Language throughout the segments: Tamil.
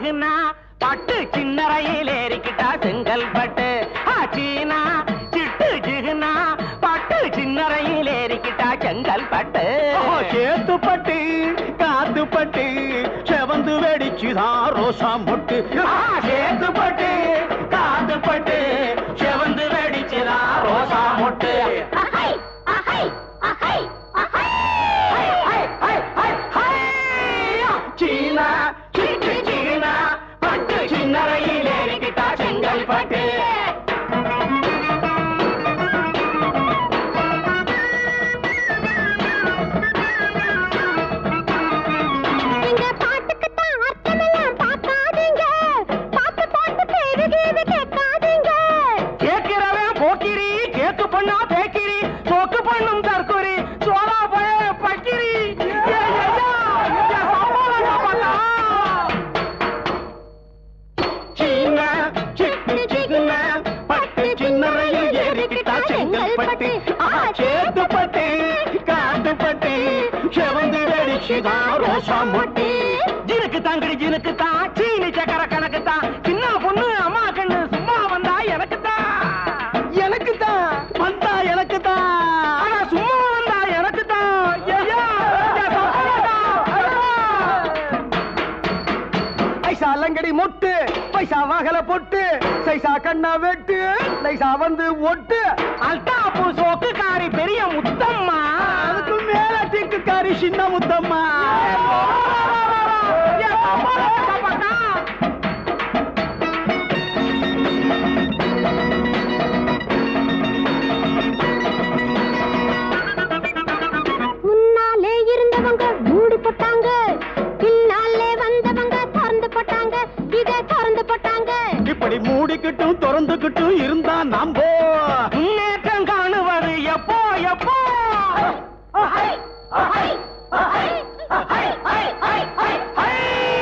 ஜிகுனா பட்டு சின்ன ரயில் ஏறிக்கிட்டா செங்கல் பட்டு ஆச்சீனா சிட்டு ஜிகுனா பட்டு சின்ன ரயில் ஏறிக்கிட்டா செங்கல் பட்டு சேத்து பட்டு காத்து பட்டு செவந்து வெடிச்சுதான் ரோசா மொட்டு சேத்து பட்டு காத்து பட்டு செவந்து வெடிச்சுதா ரோசா மொட்டு அஹை அஹை அஹை அஹை சீனா சிட்டு சீனா பட்டு சின்ன ரயில் ஏறிக்கிட்டா செங்கல் பட்டு எங்க பாட்டுக்கு தான் அர்த்தமெல்லாம் பார்க்காதீங்க பாட்டு பாட்டு பெருகிது கேட்காதீங்க கேட்கிறவன் போக்கிரி கேக்கு பண்ணா பேக்கிரி சோக்கு பண்ணும் தற்கொரி சோலா பய பக்கிரி ஏ, ஐயா, இந்த சம்பளம் சாப்பாட்டா? சீனா, சிட்டு சிகுனா, பட்டு சின்ன ரயில் ஏறிக்கிட்டா செங்கல் பட்டு ஆஹா, சேத்து பட்டு காத்து பட்டு செவந்து வெடிச்சுதான் ரோசா மொட்டு ஜினுக்கு தாங்கடி ஜினுக்கு தான் சீனி சக்கர கணக்கு தான் சின்ன பொண்ணு அம்மா கண்ணு சும்மா வந்தா எனக்கு தான் எனக்கு தான் வந்தா எனக்கு தான் ஆனா சும்மா வந்தா எனக்கு தான் ஐயா, என் சம்பளம் தான். பைசா லங்கடி மொட்டு பைசா வாகல பொட்டு சைசா கண்ணா வெட்டு லைசா வந்து ஒட்டு அல்தாப்பு சோக்குக்காரி பெரிய முத்தம்மா அதுக்கு மேல திக்குக்காரி சின்ன முத்தம்மா என் சம்பளம் சாப்பாட்டா? முன்னாலே இருந்தவங்க மூடி போட்டாங்க பின்னாலே வந்தவங்க திறந்து போட்டாங்க இத திறந்து போட்டாங்க இப்படி மூடிக்கிட்டும் திறந்துக்கிட்டும் இருந்தா நம்போ முன்னேற்றம் காணுவது எப்போ எப்போ அஹை அஹை அஹை அஹை அஹை அஹை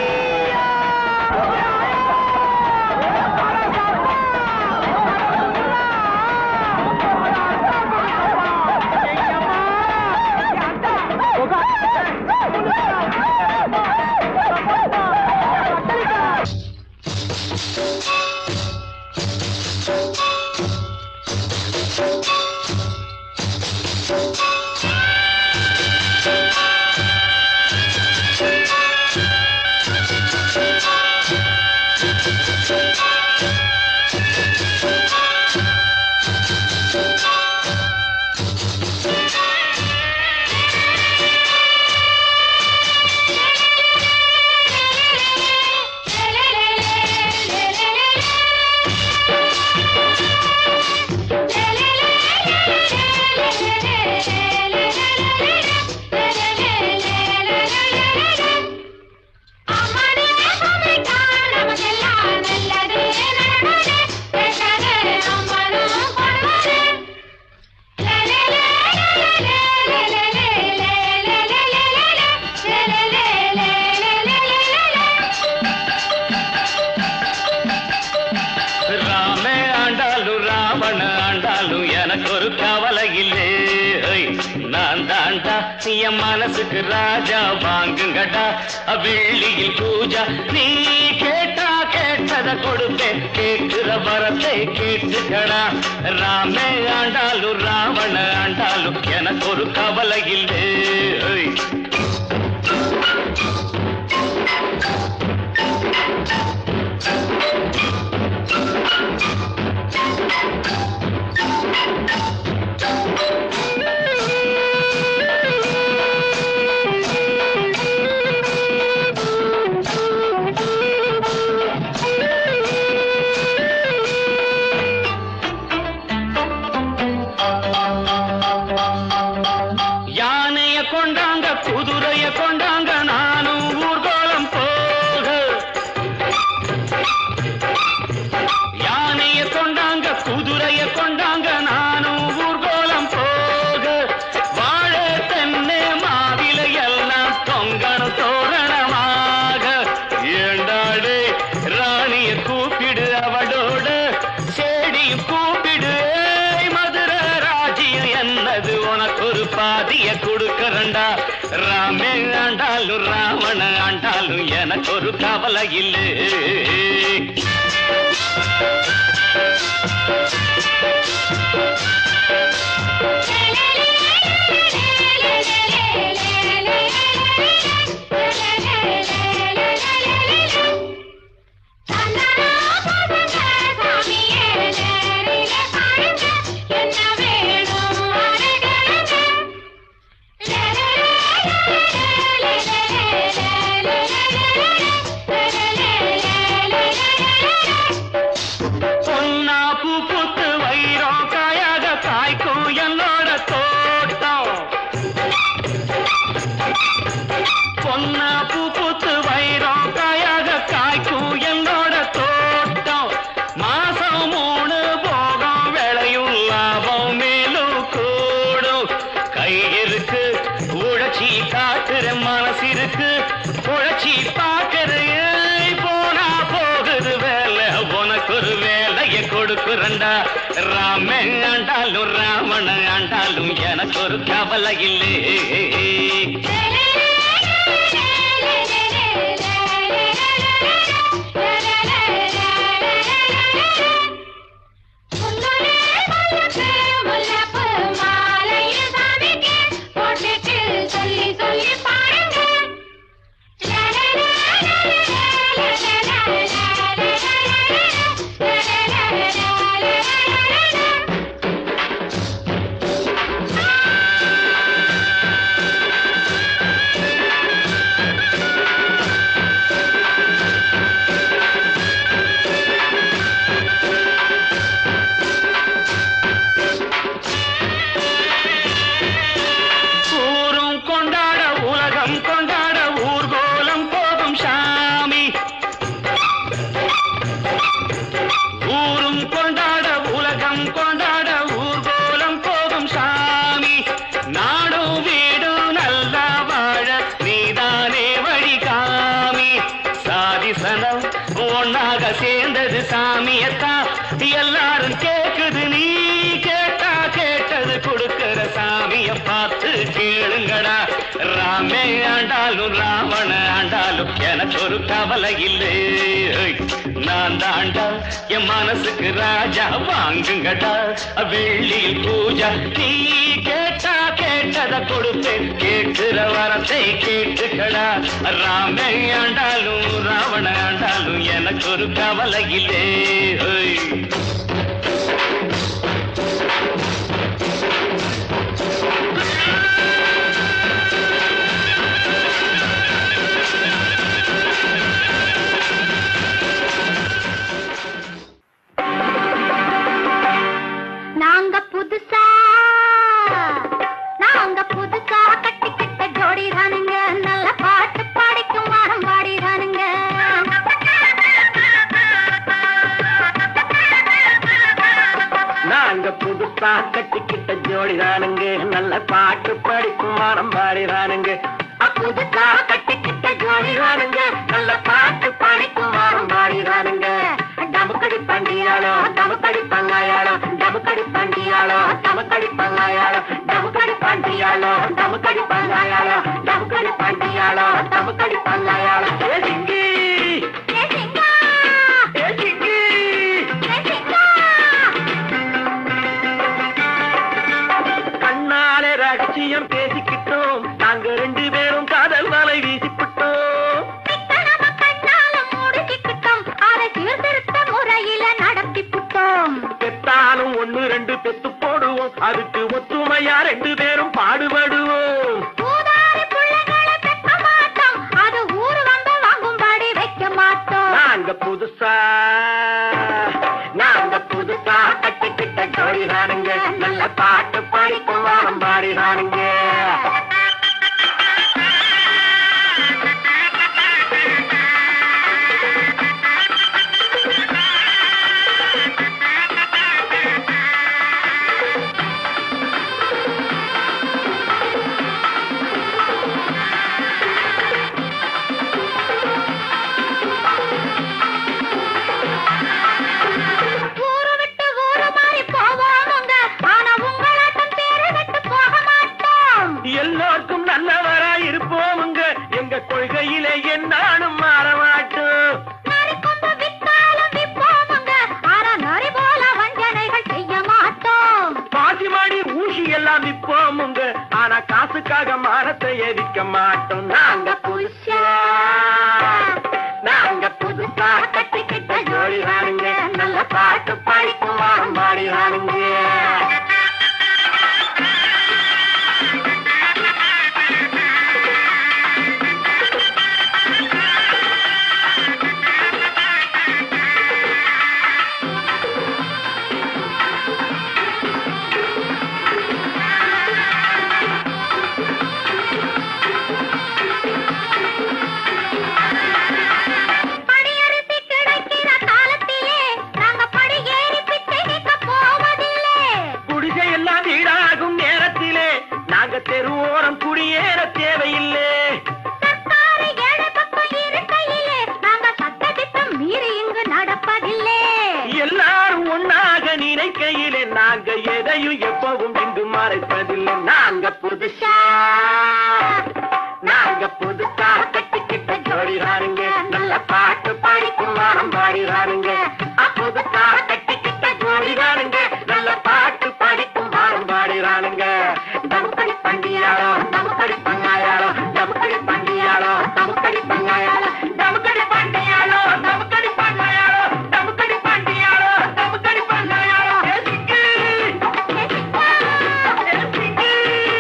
ராமே ஆண்டாலும் ராவண ஆண்டாலும் எனக்கு ஒரு கவலை இல்லை ஹை, நான் தாண்டா என் மனசுக்கு ராஜா வாங்குங்கடா வெள்ளியில் பூஜா நீ கேட்டா கேட்டத கொடுப்பேன் கேட்கிற வரத்தை கேட்டுக்கடா ராமே ஆண்டாலும் ராவண ஆண்டாலும் எனக்கு ஒரு கவலை இல்லை ஹை. யானைய கொண்டாங்க குதிரைய கொண்டாங்க நானும் ஊர்கோலம் போக யானைய கொண்டாங்க குதிரைய கொண்டாங்க நானும் ஊர்கோலம் போக வாழ தென்னை மாவில எல்லாம் தொங்கணும் தோரணமாக ஏண்டாடு ராணிய கூப்பிடு அவளோட செடியும் கூப்பிடு ஏய் மதுரை ராஜ்யம் என்னது உனக்கு ஒரு பாதிய கொடுக்கறண்டா ராமே ஆண்டாலும் ராவண ஆண்டாலும் ஆண்டாலும் எனக்கு ஒரு கவலை இல்லை பொன்னா பூ பூத்து வைரம் காயாக காய்க்கும் என்னோட தோட்டம் பொன்னா பூ பூத்து வைரம் காயாக காய்க்கும் என்னோட தோட்டம் மாசம் மூணு போகம் விளையும் லாபம் மேலும் கூடும் கை இருக்கு உழைச்சி காட்டுற மனசு இருக்கு உழைச்சி பார்க்கற ஏய் போனா போகுது வேலை உனக்கு ஒரு வேலையை கொடுக்குறண்டா ராமன் ஆண்டாலும் ராவண ஆண்டாலும் எனக்கு ஒரு கவலை இல்லை சொல்லி சொல்லி பாருங்க ஊரும் கொண்டாட உலகம் கொண்டாட ஊர்கோலம் போகும் சாமி ஊரும் கொண்டாட உலகம் கொண்டாட ஊர்கோலம் போகும் சாமி நாடும் வீடும் நல்லா வாழ நீதானே வழி காமி சாதி சனம் ஒன்னாக சேர்ந்தது சாமியத்தான் எல்லாரும் கேக்குது நீ கேட்டா கேட்டது கொடுக்கிற சாமிய பார்த்து கேளுங்கடா ராமே ஆண்டாலும் ராவண ஆண்டாலும் எனக்கு ஒரு கவலை இல்லை நான் தாண்டா என் மனசுக்கு ராஜா வாங்குங்கடா வெள்ளியில் பூஜா நீ கேட்டா கேட்டத கொடுப்பேன் கேட்கிற வரத்தை கேட்டுக்கடா ராமே ஆண்டாலும் ராவண ஆண்டாலும் எனக்கு ஒரு கவலை இல்லை ஹோய். நாங்க புதுசா நாங்க புதுசா கட்டிக்கிட்ட ஜோடி தானுங்க நல்ல பாட்டு பாடிக்கும் வாரம் பாடி தானுங்க நாங்க புதுசா கட்டிக்கிட்ட ஜோடிதானுங்க நல்ல பாட்டு படிக்கும் வாரம் பாடிதானுங்க புதுசா கட்டிக்கிட்ட ஜோடிதானுங்க நல்ல பாட்டு படிக்கும் வாரம் பாடிதானுங்க டமுக்கடி பண்டியாளோ டமுக்கடி பங்காயாளோ டமுக்கடி பண்டியாளோ டமுக்கடி பங்காயாளோ டமுக்கடி பண்டியாளோ டமுக்கடி பங்காயாளோ டமுக்கடி பண்டியாளோ டமுக்கடி பங்காயாளோ ஏ சிங்கி ஏ சிங்கா, ஏ சிங்கி ஏ சிங்கா. கண்ணாலே ரகசியம் பேசிக்கிட்டோம் நாங்க ரெண்டு பேரும் காதல் வலை வீசிப்பிட்டோம் பித்தளம கண்ணால மூடிக்கிட்டோம், அதை சீர்திருத்த முறையில நடத்தி புட்டோம் பெத்தாலும் ஒண்ணு ரெண்டு பெத்து போடுவோம் அதுக்கு ஒத்துமையா ரெண்டு பேரும் பாடுபடுவோம் ஊதாரி புள்ளைகளை பெக்க மாட்டோம் அது ஊரு வந்து வாங்கும்படி வைக்க மாட்டோம் நாங்க புதுசா நாங்க புதுசா கட்டிக்கிட்ட ஜோடிதானுங்க நல்ல பாட்டு படிக்கும் வாரம் பாடிதானுங்க அதுக்காக மானத்தை எரிக்க மாட்டோம் நாங்க புதுசா நாங்க புதுசா கட்டிக்கிட்ட ஜோடி ராணுங்க நல்ல பாட்டு பாடிக்கும் வாரம் பாடி ராணுங்க படியரிசி கிடைக்கிற காலத்திலே நாங்க படி ஏறி பிச்சை கேட்க போவதில்லை குடிசை எல்லாம் வீடாகும் நேரத்திலே நாங்க தெருவோரம் குடியேற தேவையில்லை சர்க்காரு ஏழை பக்கம் இருக்கையிலே நாங்க சட்டத்திட்டம் மீறி இங்கு நடப்பதில்லை எல்லாரும் ஒன்னாக நினைக்கையிலே நாங்க எதையும் எப்பவும் இங்கு மறைப்பதில்லை நாங்க புதுசா நாங்க புதுசா கட்டிக்கிட்ட ஜோடிதானுங்க நல்ல பாட்டு பாடிக்கும் வாரம் பாடிதானுங்க புதுசா கட்டிக்கிட்ட ஜோடிதானுங்க நல்ல பாட்டு பாடிக்கும் வாரம் பாடிதானுங்க தமுக்கடி பண்டியாளோ தமுக்கடி பங்காயாளோ தமுக்கடி பண்டியாளோ தமுக்கடி பங்காயாளோ தமுக்கடி பண்டியாளோ தமுக்கடி பங்காயாளோ தமுக்கடி பண்டியாளோ தமுக்கடி பங்காயாளோ எதுக்கு? எதுக்கு?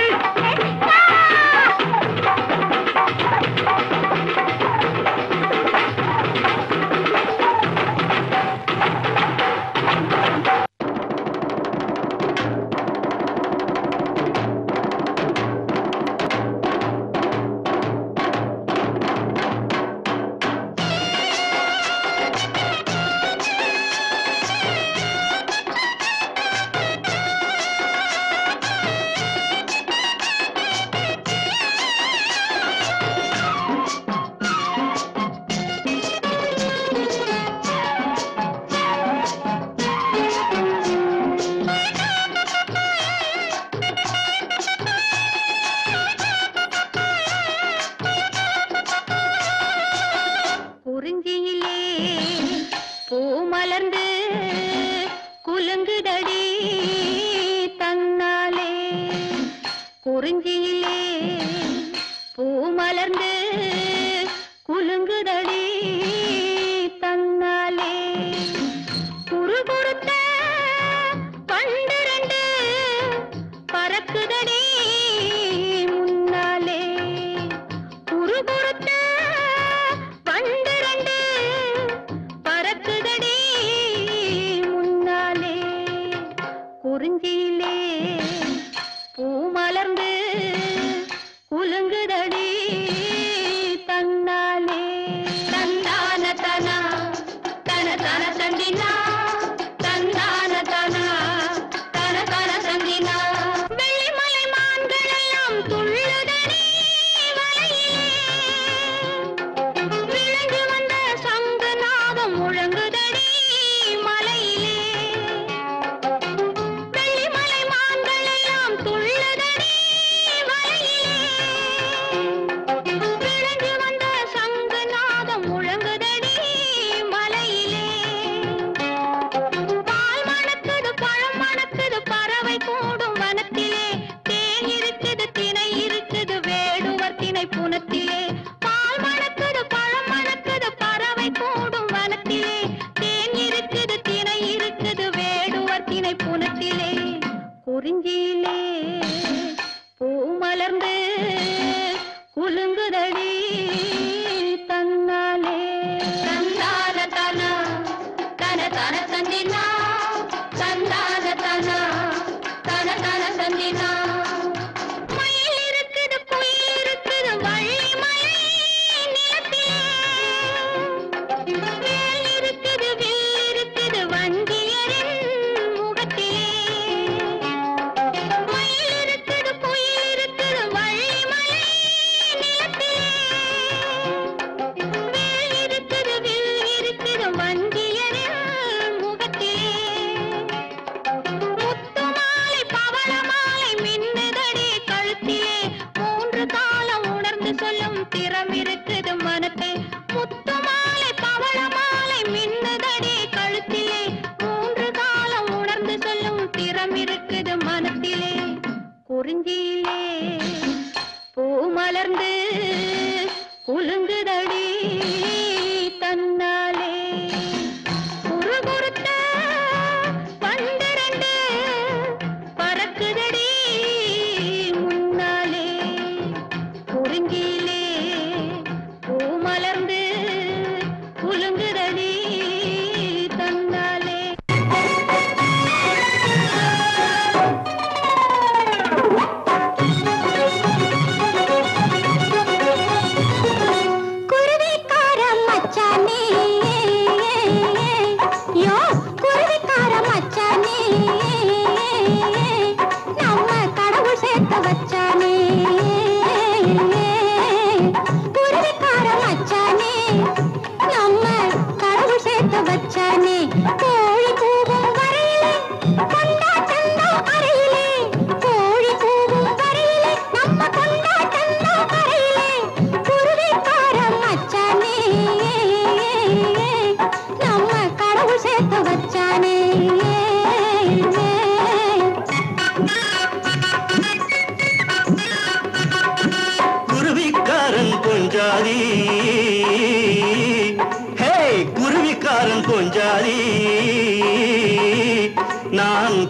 குறிஞ்சியிலே பூ மலர்ந்து குலுங்குதடி தன்னாலே குறிஞ்சியிலே பூ மலர்ந்து குலுங்குதடி தன்னாலே குறுகுறுத்த பன்னிரண்டு பறக்குதடி முன்னாலே குறுகுறுத்த பன்னிரண்டு பறக்குதடி முன்னாலே குறிஞ்சியிலே பூ மலர்ந்து குலுங்குதடி தன்னாலே தன்னாலே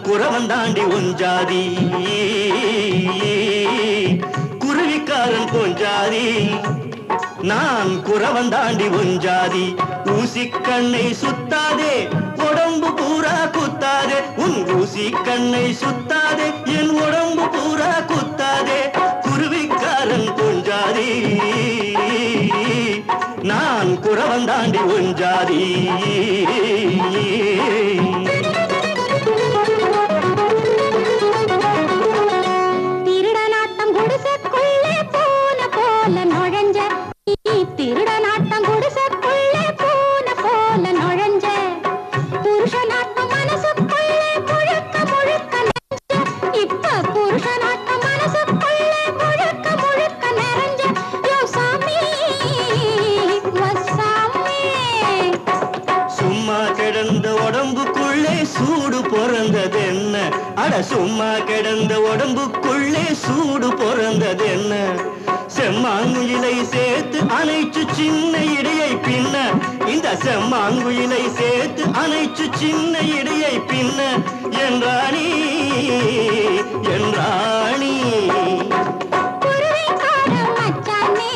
குறவன் தாண்டி ஒஞ்சாதி குருவிக்காரன் கொஞ்சாதி நான் குறவன் தாண்டி ஒஞ்சாதி ஊசி கண்ணை சுத்தாதே உடம்பு பூரா குத்தாதே உன் ஊசி கண்ணை சுத்தாதே என் உடம்பு பூரா குத்தாதே குருவிக்காரன் கொஞ்சாதி நான் குறவன் தாண்டி ஒஞ்சாதி திருடனாட்டம் குடிசைக்குள்ளே பூனை போல நுழைஞ்ச நீ திருடனாட்டம் குடிசைக்குள்ளே பூனை போல நுழைஞ்ச புருஷனாட்டம் மனசுக்குள்ளே முழுக்க முழுக்க நிறைஞ்ச இப்ப புருஷனாட்டம் மனசுக்குள்ளே முழுக்க முழுக்க நிறைஞ்ச யோ சாமி வசாமி சும்மா கிடந்த உடம்புக்குள்ளே சூடு பிறந்தது என்ன அட சும்மா கிடந்த உடம்புக்குள்ளே சூடு பிறந்தது என்ன செம்மாங்குயிலை சேர்த்து அணைச்சு சின்ன இடையை பின்ன இந்த செம்மாங்குயிலை சேர்த்து அணைச்சு சின்ன இடையை பின்ன என்றாணி என்றாணி குருவிக்கார மச்சானே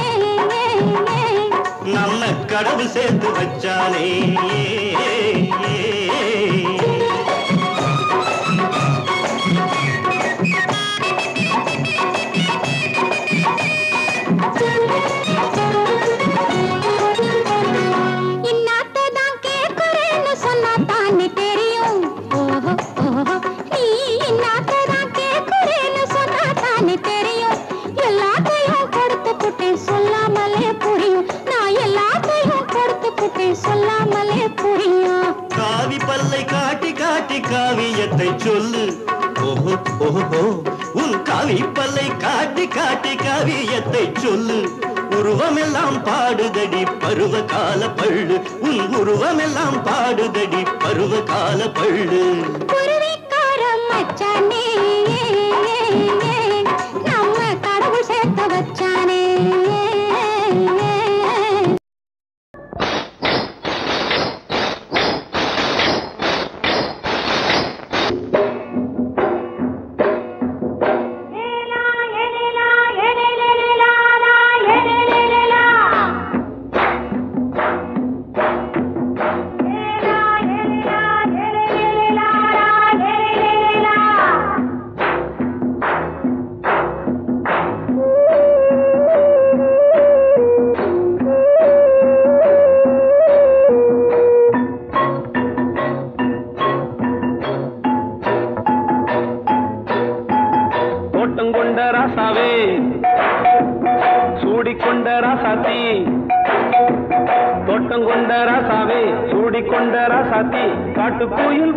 நம்ம கடவுள் சேர்த்து வச்சானே இன்னாத்தை தான் கேட்கிறேன்னு சொன்னா தானே தெரியும் ஓஹோ ஓஹோ நீ இன்னாத்தை தான் கேட்கிறேன்னு சொன்னா தானே தெரியும் எல்லாத்தையும் கொடுத்து புட்டேன் சொல்லாமலே புரியும் நான் எல்லாத்தையும் கொடுத்து புட்டேன் சொல்லாமலே புரியும் காவி பல்லை காட்டி காட்டி காவியத்தை சொல்லு ஓஹோ ஓஹோ உன் காவி பல்லை காட்டி காட்டி காவியத்தை சொல்லு உருவமெல்லாம் பாடுதடி பருவ கால பள்ளு உன் உருவமெல்லாம் பாடுதடி பருவ கால பள்ளு குருவிக்கார மச்சானே நம்ம கடவுள் சேர்த்து வச்சானே தோட்டம் கொண்ட ராசாவே சூடிக்கொண்ட ராசாத்தி தோட்டம் கொண்ட ராசாவே சூடிக்கொண்ட ராசாத்தி காட்டு கோயில்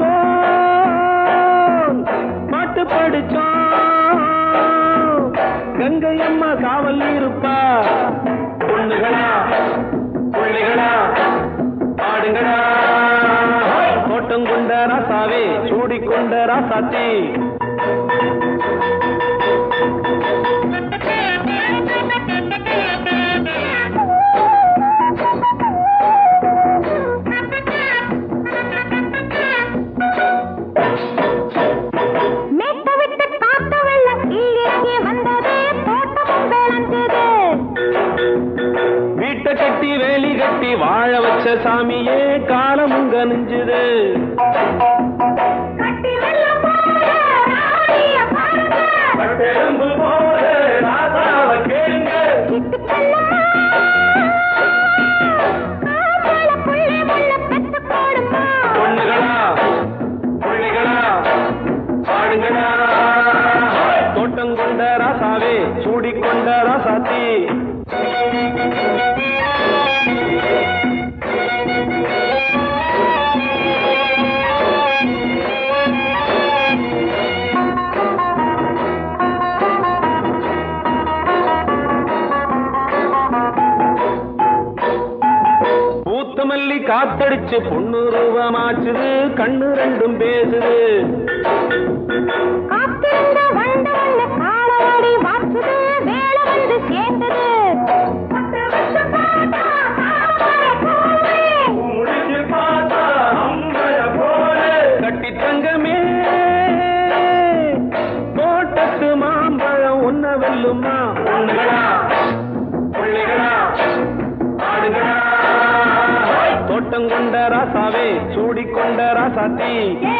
பாட்டு படிச்சோம் கங்கை அம்மா காவல் இருப்பா பொண்ணுகளா பிள்ளைகளா ஆடுங்களா தோட்டம் கொண்ட ராசாவே சூடிக்கொண்ட ராசாத்தி மேட்ட விட்டு காத்த வெள்ளம் இங்கே வந்தது தோட்டமும் விளைஞ்சது வீட்டை கட்டி வேலி கட்டி வாழ வச்ச சாமியே காலமும் கனிஞ்சுது கட்டி வெள்ளம் போல ராணிய பாருங்க பட்டெலும்பு போல ராசாவை கேளுங்க கிட்டு செல்லம்மா காவல புள்ளி முள்ள பெத்து போடுமா பொண்ணுகளா பிள்ளைகளா பாடுங்களா தோட்டம் கொண்ட ராசாவே சூடிக்கொண்ட ராசாத்தி பூத்த மல்லி காத்தடிச்சு பொண்ணு ரூபமாச்சுது கண்ணு ரெண்டும் பேசுது காத்திருந்த வண்டு வந்து காலவாடி வாச்சுது வேலை வந்து சேர்ந்தது பத்து வருஷம் பார்த்தா காவலை போலே. முடிச்சு பார்த்தா அம்பல போல கட்டி தங்கமே தோட்டம் கொண்ட ராசாவே சூடிக்கொண்ட ராசாத்தி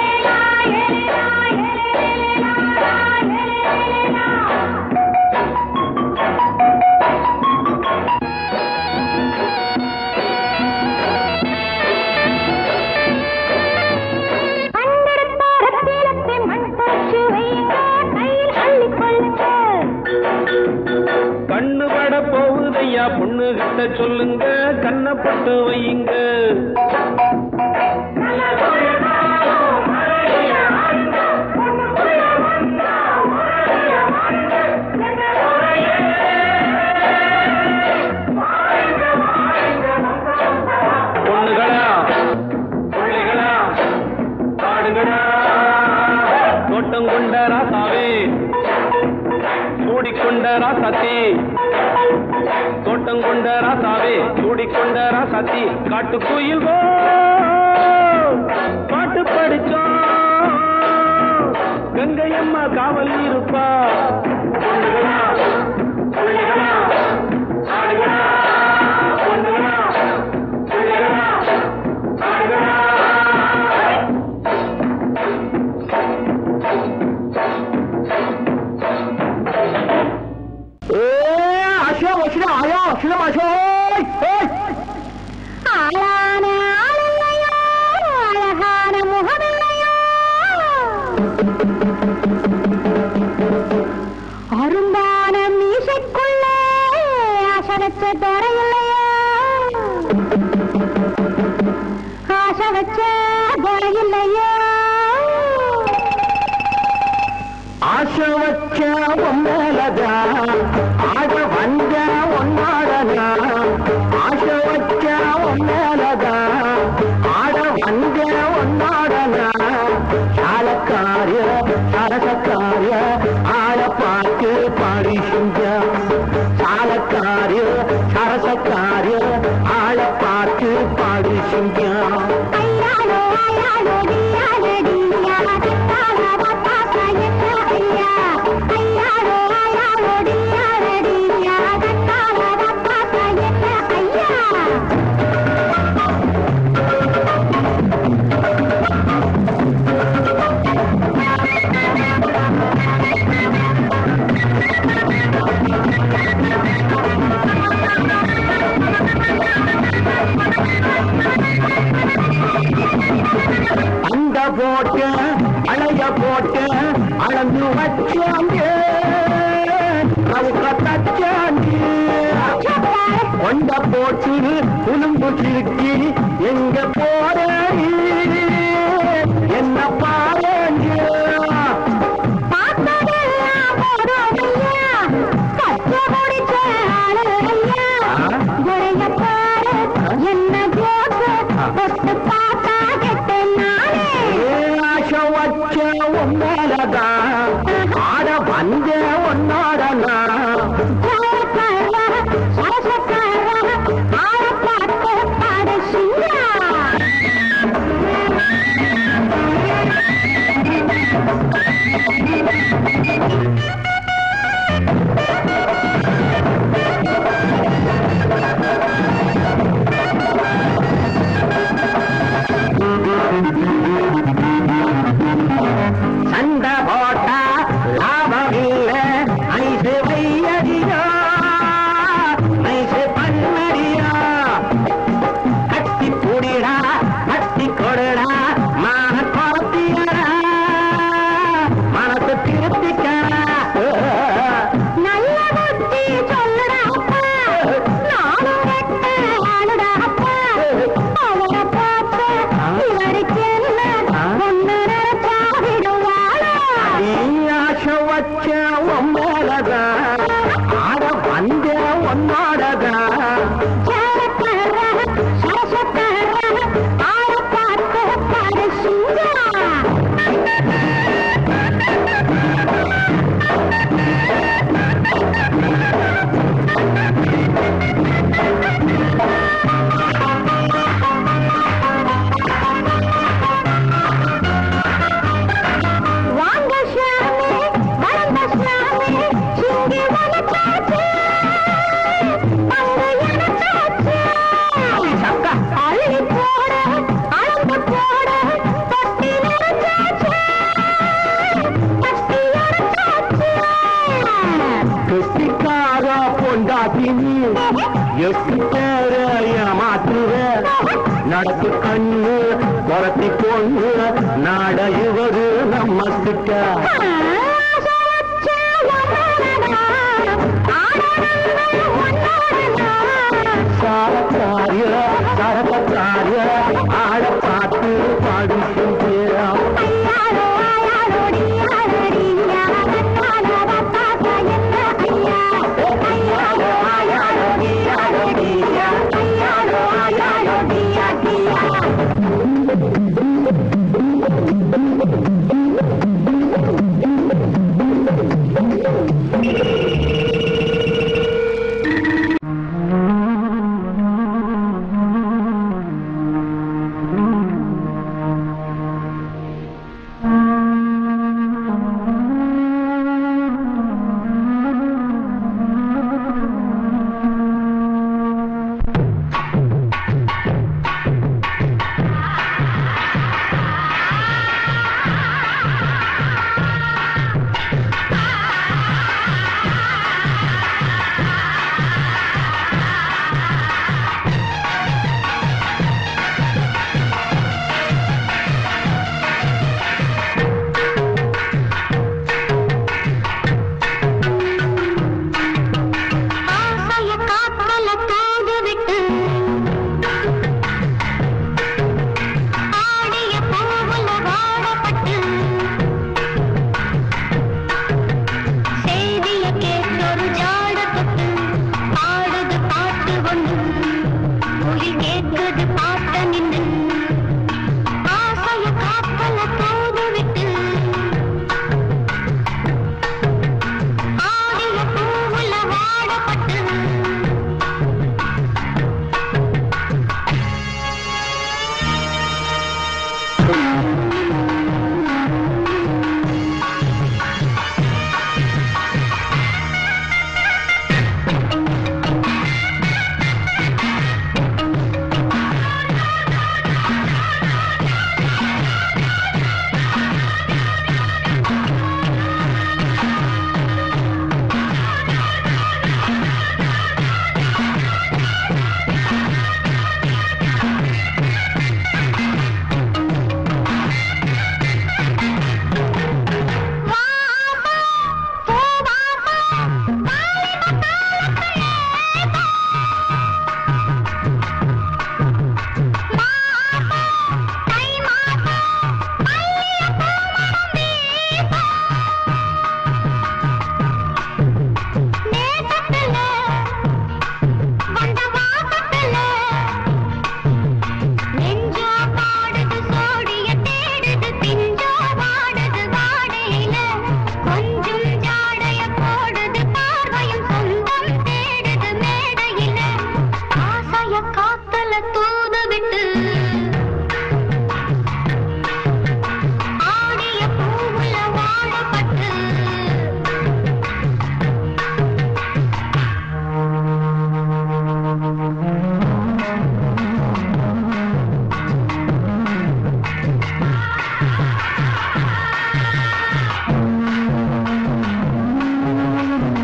அண்டரத்தாரத்திலத்தை மண் போச்சு வையுங்க கையில் அள்ளிக் கொள்ளுங்க கண்ணு பட போகுதையா பொண்ணு கிட்ட சொல்லுங்க கண்ணப்பட்டு வையுங்க பொண்ணுகளா பிள்ளைகளா பாடுங்களா தோட்டம் கொண்ட ராசாவே சூடிக்கொண்ட ராசாத்தி தோட்டம் கொண்ட ராசாவே சூடிக்கொண்ட ராசாத்தி காட்டு குயில் பாட்டு படிச்சோம் கங்கையம்மா காவல் இருப்பா பொண்ணுகளா, பிள்ளைகளா, ஆடுகளா, பொண்ணுகளா, பிள்ளைகளா, ஆடுகளா. ஆளான ஆளில்லையோ அழகான முகமில்லையோ அரும்பான மீசைக்குள்ளே ஆசை வச்ச துறையில்லையோ ஆசை வச்ச துறையில்லையோ ஆசை வச்ச உம்மேலதா ஆட வந்த உன்னாடனா ஆசை வச்ச உம்மேலதா ஆட வந்த உன்னாடனா சாலக்காரிய சரசக்காரிய ஆள பார்த்து பாடி செஞ்ச சாலக்காரிய சரசக்காரிய ஆள பார்த்து பாடி செஞ்சான் ஐயாலோ ஐயாலோ டியாலடியா தத்தால பத்தாச என்ன ஐயா ஐயாலோ ஐயாலோ டியாலடியா தத்தால பத்தாச என்ன ஐயா அந்த போட்டு அலைய போட்டு அளந்து வச்சாங்க அவங்க தச்சாங்க கொண்ட போட்டு உளும்பு கிறுக்கி எங்க போற என்ன பாருங்க பார்த்ததெல்லாம் போதுமையா கச்ச முடிச்ச ஆளு ஐயா குறைய பாரு என்ன ஜோக்கு தொட்டு பார்த்தா கெட்ட நானே ஆசை வச்ச உன்னாலதான் ஆட வந்த உன்னாடனா சரசக்காரா, சரசக்காரா, ஆள பார்த்து பாடு சிங்கா. நடப்பு கண்ணு குரத்தி பொண்ணு நாடையுவது நம்ம கிட்ட சாரக்காரிய சரப்பக்காரிய ஆட பாட்டு பாடிக்கும் பேரம் கேட்குது பாட்ட நின்று ஆசைய காத்தல தூது விட்டு ஆடிய பூவுல வாடப்பட்டு காத்தல தூது விட்டு ஆடிய பூவுல வாழப்பட்டு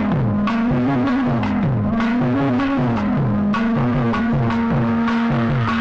ஆ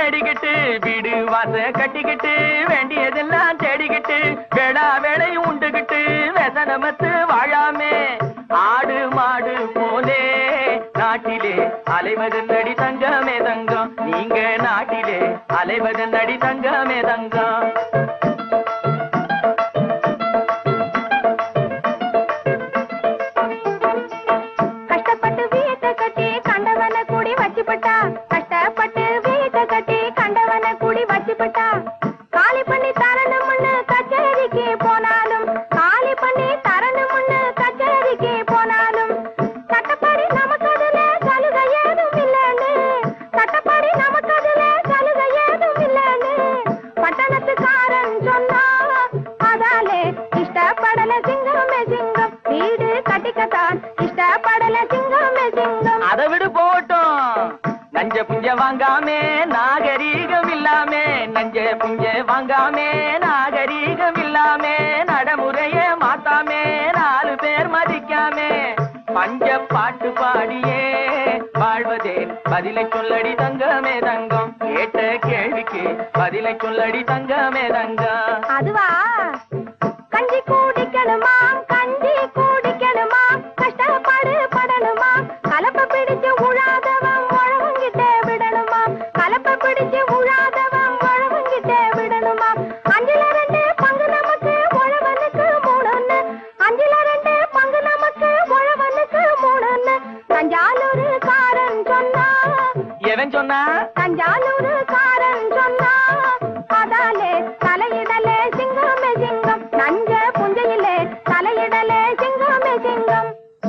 தேடிக்கிட்டு வீடு வாச கட்டிக்கிட்டு வேண்டியதெல்லாம் தேடிக்கிட்டு வேளா வேலை உண்டுகிட்டு வெசனமத்து வாழாமே ஆடு மாடு போலே நாட்டிலே அலைவதன் அடி தங்கமே தங்கம் நீங்க நாட்டிலே அலைவதன் அடி தங்கமே தங்கம் கஷ்டப்பட்டு வீட்டை கட்டி கண்டவன கூடி வச்சுப்பட்டா கஷ்டப்பட்டு வீட்டை கட்டி கண்டவன கூடி வச்சுப்பட்டா காலி பண்ணி தரணும்னு கச்சேரிக்கு போனாலும் காலி பண்ணி தரணும்னு கச்சேரிக்கு போனாலும் சட்டப்படி நமக்கு அதுல சலுகை ஏதும் இல்லைன்னு சட்டப்படி நமக்கு அதுல சலுகை ஏதும் இல்லைன்னு பட்டணத்துக்காரன் சொன்னா அதாலே இஷ்டப்படல சிங்கமே சிங்கம் வீடு கட்டிக்கத்தான் இஷ்டப்படல சிங்கமே சிங்கம் அதை விடு போட்டும் நஞ்ச புஞ்ச வாங்காமே நாகரீகம் இல்லாமே நஞ்ச புஞ்ச வாங்காமே நாகரீகம் இல்லாமே நடைமுறைய மாத்தாமே நாலு பேர் மதிக்காமே பஞ்ச பாட்டு பாடியே வாழ்வதே பதிலை சொல்லடி தங்கமே தங்கம் கேட்ட கேள்விக்கு பதிலை சொல்லடி தங்கமே தங்கம் அதுவா கஞ்சி குடிக்கணுமா கஞ்சி குடிக்கணுமா கஷ்டப்பாடு படணுமா கலப்ப பிடிச்சு உழாதவன் உழவங்கிட்டே விடணுமா கலப்ப பிடிச்சு உழாதவன் உழவங்கிட்டே விடணுமா அஞ்சுல ரெண்டு பங்கு நமக்கு உழவனுக்கு மூணுன்னு அஞ்சுல ரெண்டு பங்கு நமக்கு உழவனுக்கு மூணுன்னு தஞ்சாலூர் காரன் சொன்னா எவன் சொன்னா தஞ்சாலூர் காரன் சொன்னா அதாலே தலையிடலே சிங்கமே சிங்கம் நஞ்ச புஞ்சையிலே தலையிடலே சிங்கமே சிங்கம்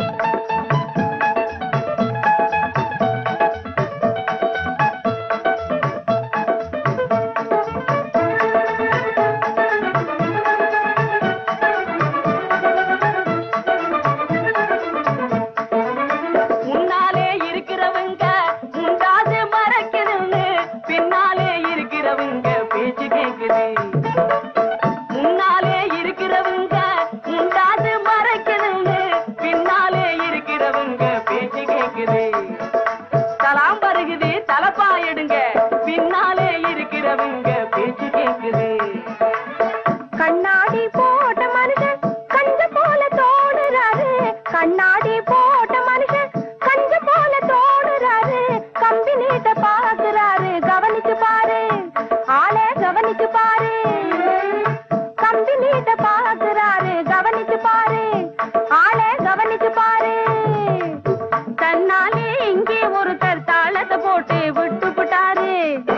முன்னாலே இருக்கிறவங்க முண்டாது மறைக்குதுன்னு பின்னாலே இருக்கிறவங்க பேச்சு கேக்குது முன்னாலே இருக்கிறவங்க முண்டாது மறைக்குதுன்னு பின்னாலே இருக்கிறவங்க பேச்சு கேக்குது தலாம் பருகுது தலப்பா எடுங்க பின்னாலே இருக்கிறவங்க பேச்சு கேக்குது கண்ணாடி போட்ட மனுஷன் கஞ்ச போல தோடுறாரு கண்ணாடி போட்ட மனுஷன் கஞ்ச போல தோடுறாரு கம்பி நீட்ட பாக்குறாரு கவனிச்சு பாரு ஆளே கவனிச்சு பாரு கம்பி நீட்ட பாக்குறாரு கவனிச்சு பாரு ஆளே கவனிச்சு பாரு தன்னாலே இங்கே ஒருத்தர் தாளத்தை போட்டு விட்டு விட்டாரு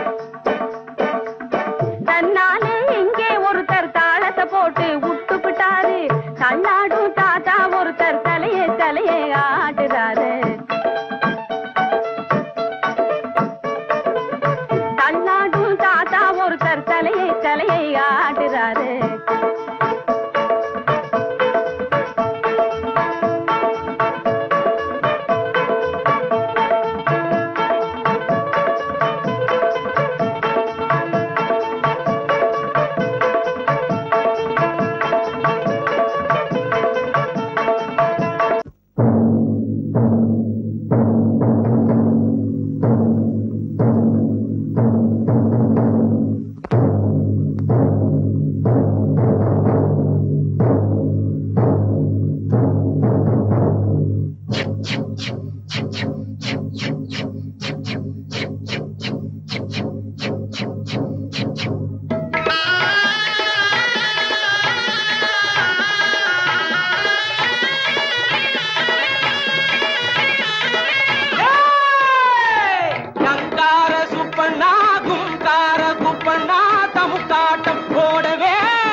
தன்னாலே இங்கே ஒருத்தர் தாளத்தை போட்டு விட்டு விட்டாரு தள்ளாடும் தாத்தா ஒருத்தர் தலையே தலையே ஆட்டுறாரு தள்ளாடும் தாத்தா ஒருத்தர் தலையை தலையை ஆட்டுறாரு கங்கார சுப்பண்ணா குங்கார குப்பண்ணா தமுக்காட்டம் போடவே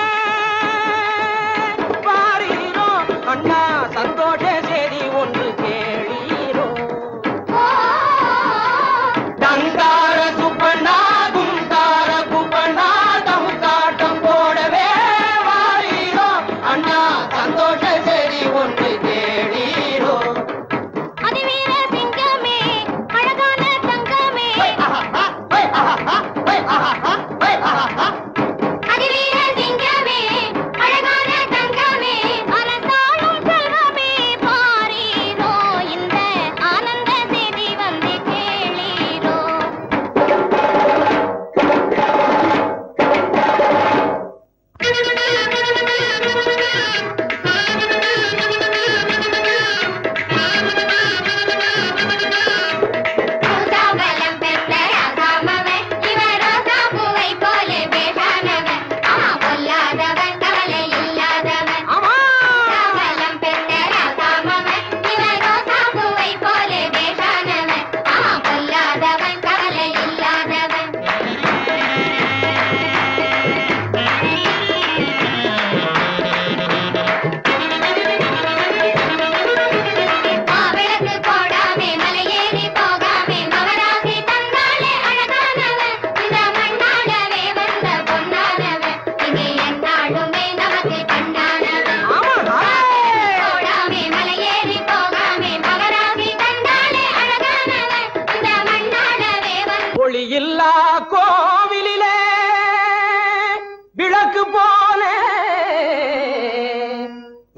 பாரீரோ அண்ணா சந்தோஷ செய்தி ஒன்று கேளீரோ கங்கார சுப்பண்ணா குங்கார குப்பண்ணா தமுக்காட்டம் போடவே வாரீரோ அண்ணா சந்தோஷ செய்தி ஒன்று கேளீரோ அதிவீர சிங்கமே அழகான தங்கமே ஆஹா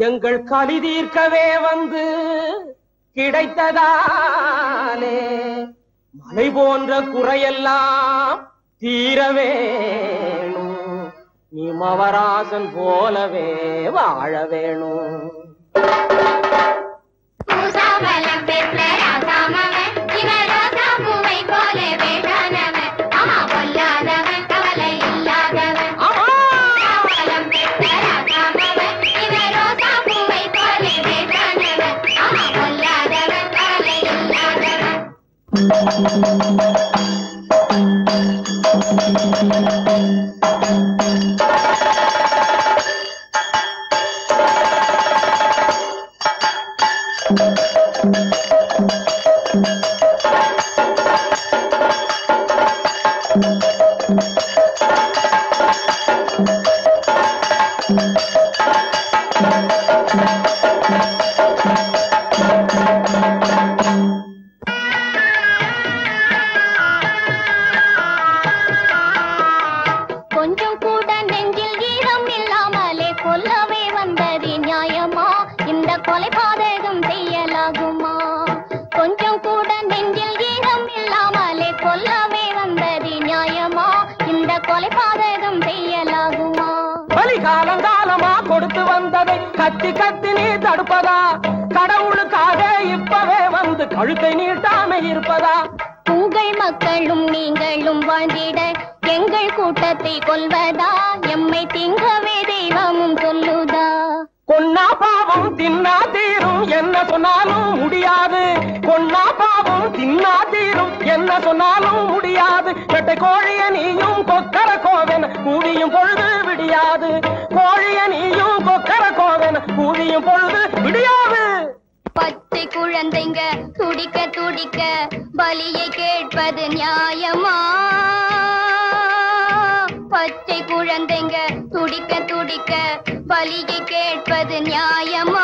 எங்கள் களி தீர்க்கவே வந்து கிடைத்ததாலே மலை போன்ற குறையெல்லாம் தீர வேணும் நீ மவராசன் போலவே வாழ வேணும் பூசாவலம் பெற்ற ராசாமவன் இவன் ரோசா பூவை போல வேண்டானவன் ஆமா பொல்லாதவன் கவலை இல்லாதவன் பூசாவலம் பெற்ற ராசாமவன் இவன் ரோசா பூவை போல வேண்டானவன் ஆமா பொல்லாதவன் கவலை இல்லாதவன் கொஞ்சம் கூட நெஞ்சில் ஈரம் இல்லாமலே கொல்லவே வந்தது நியாயமா இந்த கொலை பாதகம் செய்யலாகுமா கொஞ்சம் கூட நெஞ்சில் ஈரம் இல்லாமலே கொல்லவே வந்தது நியாயமா இந்த கொலை பாதகம் செய்யலாகுமா பலி காலங்காலமா கொடுத்து வந்ததை கத்தி கத்தி நீ தடுப்பதா கடவுளுக்காக இப்பவே வந்து கழுத்தை நீட்டாம இருப்பதா உங்கள் மக்களும் நீங்களும் வாழ்ந்திட எங்கள் கூட்டத்தை கொல்வதா எம்மை திங்கவே தெய்வமும் சொல்லுதா கொன்னா பாவம் தின்னா தீரும் என்ன சொன்னாலும் முடியாது கொன்னா பாவம் தின்னா தீரும் என்ன சொன்னாலும் முடியாது வெட்டை கோழிய நீயும் கொக்கர கோவென கூடியும் பொழுது விடியாது கோழிய நீயும் கொக்கர கோவென கூடியும் பொழுது விடியாது பச்சை குழந்தைங்க துடிக்க துடிக்க பலியை கேட்பது நியாயமா பச்சை குழந்தைங்க துடிக்க துடிக்க பலியை கேட்பது நியாயமா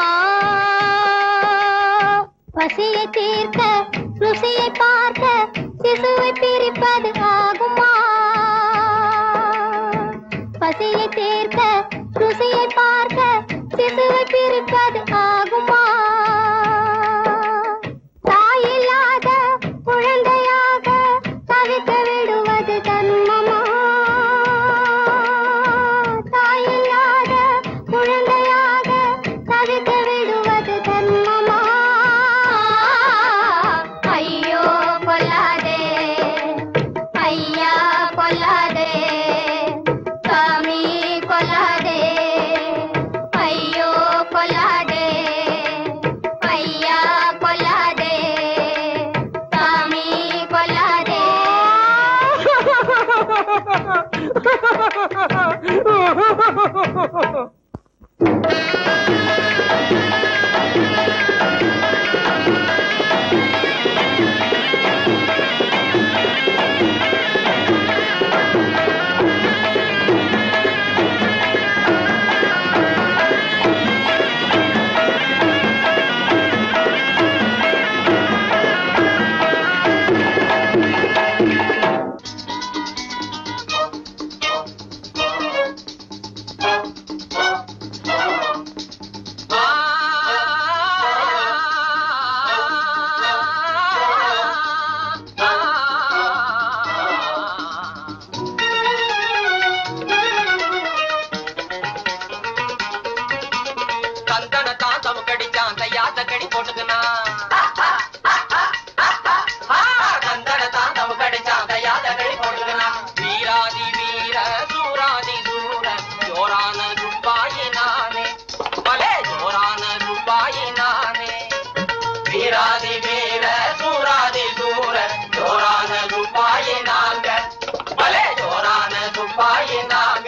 பசியை தீர்க்க ருசியை பார்க்க சிசுவை பிரிப்பது ஆகுமா பசியை தீர்க்க ருசியை பார்க்க சிசுவை பிரிப்பது ஆகுமா தாயில்லாத குழந்தையாக தவிக்க விடுவது தர்மமா தாயில்லாத குழந்தையாக தவிக்க விடுவது தர்மமா ஐயோ கொல்லாதே ஐயா கொல்லாதே சாமி கொல்லாதே ஐயோ கொல்லாதே ஐயா கொல்லாதே சாமி கொல்லாதே தந்தன தாத்தம் கடிச்சான் தையாத்த கடி போட்டுக்கனா தந்தன தாத்தம் கடிச்சான் தையாத்த கடி போட்டுக்கனா வீராதி வீர சூராதி சூர ஜோரான துப்பாயி நானே பலே ஜோரான துப்பாயி நானே வீராதி வீர சூராதி சூர ஜோரான துப்பாயி நாங்க பலே ஜோரான துப்பாயி நாங்க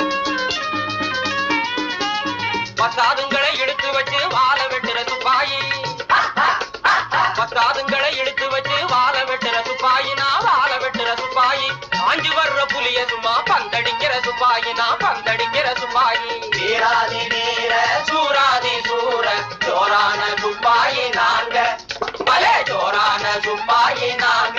பத்தாதுங்களை இழுத்து வச்சு வாழ வெட்டுற துப்பாயி பத்தாதுங்களை இழுத்து வச்சு வாழ வெட்டுற துப்பாயி நான் வாழ வெட்டுற துப்பாயி காஞ்சி வர்ற புலிய சும்மா பந்தடிக்கிற துப்பாயி நான் பந்தடிக்கிற துப்பாயி வீராதி வீர சூராதி சூர ஜோரான துப்பாயி நாங்க பலே ஜோரான துப்பாயி நாங்க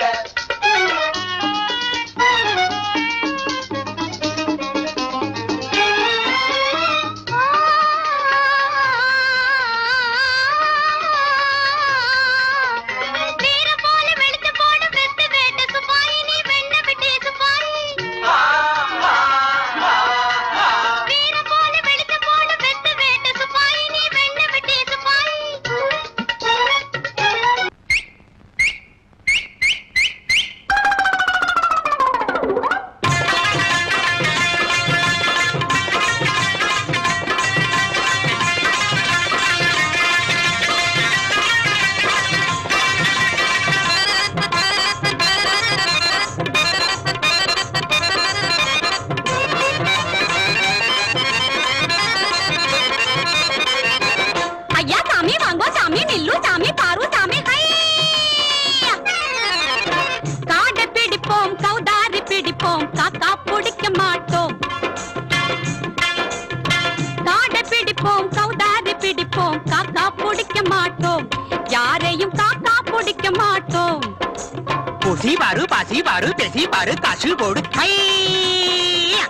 ஊசி பாரு பாசி பாரு பெசி பாரு காசு போடு ஹையா!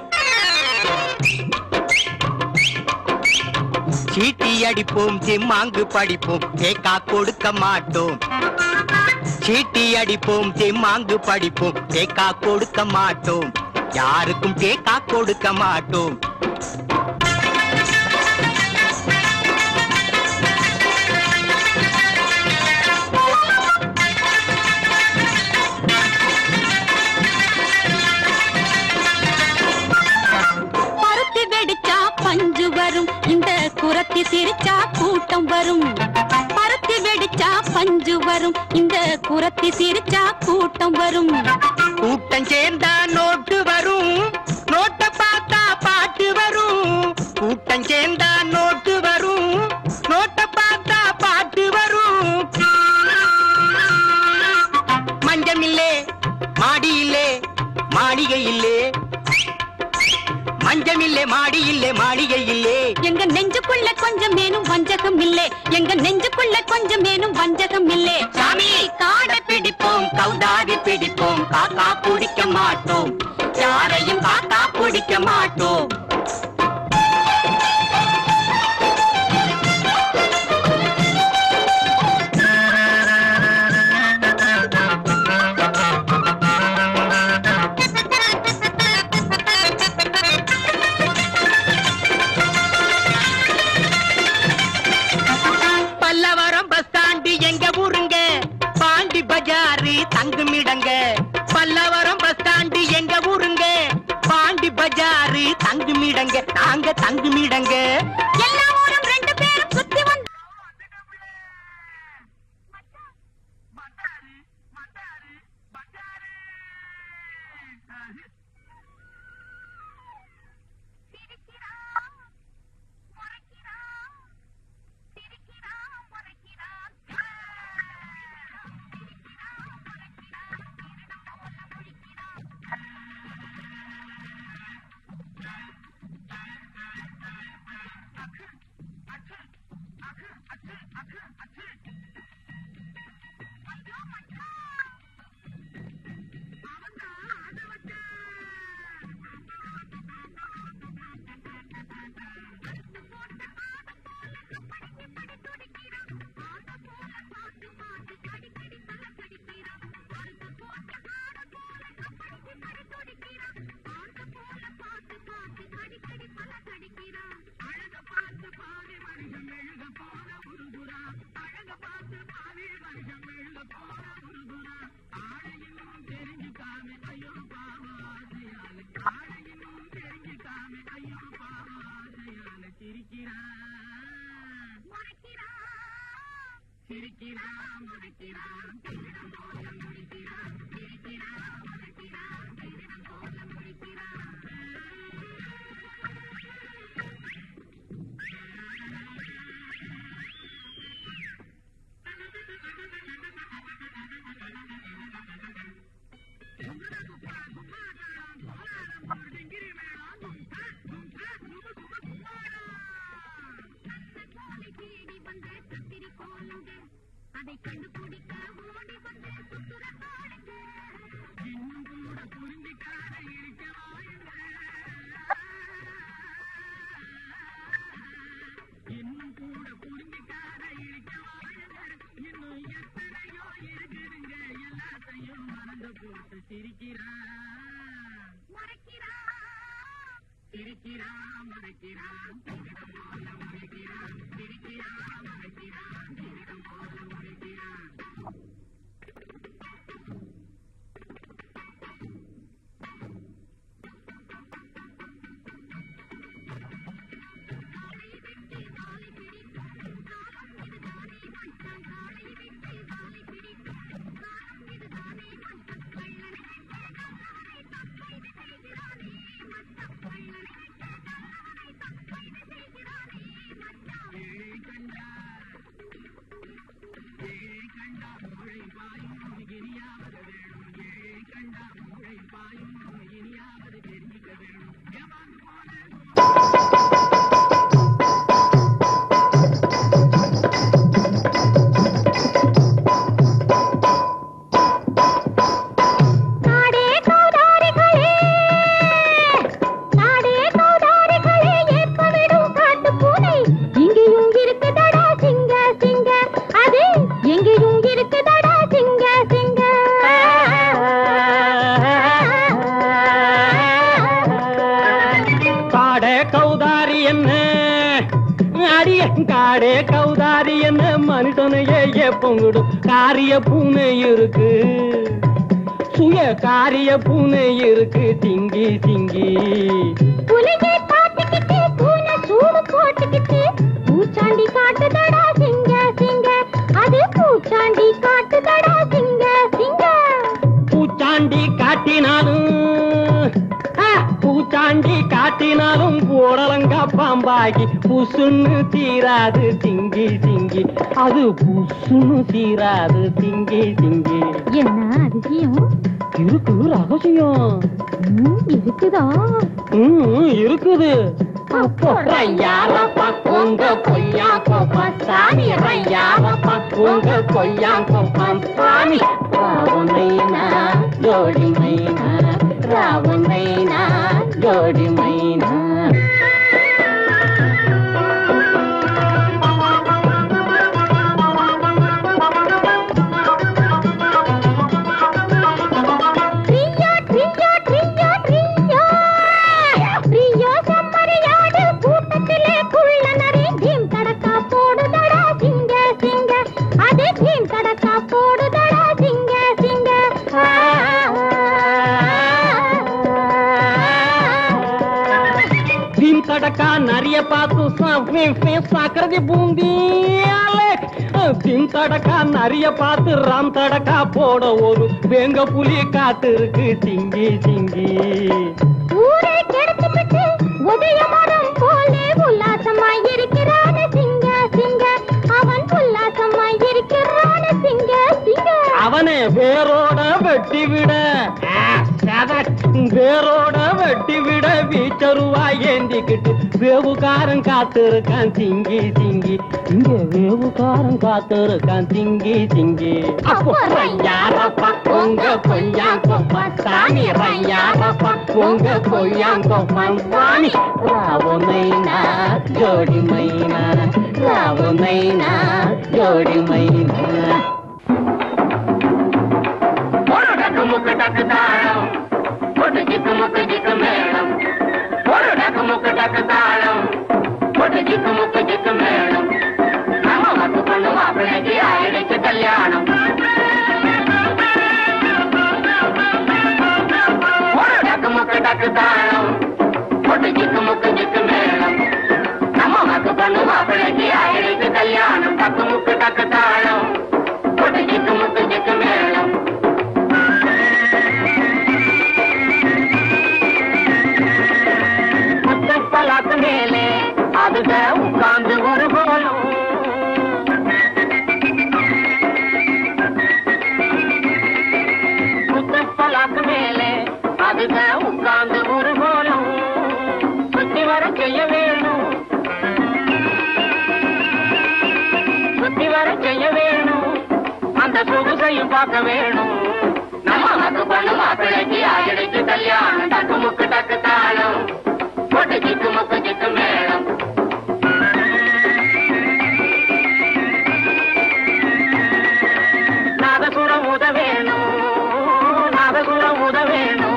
சீட்டி அடிப்போம் தெம்மாங்கு படிப்போம் தேக்கா கொடுக்க மாட்டோம் சீட்டி அடிப்போம் தெம்மாங்கு படிப்போம் தேக்கா கொடுக்க மாட்டோம் யாருக்கும் தேக்கா கொடுக்க மாட்டோம் பருத்தி வெடிச்சா பஞ்சு வரும் இந்த குரத்தி சிரிச்சா கூட்டம் வரும் பருத்தி வெடிச்சா பஞ்சு வரும் இந்த குரத்தி சிரிச்சா கூட்டம் வரும் கூட்டம் சேர்ந்தா நோட்டு வரும் நோட்டை பார்த்தா பாட்டு வரும் கூட்டம் சேர்ந்தா நோட்டு வரும் நோட்டை பார்த்தா பாட்டு வரும் மஞ்சம் இல்லே மாடி இல்லே மாளிகை இல்லே மஞ்சம் இல்லே மாடி இல்லே மாளிகை இல்லே எங்க நெஞ்சுக்குள்ள கொஞ்சம் மேனும் வஞ்சகம் இல்லே எங்க நெஞ்சுக்குள்ள கொஞ்சம் மேனும் வஞ்சகம் இல்லே சாமி காடை பிடிப்போம் கௌதாரி பிடிப்போம் காக்கா பிடிக்க மாட்டோம் யாரையும் காக்கா பிடிக்க மாட்டோம் பல்லவரம் பஸ் ஸ்டாண்டு எங்க ஊருங்க பாண்டி பஜாரு தங்குமிடங்க பல்லவரம் பஸ் ஸ்டாண்டு எங்க ஊருங்க பாண்டி பஜாரு தங்குமிடங்க நாங்க தங்குமிடங்க எல்லா ஊரும் ரெண்டு பேரும் சுத்தி வந்து காடே கௌதாரி என்ன அடிய காடே கௌதாரி என்ன மனுஷனையே எப்பங்குடு காரிய பூனை இருக்கு சுய காரிய பூனை இருக்கு திங்கி திங்கி புலியை பார்த்துக்கிட்டு பூனை சூடு போட்டுக்கிட்டு பூச்சாண்டி காட்டுதடா சிங்க சிங்க அது பூச்சாண்டி காட்டுதடா சிங்க சிங்க பூச்சாண்டி காட்டினாலும் ஆ, பூச்சாண்டி காட்டினாலும் போடலங்கா பாம்பாகி புசுன்னு தீராது திங்கி திங்கி அது புசுன்னு தீராது திங்கி திங்கி என்ன அதிசயம் இருக்கு ரகசியம் ம், இருக்குதா ம், இருக்குது அப்போ ரையாரப்பா உங்க கொய்யா கோப்பா சாமி ரையாரப்பா உங்க கொய்யா கோப்பா சாமி ராவணைனா ஜோடி மைனா ராவணைனா ஜோடி மைனா ட்ரியோ ட்ரியோ ட்ரியோ ட்ரியோ ட்ரியோ செம்மறியாடு கூட்டத்திலே குள்ள நரி ஜீம் தடக்கா போடுதடா சிங்க சிங்க அது ஜீம் தடக்கா போடுதடா சிங்க சிங்க தீம் தடக்கா நிறைய பார்த்து சாக்கிறதி பூந்தி தீம் தடக்கா நிறைய பார்த்து ராம் தடக்கா போட ஒரு வேங்க புலி காத்து இருக்கு திங்கி திங்கி ஊரை கெடுத்துவிட்டு உதயமரம் போலே உல்லாசமாய் இருக்கிறான சிங்க சிங்க அவன் உல்லாசமாய் இருக்கிறான சிங்க சிங்க அவனை வேரோட வெட்டி விட ஆ, சதக். வேரோட வெட்டி விட வீச்சருவா ஏந்திக்கிட்டு வேவுகாரன் காத்திருக்கான் திங்கி திங்கி இங்க வேவுகாரன் காத்திருக்கான் திங்கி திங்கி அப்போ ரையாரப்பா உங்க கொய்யா கொப்பா சாமி ரையாரப்பா உங்க கொய்யா கொப்பா சாமி ராவணைனா ஜோடி மைனா ராவணைனா ஜோடி மைனா ஒரு டக்கு முக்கு டக்கு தாளம் ஒரு ஜிக்கு முக்கு ஜிக்கு மேளம் ஒரு டக்கு முக்கு டக்கு தாளம் ஒரு ஜிக்கு முக்கு ஜிக்கு மேளம் நம்ம வந்து பொண்ணு மாப்பிள்ளைக்கு ஆயிடுச்சு கல்யாணம் ஒரு டக்கு முக்கு டக்கு தாளம் ஒரு ஜிக்கு முக்கு ஜிக்கு மேளம் நம்ம வந்து பொண்ணு மாப்பிள்ளைக்கு ஆயிடுச்சு கல்யாணம் டக்கு முக்கு டக்கு தாளம் ஒரு ஜிக்கு முக்கு ஜிக்கு மேளம் முத்தப்பலாக்கு மேலே அதுக உட்கார்ந்து ஒரு போலும் முத்தப்பலாக்கு மேலே அதுக உட்கார்ந்து ஒரு போலும் சுத்தி வர செய்ய வேணும் சுத்தி வர செய்ய வேணும் அந்த சொகுசையும் பார்க்க வேணும் நம்ம மக்கு பண்ணு மாப்பிள்ளைக்கு ஆயிடுச்சு கல்யாணம் டக்கு முக்கு டக்கு தாளம் பொட்டு சிக்கு முக்கு சிக்கு மேளம் நாதசுரம் உத வேணும் நாதசுரம் உத வேணும்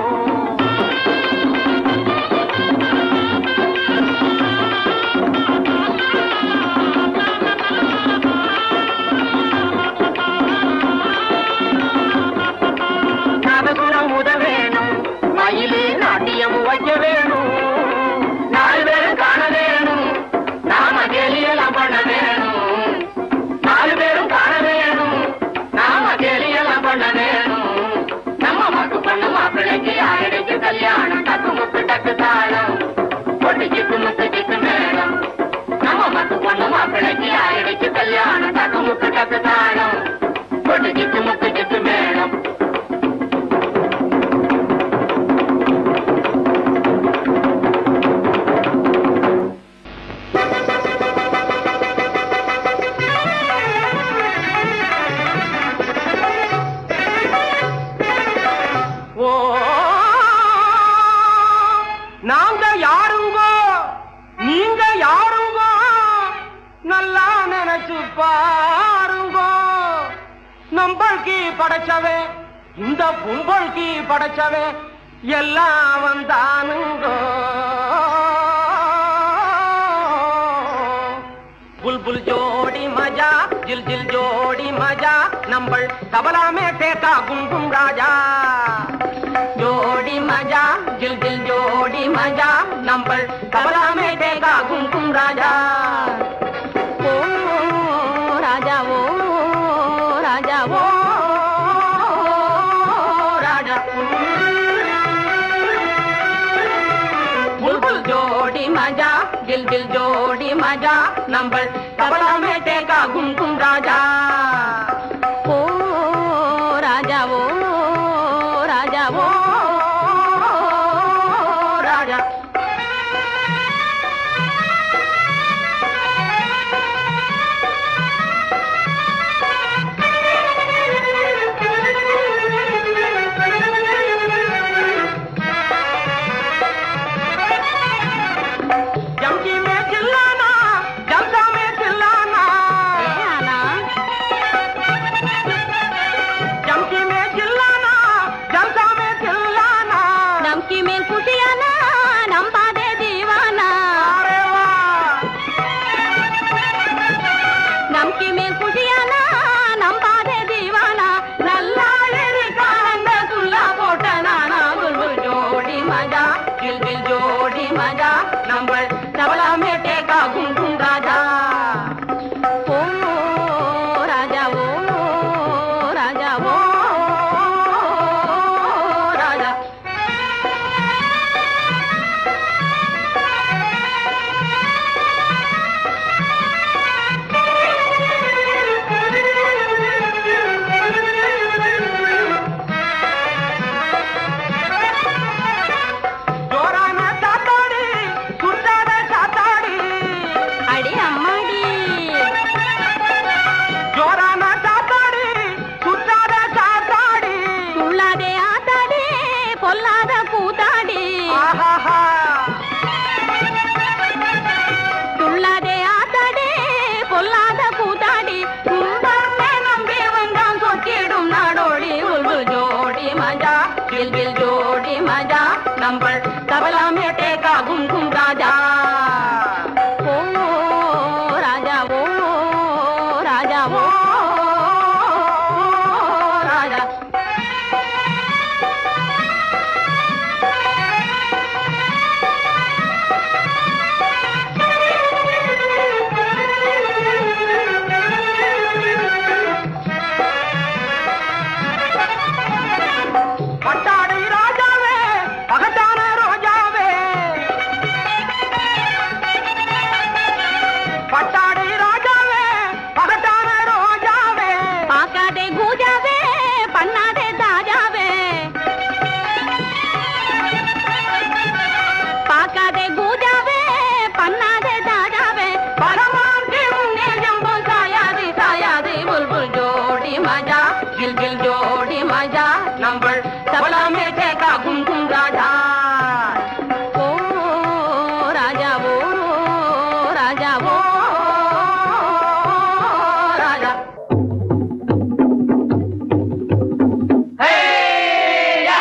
நாதசுரம் உத வேணும் மயிலு நாட்டியம் வைக்க வேணும் நாலு பேரும் காண வேணும் நாம கேலியெல்லாம் பண்ண வேணும் நாலு பேரும் காண வேணும் நாம கேலியெல்லாம் பண்ண வேணும் நம்ம மக்கு பண்ணு மாப்பிள்ளைக்கு ஆயிடுச்சு கல்யாணம் டக்கு முக்கு டக்கு தாளம் பொட்டு சிக்கு முக்கு சிக்கு மேளம் நம்ம மக்கு பொண்ணு மாப்பிள்ளைக்கு ஆயிடுச்சு கல்யாணம் டக்கு முக்கு டக்கு தாளம் பொட்டு சிக்கு முக்கு சிக்கு மேளம் ஓ நாங்க யாருங்கோ நீங்க யாருங்கோ நல்லா நினைச்சு பாருங்கோ நம்பளுக்கு படைச்சவே இந்த பொம்பளுக்கு படைச்சவே எல்லாம் வந்தானுங்கோ நம்பள் தபலாமே தேக்கா குங்கும் ராஜா ஜோடி மஜா ஜில் ஜில் ஜோடி மஜா நம்பள் தபலாமே தேக்கா குங்கும் ராஜா ஓ ராஜா ஓ ராஜா ஓ ராஜா புல்புல் ஜோடி மஜா दिल दिल जोड़ी मजा नंबर तबला में टेका गुम गुम राजा ஓ ராஜா ஓ ராஜா ஓ राजा जमकी में चिल्लाना जमका में चिल्लाना ஏனா जमकी में चिल्लाना जमका में चिल्लाना நம்கி மேல் குட்டியானா நம்பாதே தீவானா अरे वाह நம்கி மேல் குட்டியானா நம்பாதே தீவானா நல்லா காந்த துல்லா போட்ட நானா புல்புல் ஜோடி மஜா दिल दिल जोड़ी मजा नंबर तबला में टेका गुम गुम राजा ஓ ராஜா ஓ ராஜா ஓ राजा ஜோரான சாத்தாடி சுத்தாத சாத்தாடி அடி அம்மாடி ஜோரான சாத்தாடி சுத்தாத சாத்தாடி துள்ளாதே ஆத்தாடி பொல்லாத கூத்தாடி ஆஹாஹா துள்ளாதே ஆத்தாடி பொல்லாத கூத்தாடி கும்பமே நம்பி வந்தான் சொக்கிடும் நாடோடி உள்வு ஜோடி மஜா தில் தில் ஜோடி மஜா நம்பள் தபலா में टेका गुम गुम राजा ஓ ராஜா ஓ ராஜா ஓ ராஜா பட்டாடை ராஜாவே பகட்டான ரோஜாவே பட்டாடை ராஜாவே பகட்டான ரோஜாவே பார்க்காதே கூஜாவே பண்ணாதே தாஜாவே பார்க்காதே கூஜாவே பண்ணாதே தாஜாவே பரமான் के मुन्ने जंबो सायादी सायादी बुलबुल जोड़ी मजा गिल गिल जोड़ी मजा नंबर तबला में ठेका घुम घुम राजा ஓ ராஜா ஓ ராஜா ஓ राजा Hey ya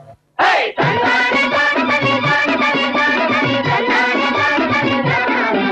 Hey!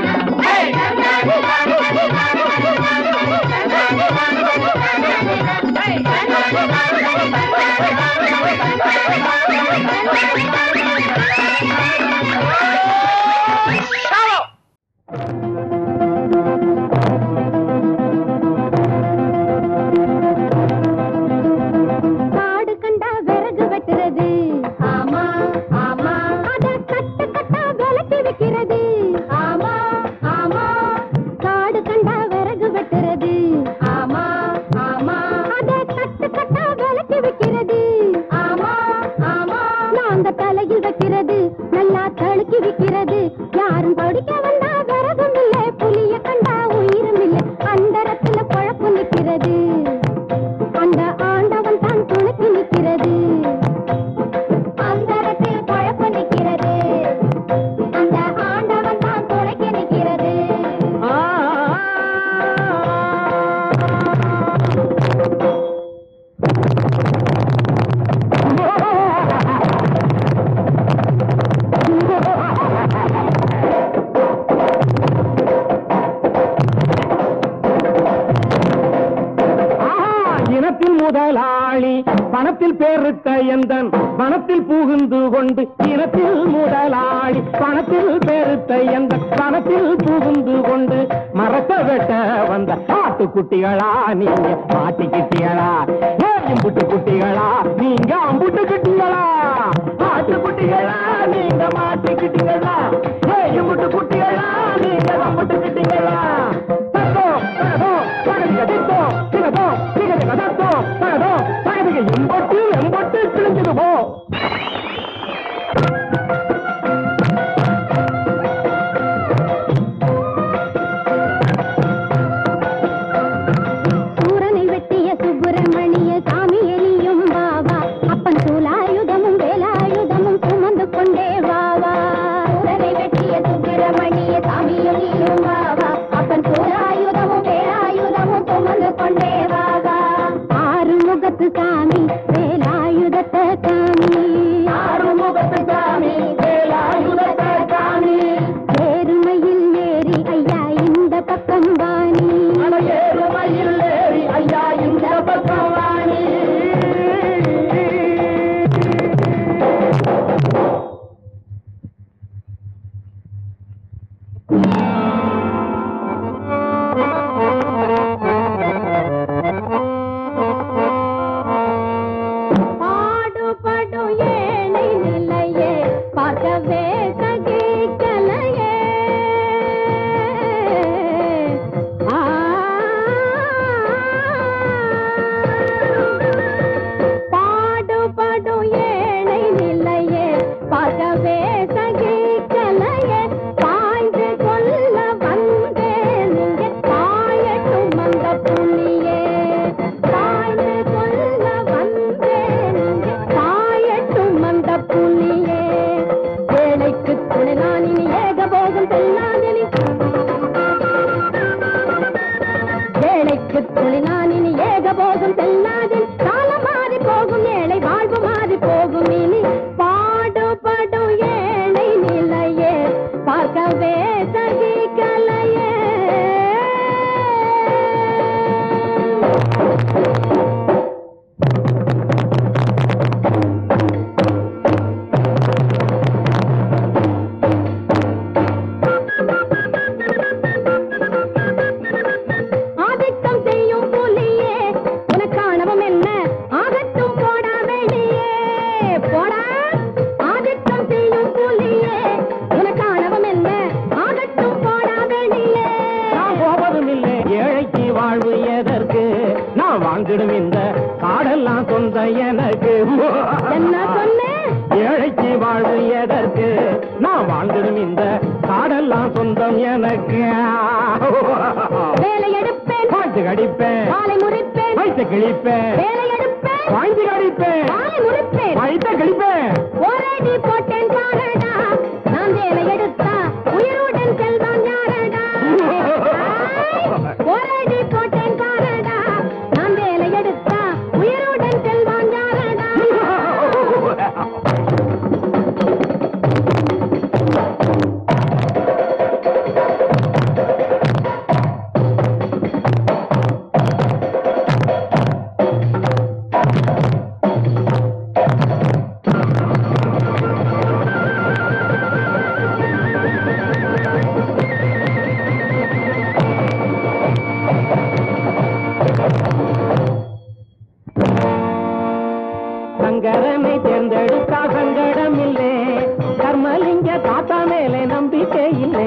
பணத்தில் பேருத்த எந்தன் பணத்தில் புகுந்து கொண்டு இனத்தில் முதலாளி பணத்தில் பேருத்த எந்தன் பணத்தில் புகுந்து கொண்டு மரத்த வெட்ட வந்த ஆட்டுக்குட்டிகளா நீங்க மாட்டிக்கிட்டிகளா ஏம்புட்டு குட்டிகளா நீங்க அம்புட்டு குட்டிகளா ஆட்டுக்குட்டிகளா நீங்க மாட்டிக்கிட்டீங்களா ஏம்புட்டு குட்டிகளா நீங்க அம்புட்டு கிட்டீங்களா தத்தோ தகதோ தகதிக தித்தோ திகதோ திகதிக தத்தோ தகதோ தகதிக எம்பட்டு எம்பட்டு கிழிஞ்சது போ சூரனை வெட்டிய சுப்பிரமணிய சாமி எலியும் வாவா அப்பன் சூலாயுதமும் வேலாயுதமும் சுமந்து கொண்டே வாவா சூரனை வெட்டிய சுப்பிரமணிய சாமி எலியும் வாவா அப்பன் சூலாயுதமும் வேலாயுதமும் சுமந்து கொண்டே வாவா ஆறு முகத்து சாமி வேலாயுதத்தை காமி ஆறு முகத்து சாமி வேலாயுதத்தை காமி ஏறுமையில் ஏறி ஐயா இந்த பக்கம் வாணி ஏறுமையில் ஏறி ஐயா இந்த பக்கம் வாணி பாடுபடும் ஏழை நிலையே பார்க்கவே சகிக்கலையே ஆ. பாடுபடும் ஏழை நிலையே பார்க்கவே சகிக்கலையே பாய்ந்து கொல்ல வந்தேன் இங்கே பாயட்டும் அந்த புலியே பாய்ந்து கொல்ல வந்தேன் இங்கே பாயட்டும் அந்த புலியே ஏழைக்கு துணை நான் இனி ஏகபோகம் செல்லாதெனி ஏழைக்கு துணை நான் இனி ஏகபோகம் செல்லாதெனி காலம் மாறி போகும் ஏழை வாழ்வு மாறி போகும் இனி பாடுபடும் ஏழை நிலையே பார்க்கவே சகிக்கலையே ஆதிக்கம் செய்யும் புலியே உனக்கானவம் என்ன ஆகட்டும் போடா வெளியே போடா ஆதிக்கம் செய்யும் புலியே உனக்கானவம் என்ன ஆகட்டும் போடா வெளியே நான் போவதும் இல்லை ஏழைக்கு வாழ்வு எதற்கு நான் வாங்கிடும் இந்த காடெல்லாம் சொந்த எனக்கு என்ன சொன்னேன் ஏழைக்கு வாழ்வு எதற்கு நான் வாழ்ந்திடும் இந்த காடெல்லாம் சொந்தம் எனக்கு வேலை எடுப்பேன் பாய்ச்சி கடிப்பேன் காலை முறிப்பேன் வயிற்று கிழிப்பேன் வேலை எடுப்பேன் பாய்ச்சி கடிப்பேன் காலை முறிப்பேன் வயிற்று கிழிப்பேன் ஒரடி போட்டேன் பாரடா நான் வேலை எடுத்தா உயிருடன் செல்வான் யாரடா ஒரடி போட்டேன் பாரடா நான் வேலை எடுத்தா உயிருடன் செல்வான் யாரடா சங்கரனை தேர்ந்தெடுத்தா சங்கடம் இல்லை கர்மலிங்க தாத்தா மேலே நம்பிக்கை இல்லை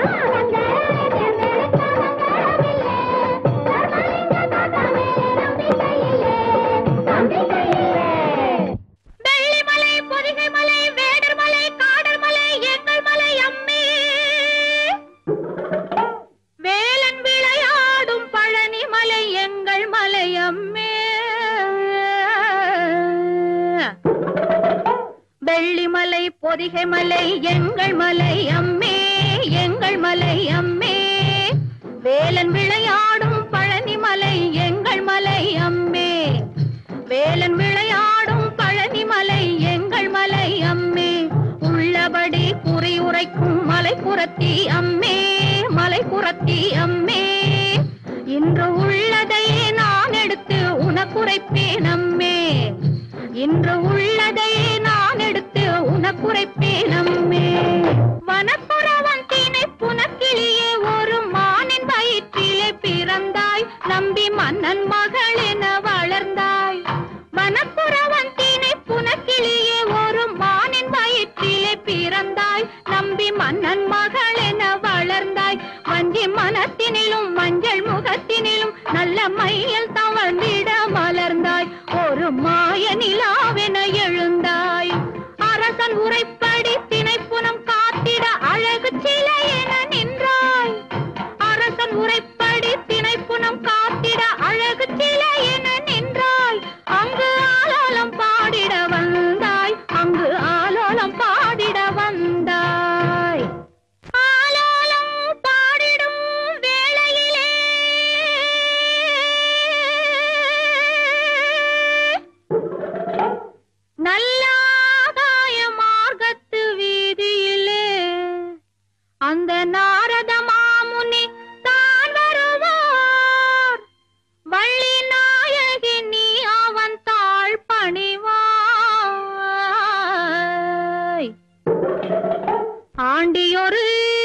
வெள்ளிமலை பொதிகை மலை வேடர் மலை காடர் மலை எங்கள் மலை அம்மே வேலன் விளையாடும் பழனி மலை எங்கள் மலை அம்மே வெள்ளிமலை பொதிகை மலை எங்கள் மலை அம்மே எங்கள் மலை அம்மே வேலன் விளையாடும் பழனி மலை எங்கள் மலை அம்மே வேலன் விளையாடும் பழனி மலை எங்கள் மலை அம்மே உள்ளபடி குறி உரைக்கும் மலை புறத்தி அம்மே மலை புறத்தி அம்மே இன்று உள்ளதையே நான் எடுத்து உனக்குரைப்பேன் அம்மே இன்று உள்ளதை நான் எடுத்து உனக்குரைப்பேன் அம்மே வனப்புறவன் தீனை புனக்கிளியே ஒரு மானின் வயிற்றிலே பிறந்தாய் நம்பி மன்னன் மகள் என வளர்ந்தாய் வனப்புறவன் தீனை புனக்கிளியே ஒரு மானின் வயிற்றிலே பிறந்தாய் நம்பி மன்னன் மகள் என வளர்ந்தாய் வஞ்சி மனத்தினிலும் மஞ்சள் முகத்தினிலும் நல்ல மையல் தவழ்ந்திட மலர்ந்தாய் ஒரு மாய நிலாவென எழுந்தாய் அரசன் உரைப்படி திணைப்புனம் காத்திட அழகு சிலை என நின்றாய் அரசன் உரைப்படி திணைப்புனம் காத்திட அழகு சிலை என நின்றாய் அங்கு ஆலோலம் பாடிட வந்தாய் அங்கு ஆலோலம் பாடிட வந்தாய் ஆலோலம் பாடிடும் வேளையிலே நல்லாதாய மார்க்கத்து வீதியிலே அந்த நாரத மாமுனி தான் வருவார் வள்ளி நாயகி நீ அவன் தாழ் பணிவாய் ஆண்டியொரு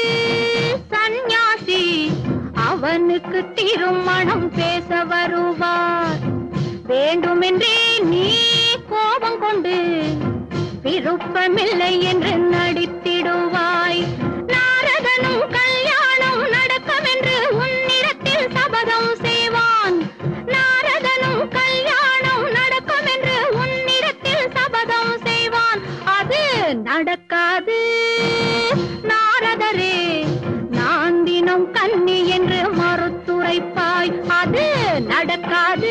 சந்நியாசி அவனுக்கு திருமணம் பேச வருவார் வேண்டுமென்றே நீ கோபம் கொண்டு விருப்பமில்லை என்று நடித்திடுவாய் நாரதனும் கல்யாணம் நடக்கும் என்று உன்னிடத்தில் சபதம் செய்வான் நாரதனும் கல்யாணம் நடக்கும் என்று உன்னிடத்தில் சபதம் செய்வான் அது நடக்காது நாரதரே நான் தினம் கன்னி என்று மறுத்துரைப்பாய் அது நடக்காது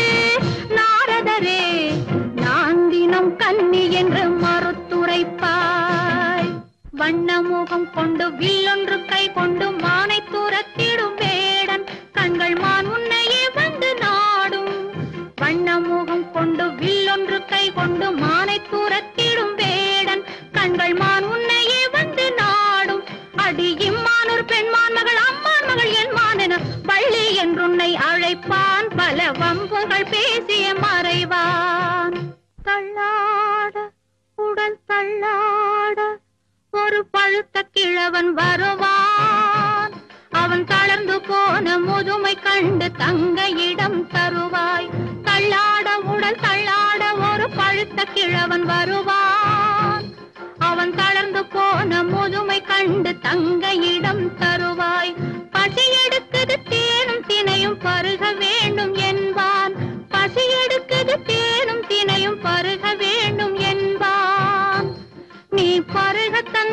நாரதரே நான் தினம் கன்னி என்று மறுத்துரைப்பாய் வண்ணமுகம் கொண்டு வில்லொன்று கை கொண்டு மானை துரத்திடும் வேடன் கண்கள் மான் உன்னையே வந்து நாடும் வண்ணமுகம் கொண்டு வில்லொன்று கை கொண்டு மானை துரத்திடும் வேடன் கண்கள் மான் உன்னையே வந்து நாடும் அடி இம்மானூர் பெண்மான் மகள் அம்மான் மகள் என் மானென பள்ளி என்றுன்னை அழைப்பான் பல வம்புகள் பேசிய மறைவான் தள்ளாட உடல் தள்ளாட ஒரு பழுத்த கிழவன் வருவான் அவன் தளர்ந்து போன முதுமை கண்டு தங்கையிடம் தருவாய் தள்ளாட உடல் தள்ளாட ஒரு பழுத்த கிழவன் வருவான் அவன் தளர்ந்து போன முதுமை கண்டு தங்கையிடம் தருவாய் பசி எடுக்குது தேனும் தினையும் பருக வேண்டும் என்பான் பசி எடுக்குது தேனும் தினையும் பருக வேண்டும் என்பான் நீ பருக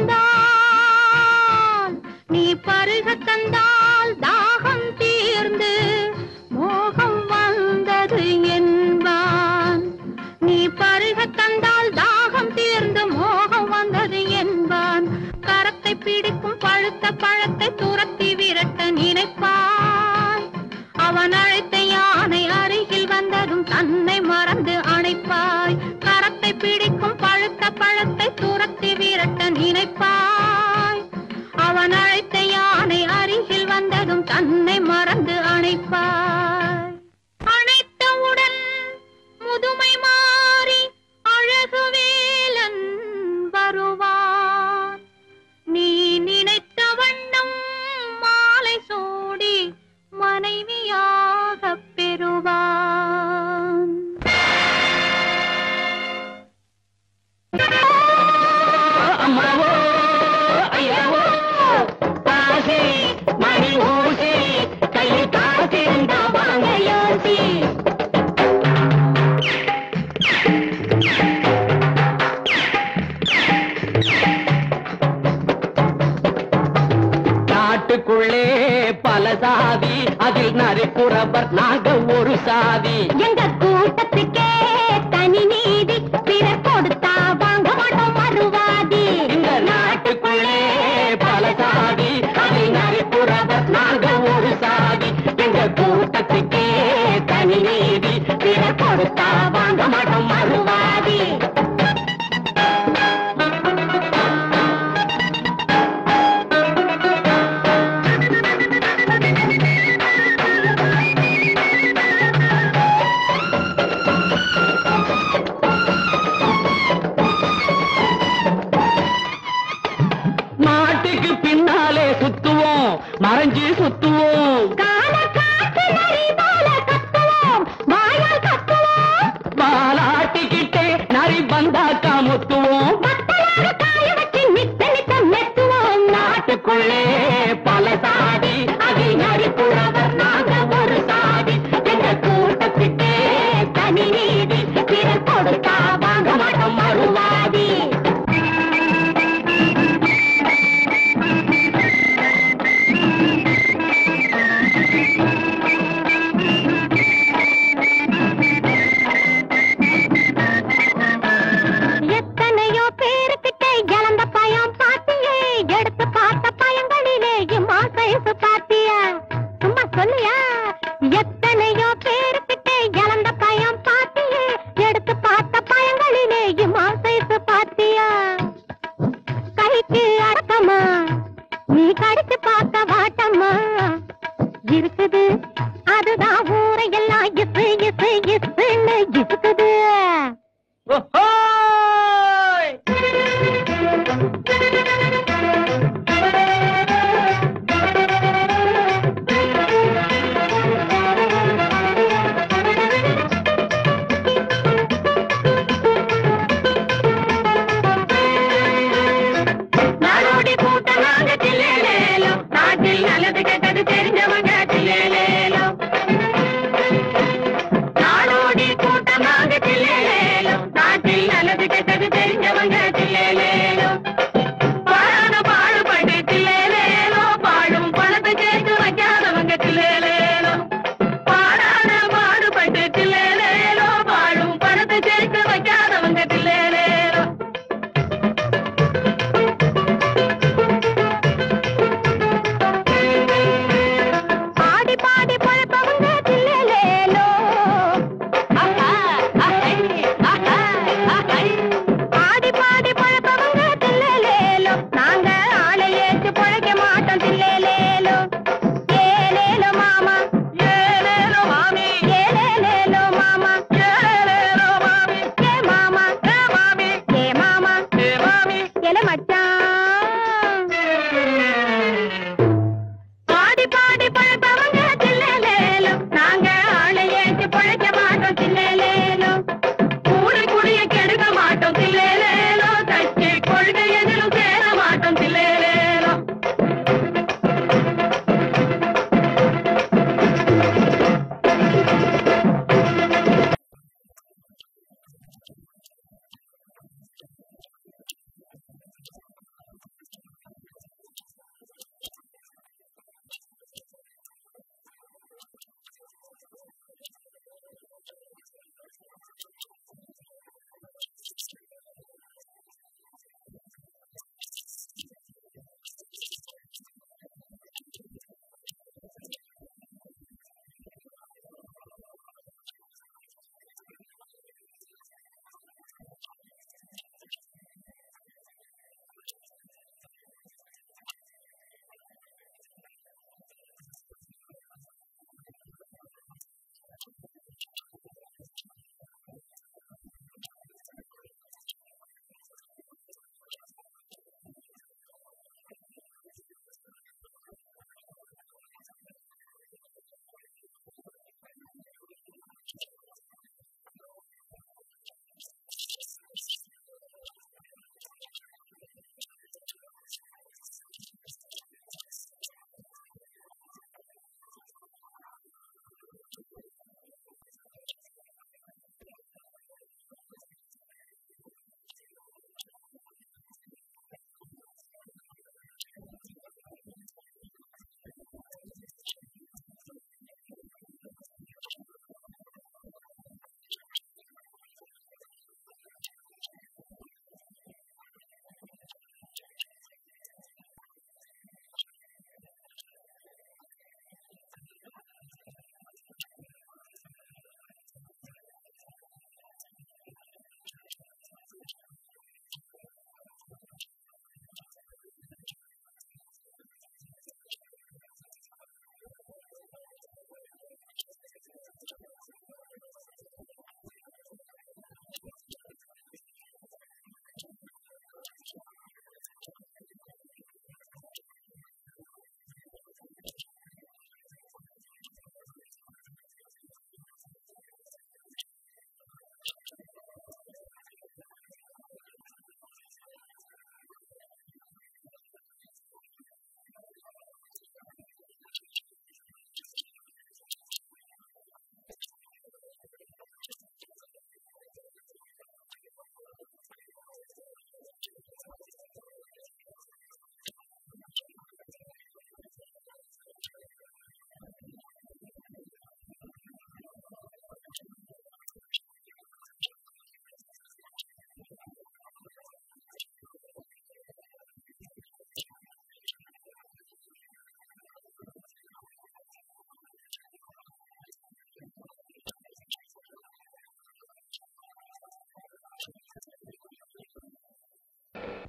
தந்தால் நீ பருக தந்தால் தாகம் தீர்ந்து மோகம் வந்தது என்பான் நீ பருக தந்தால் தாகம் தீர்ந்து மோகம் வந்தது என்பான் கரத்தை பிடிக்கும் பழுத்த பழத்தை துரத்தி விரட்ட நினைப்பாய் அவன் அழைத்த யானை அருகில் வந்ததும் தன்னை மறந்து அணைப்பாய் கரத்தை பிடிக்கும் பழுத்த பழத்தை துரத்தி விரட்ட நினைப்பாய் அவன் அழைத்த யானை அருகில் வந்ததும் தன்னை மறந்து அணைப்பாய் அணைத்தவுடன் முதுமை மாறி அழகு வேலன் வருவான் நீ நினைத்த வண்ணம் மாலை சூடி மனைவியாக பெறுவான் அம்மாவோ ஐயாவோ காசி மணி ஊசி கையில் காசி இருந்தா வாங்க யோசி நாட்டுக்குள்ளே பல சாதி அதில் நரிப்புறவர் நாங்க ஒரு சாதி எங்க கூட்டத்துக்கே தனி நீதி பிறர் கொடுத்தா வாங்க மாட்டோம் மறுவாதி இந்த நாட்டுக்குள்ளே பல சாதி அதில் நரிப்புறவர் நாங்க ஒரு சாதி எங்க கூட்டத்துக்கே தனி நீதி பிறர் கொடுத்தா வாங்க மாட்டோம் மறுவாதி மறைஞ்சு சுத்துவோம் கால காத்து நரி போல கத்துவோம் வாயால் கத்துவோம் பாலாட்டிக்கிட்டே நரி வந்தாக்கா முத்துவோம் மத்தளோட காய வச்சு நித்த நித்த மெத்துவோம் நாட்டுக்குள்ளே பல சாதி அதில் நரிப்புறவர் நாங்க ஒரு சாதி எங்க கூட்டத்துக்கே தனி நீதி பிறர் கொடுத்தா வாங்க மாட்டோம் மறுவாதி எத்தனையோ பேருக்கிட்ட இழந்த பயம் பாத்தியே எடுத்து பார்த்த பயங்களிலே இம்மா சைசு பாத்தியா சும்மா சொல்லியா எத்தனையோ பேருக்கிட்ட இழந்த பயம் பாத்தியே எடுத்து பார்த்த பயங்களிலே இம்மா சைசு பாத்தியா கைக்கு அடக்கமா நீ கடிச்சு பார்க்க வாட்டம்மா இருக்குது அதுதான் ஊரையெல்லாம் இசு இசு இசுன்னு இருக்குது ஓஹோய்!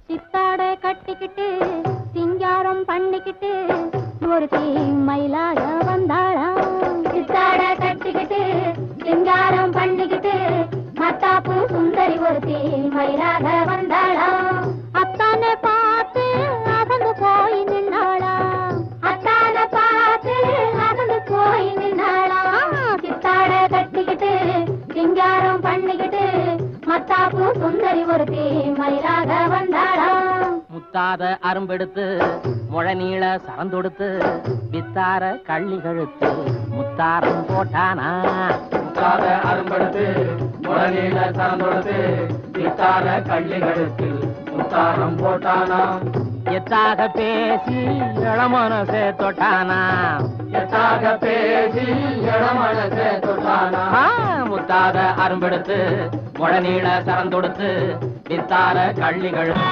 சித்தாடை கட்டிக்கிட்டு சிங்காரம் பண்ணிக்கிட்டு ஒருத்தி மயிலாக வந்தாளாம் சித்தாடை கட்டிக்கிட்டு சிங்காரம் பண்ணிக்கிட்டு மத்தாப்பு சுந்தரி ஒருத்தி மயிலாக வந்தாளாம் அத்தானை பார்த்து அகந்து போய் நின்னாளாம் அத்தானை பார்த்து அகந்து போய் நின்னாளாம் சித்தாடை கட்டிக்கிட்டு சிங்காரம் பண்ணிக்கிட்டு மத்தாப்பு சுந்தரி ஒருத்தி மயிலாக வந்தாளாம் முத்தாத அரும்பெடுத்து முழநீள சரந்தொடுத்து வித்தார கள்ளி கழுத்து முத்தாரம் போட்டானா முத்தாத அரும்படுத்து முழநீள சரந்தொடுத்து வித்தார கள்ளி கழுத்து முத்தாரம் போட்டானா எத்தாக பேசி இளமனசே தொட்டானா எத்தாக பேசி இளமனசே தொட்டானா ஆ, முத்தாத அரும்பெடுத்து முழநீள சரந்தொடுத்து வித்தார கள்ளி கழுத்து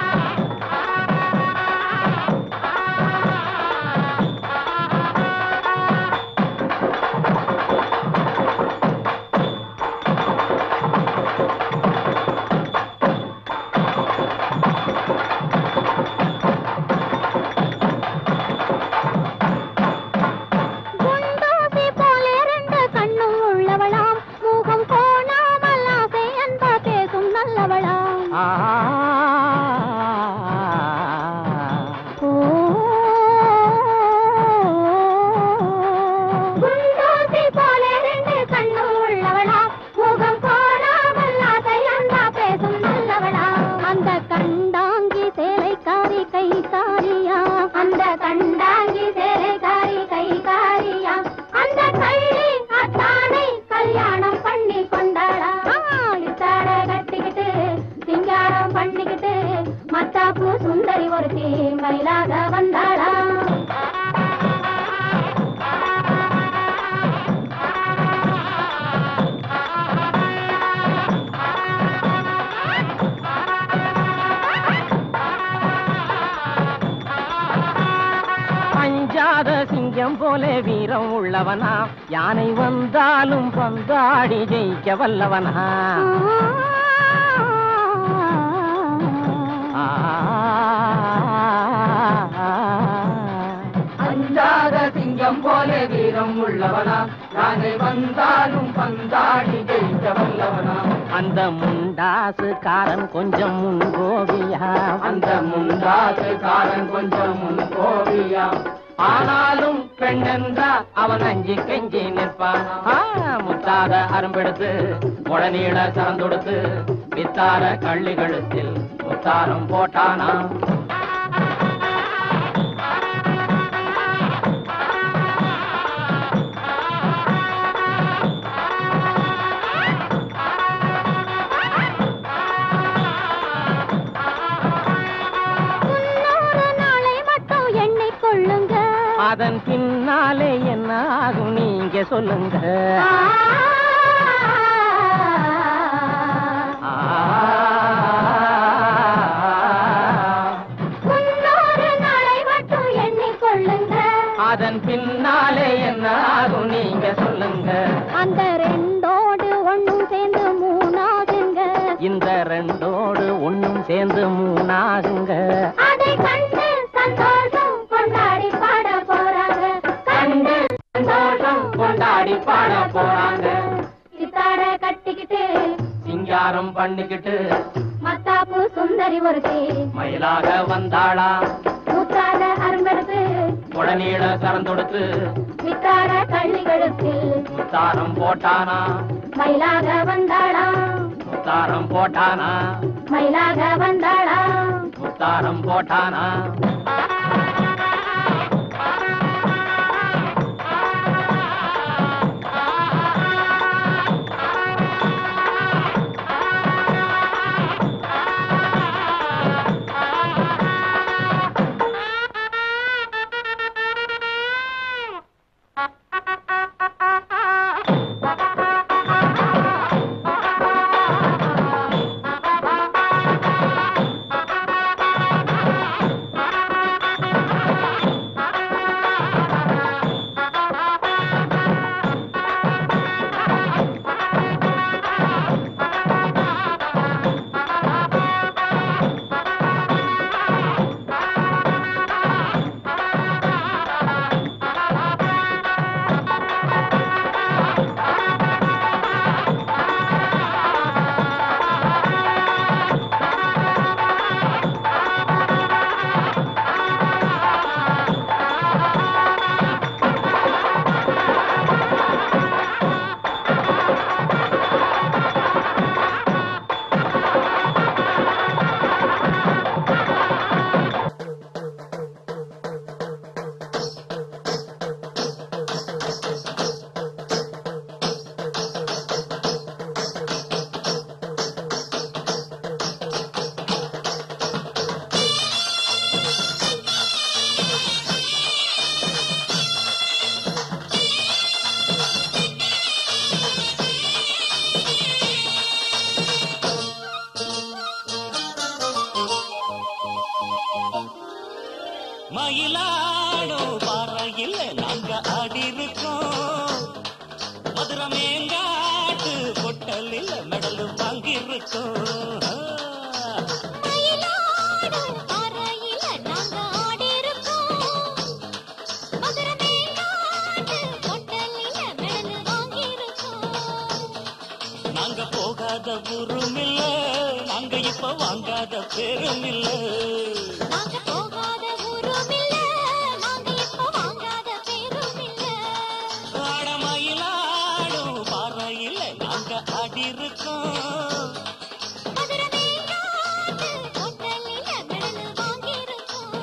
குண்டூசி போல ரெண்டு கண்ணும் உள்ளவளாம் முகம் கோணாமல் ஆசை அன்பா பேசும் நல்லவளாம் ஆ, ஓ குண்டூசி போல ரெண்டு கண்ணும் உள்ளவளாம் முகம் கோணாமல் ஆசை அன்பா பேசும் நல்லவளாம் அந்த கண்டாங்கி சேலைக்காரி கைகாரியா அந்த கண்டாங்கி சேலைக்காரி கைகாரியா அந்த கள்ளி அத்தானை கல்யாணம் பண்ணி கொண்டாளா இத்தாட கட்டிக்கிட்டு சிங்காரம் பண்ணிக்கிட்டு மத்தாப்பு சுந்தரி ஒருத்தி மயிலாக வந்தாளா அஞ்சாத சிங்கம் போல வீரம் உள்ளவனா யானை வந்தாலும் பந்தாடி ஜெயிக்க வல்லவனா ஆ, அஞ்சாத சிங்கம் போல வீரம் உள்ளவனா யானை வந்தாலும் பந்தாடி ஜெயிக்க வல்லவனா அந்த முண்டாசுக்காரன் கொஞ்சம் முன்கோபியா அந்த முண்டாசுக்காரன் கொஞ்சம் முன் கோவியா ஆனாலும் பெண்ணென்றா அவன் அஞ்சி கெஞ்சி நிற்பான் ஆ, முத்தாத அரும்பெடுத்து முழநீள சரந்தொடுத்து வித்தார கள்ளி கழுத்தில் முத்தாரம் போட்டானா முன்னூறு நாளை மட்டும் எண்ணெய் கொள்ளுங்க அதன் பின்னாலே என்ன ஆகும் நீங்க சொல்லுங்க ஆ, முன்னூறு நாளை மட்டும் எண்ணெய் கொள்ளுங்க அதன் பின்னாலே என்ன ஆகும் நீங்க சொல்லுங்க அந்த ரெண்டோடு ஒண்ணும் சேர்ந்து மூணாகுங்க இந்த ரெண்டோடு ஒண்ணும் சேர்ந்து மூணாகுங்க அதை கண்டு சந்தோஷம் கொண்டாடி பாட போறாங்க கண்டு சந்தோஷம் கொண்டாடி பாட போறாங்க சித்தாட கட்டிக்கிட்டு சிங்காரம் பண்ணிக்கிட்டு மத்தாப்பு சுந்தரி ஒருத்தி மயிலாக வந்தாளா முத்தாத அரும்பெடுத்து உடனீள சரந்தொடுத்து வித்தாட கள்ளிகளுத்தில் முத்தாரம் போட்டானா மயிலாக வந்தாளா முத்தாரம் போட்டானா மயிலாக வந்தாளா முத்தாரம் போட்டானா ஆ இருக்கும் மயிலாடும் அறையில நாங்க ஆடியிருக்கோம். மதுரை மேலாட்டு ஹோட்டலில மெடலு வாங்கியிருக்கோம். நாங்க போகாத ஊரும் இல்ல நாங்க இப்ப வாங்காத பேரும் இல்ல நாங்க போகாத ஊரும் இல்ல, நாங்க இப்ப வாங்காத பேரும் இல்ல. ஆடமயிலாடும் பாறையில நாங்க ஆடி இருக்கோம் மதுரை மேலாட்டு ஹோட்டலில மெடலு வாங்கியிருக்கோம்.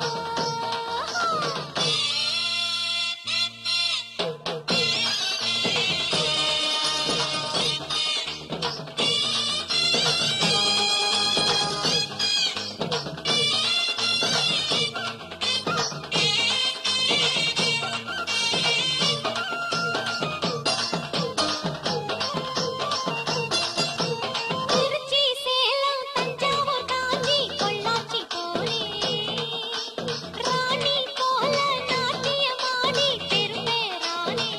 திருச்சி சேலம் தஞ்சாவூர் காஞ்சி பொள்ளாச்சி போலே ராணி போல நாட்டியமாடி பெரும்பேரானே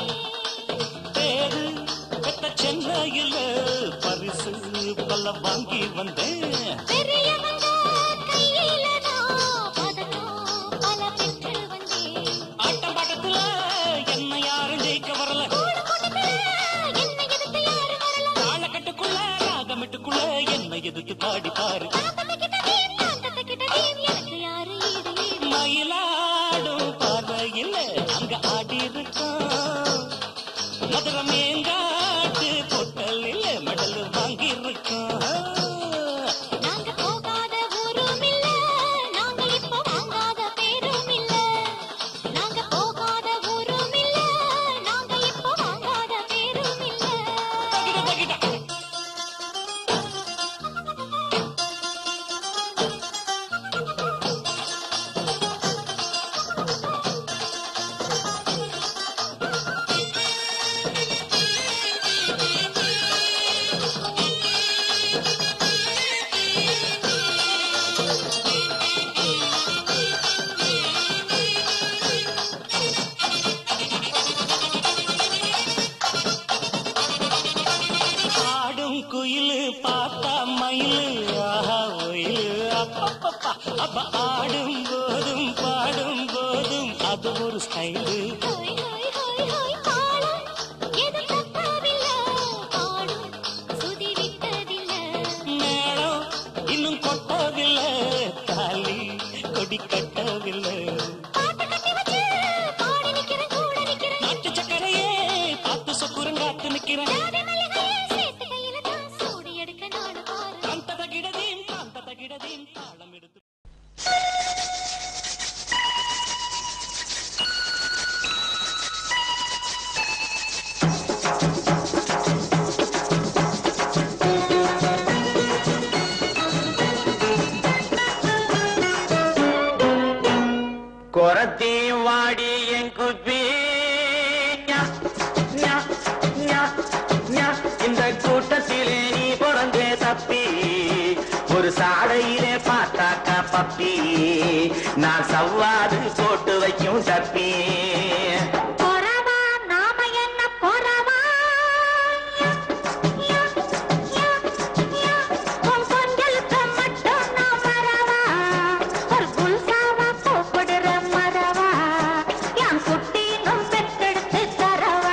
பேரு பெத்த சென்னையில பரிசு பல வாங்கி வந்தேன் பெரியவங்க கையில நான் பதக்கம் பல பெற்று வந்தேன் ஆட்டம் பாட்டத்துல என்ன யாரும் ஜெயிக்க வரல கூடு கூட்டத்துல என்னை எதிர்த்து யாரு வரலாம் தாளக்கட்டுக்குள்ள ராகமிட்டுக்குள்ள என்ன எதிர்த்து பாடி பாரு நான் கத்துக்கிட்டதேன், நான் கத்துக்கிட்டதேன், எனக்கு யாரு ஈடு ஈடு மயிலாடும் பாறையில அங்க ஆடி இருக்கோம் மதுரை மேங்காட்டு பொட்டலில் மெடல் வாங்கி இருக்கோம் நாங்க போகாத ஊரும் இல்ல நாங்க இப்ப வாங்காத பேரும் இல்ல நாங்க போகாத ஊரும் இல்ல நாங்க இப்ப வாங்காத பேரும் இல்ல தகிட தகிட ஆடும் குயிலு பார்த்தா மயிலு ஆஹா ஒயிலு அப்பப்பப்பா அப்ப ஆடும் போதும் பாடும் போதும் அது ஒரு ஸ்டைலு ஹோய் ஹோய் ஹோய் ஹோய் காலம் எது தப்பவில்ல பாடும் சுதி விட்டதில்ல மேளம் இன்னும் கொட்டவில்லை தாலி கொடி கட்டவில்லை பாட்டு கட்டி வச்சு பாடி நிக்கிறேன் கூட நிக்கிறேன் நாட்டு சக்கரையே பார்த்து சொக்குரங்காத்து நிக்கிறேன் ஜாதி மல்லிகையே சேர்த்து கையில தான் சூடி எடுக்க நாடு பாரு காந்த தகிடதீன் காந்த தகிடதீன் தாளம் எடுத்து குரத்தி வாடி என் குப்பி ஞா, ஞா, ஞா, ஞா. இந்த கூட்டத்திலே நீ பிறந்தே தப்பி ஒரு சாடையிலே பார்த்தாக்கா பப்பி நான் சவ்வாது போட்டு வைக்கும் தப்பி போறவா நாம என்ன போறவா யா, யா, யா, உன் கொஞ்சலுக்கு மட்டும் நான் வரவா ஒரு புல்சாவா கூப்பிடுற மரவா என் குட்டினும் பெற்றெடுத்து தரவா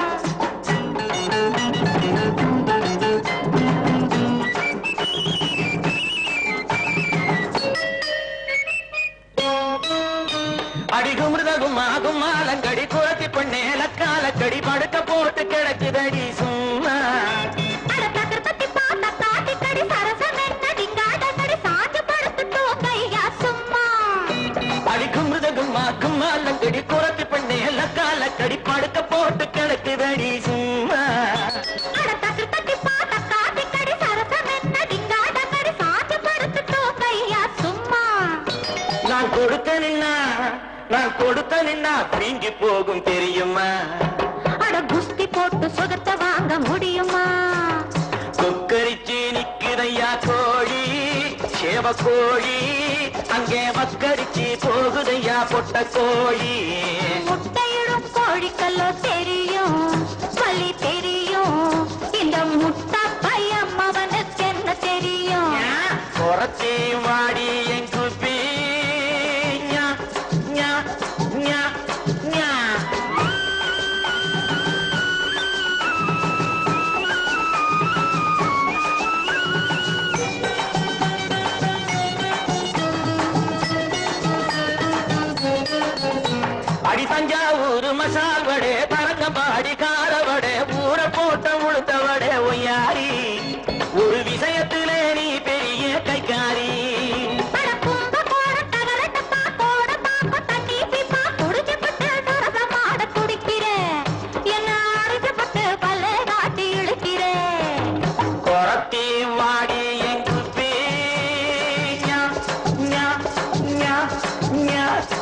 அடிகுமிருத கும்மா கும்மாலங்கடி குரத்தி பண்ணே லக்காலக்கடி படுக்க போட்டு கிடக்குதடி சும்மா அட தக்கர் தட்டி பார்த்தா தாட்டி கடி சரசம் என்ன டிங்காட கடி சாஞ்சு படுத்து தூங்கையா சும்மா அடிகுமிருத கும்மா கும்மாலங்கடி குரத்தி பண்ணே லக்காலக்கடி படுக்க போட்டு கிடக்குதடி சும்மா அட தக்கர் தட்டி பார்த்தா தாட்டி கடி சரசம் என்ன டிங்காட கடி சாஞ்சு படுத்து தூங்கையா சும்மா நான் கொடுத்த நின்னா நான் கொடுத்த நின்னா பிரிங்கி போகும் தெரியுமா அட குஸ்தி போட்டு சுகத்தை வாங்க முடியுமா கொக்கரிச்சு நிக்குதையா கோழி சேவ கோழி அங்கே மக்கரிச்சு போகுதையா பொட்ட கோழி முட்டையிடும் கோழிக்கல்லோ தெரியும் பள்ளி தெரியும் இந்த முட்டை பையன் அவனுக்கு அடி தஞ்சாவூர் மசால் வடை தரங்கம்பாடி கார வடை ஊற போட்ட உளுத்த வடை ஒய்யாரி ஒரு விஷயத்திலே நீ பெரிய கைக்காரி அட பூம்ப போட தகரட்டப்பா போட பாப்ப தட்டி பிப்பா குடிச்சு பட்டு சரசமாட குடிக்கிறேன் என்ன அடிச்சு பட்டு பல்ல காட்டி இழுக்கிறேன் கொரத்தி வாடி எங்கு பே ஞா, ஞா, ஞா, ஞா.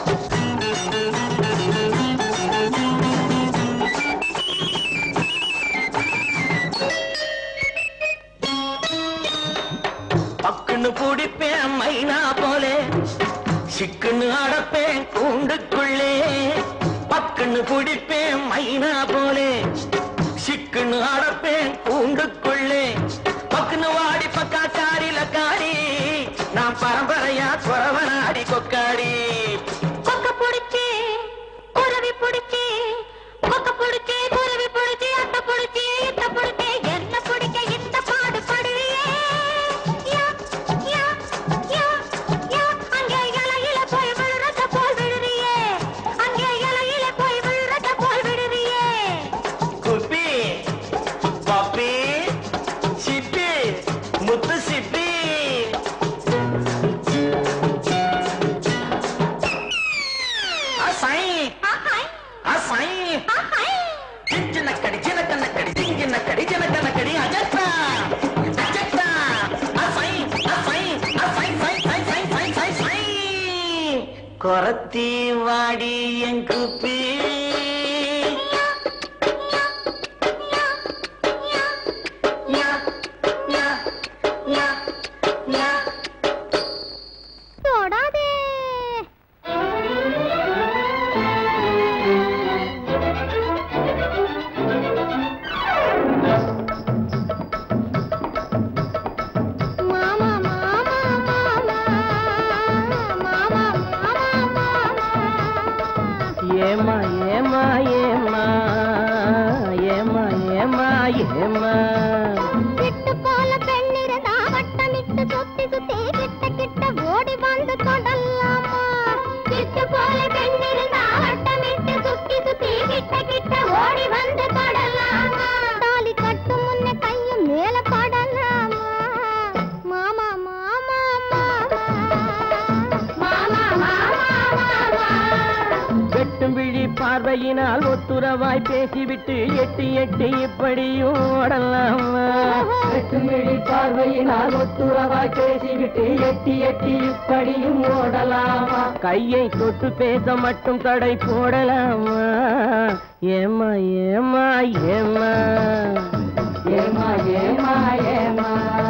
பக்குன்னு பிடிப்பேன் மைனா போலே சிக்குன்னு அடப்பேன் கூண்டுக்குள்ளே பக்குன்னு பிடிப்பேன் மைனா போலே சிக்குன்னு அடப்பேன் கூண்டுக்குள்ளே பக்குன்னு வாடி பக்கா காரில காரி நான் பரம்பரையா குறவனாடி கொக்காடி கொக்க புடிச்சு குருவி புடிச்சு கொக்க புடிச்சு குருவி புடிச்சு அத்த புடிச்சு இத்த புடிச்சு என்ன புடிக்க இந்த பாடு படுவியே யா, யா, யா, யா. அங்கே இலையில போய் விழுறத போல் விழுறியே அங்கே இலையில போய் விழுறத போல் விழுறியே குப்பி பப்பி சிப்பி முத்து சிப்பி அசை ஆஹாய், அசை ஆஹாய். சின்னக்கடி சின்னக்கண்ணக்கடி சிங்கினக்கடி சின்னக்கண்ணக்கடி அஜத்தா அஜத்தா அசை அசை அசை சை சை சை சை சை சை கொரத்தி வாடி என் குப்பி ஞா, ஞா, ஞா, ஞா. தொடாதே மாமா மாமா மாமா மாமா மாமா மாமா ஏமா ஏமா ஏமா ஏமா ஏமா ஏமா விட்டு போல பெண்ணிருந்தா வட்டமிட்டு சுத்தி சுத்தி கிட்ட கிட்ட ஓடி வந்து தொடலாமா விட்டு போல பெண்ணிருந்தா வட்டமிட்டு சுத்தி சுத்தி கிட்ட கிட்ட ஓடி வந்து தொடலாமா தாலி கட்டும் முன்ன கையும் மேல படலாமா மாமா மாமா மாமா மாமா மாமா மாமா வெட்டும் விழி பார்வையினால் ஒத்துறவாய் பேசிவிட்டு எட்டி எட்டி இப்படியும் ஓடலாமா வெட்டும் விழி பார்வையினால் ஒத்துறவாய் பேசிவிட்டு எட்டி எட்டி இப்படியும் ஓடலாமா கையை தொட்டு பேச மட்டும் தடை போடலாமா ஏமா ஏமா ஏமா ஏமா ஏமா ஏமா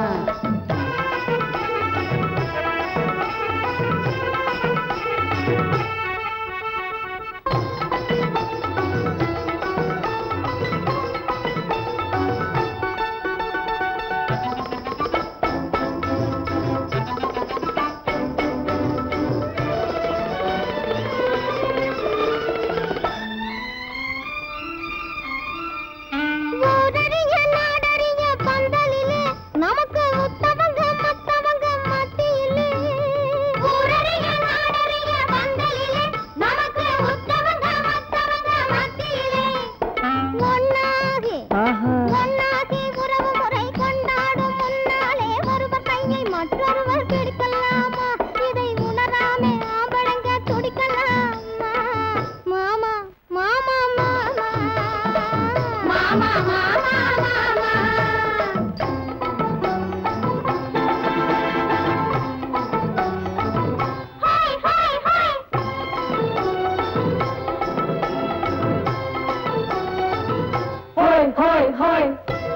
ஊரறிய நாடறிய பந்தலிலே நமக்கு உத்தவங்க மத்தவங்க மத்தியிலே ஊரறிய நாடறிய பந்தலிலே நமக்கு உத்தவங்க மத்தவங்க மத்தியிலே ஒன்னாகி ஆஹா ஒன்னாகி உறவு முறை கொண்டாடும் முன்னாலே ஒருவர் கையை மற்றொருவர் பிடிக்கலாமா இதை உணராமே ஆம்பளங்க துடிக்கலாமா மாமா மாமா மாமா மாமா மாமா மாமா ஹாய் ஹாய் ஹாய் ஹோய் ஹோய் ஹோய்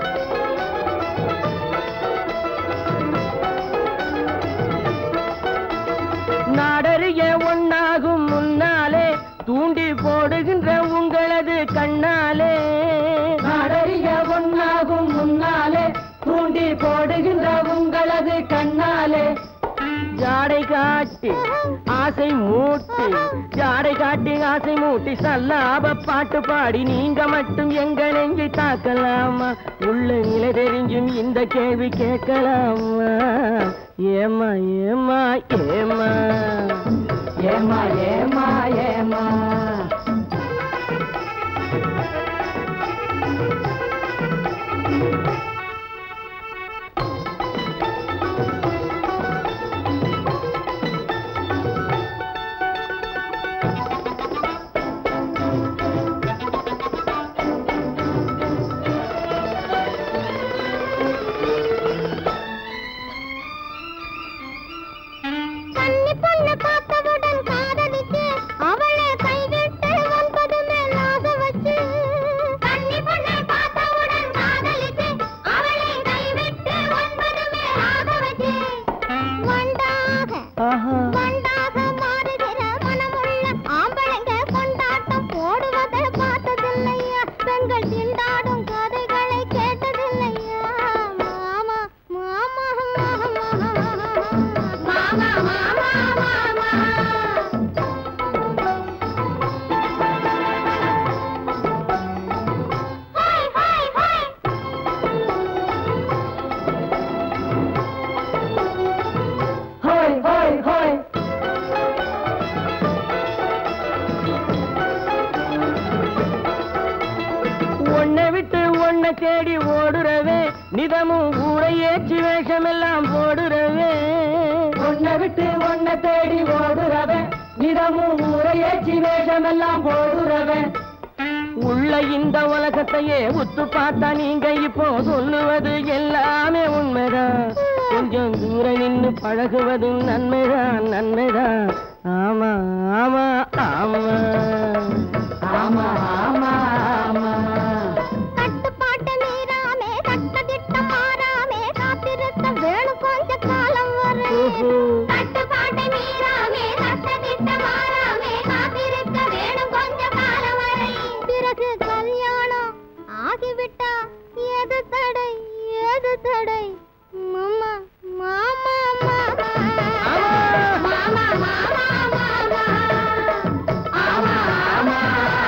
நாடறிய ஒன்னாகும் முன்னாலே தூண்டி போடுகின்ற உங்களது கண்ணாலே நாடறிய ஒன்னாகும் முன்னாலே தூண்டி போடுகின்ற உங்களது கண்ணாலே ஜாடை காட்டி ஆசை மூட்டி ஜாடை காட்டி ஆசை மூட்டி சல்லாப பாட்டு பாடி நீங்க மட்டும் எங்க நெஞ்சு தாக்கலாமா உள்ள நிலை தெரிஞ்சும் இந்த கேள்வி கேட்கலாமா ஏமா ஏமா ஏமா ஏமா ஏமா ஏமா ஒன்ன தேடி ஓடுறவே நிதமும் ஊரை ஏற்றி வேஷமெல்லாம் போடுறவே உன்னை விட்டு உன்னை தேடி ஓடுறவன் நிதமும் ஊரை ஏற்றி வேஷமெல்லாம் போடுறவன் உள்ள இந்த உலகத்தையே உத்து பார்த்தா நீங்க இப்போ சொல்லுவது எல்லாமே உண்மைதான் கொஞ்சம் தூரம் நின்னு பழகுவதும் நன்மைதான் நன்மைதான் ஆமா ஆமா ஆமா ஆமா ஆமா ஆமா கட்டுப்பாட்டை மீறாமே தட்ட திட்டம் மாறாமே காத்திருக்க வேணும் கொஞ்ச காலம் வரை கட்டுப்பாட்டை மீறாமே தட்ட திட்டம் மாறாமே காத்திருக்க வேணும் கொஞ்ச காலம் வரை பிறகு கல்யாணம் ஆகிவிட்டா ஏது தடை ஏது தடை மாமா மாமா மாமா மாமா மாமா மாமா ஆமா ஆமா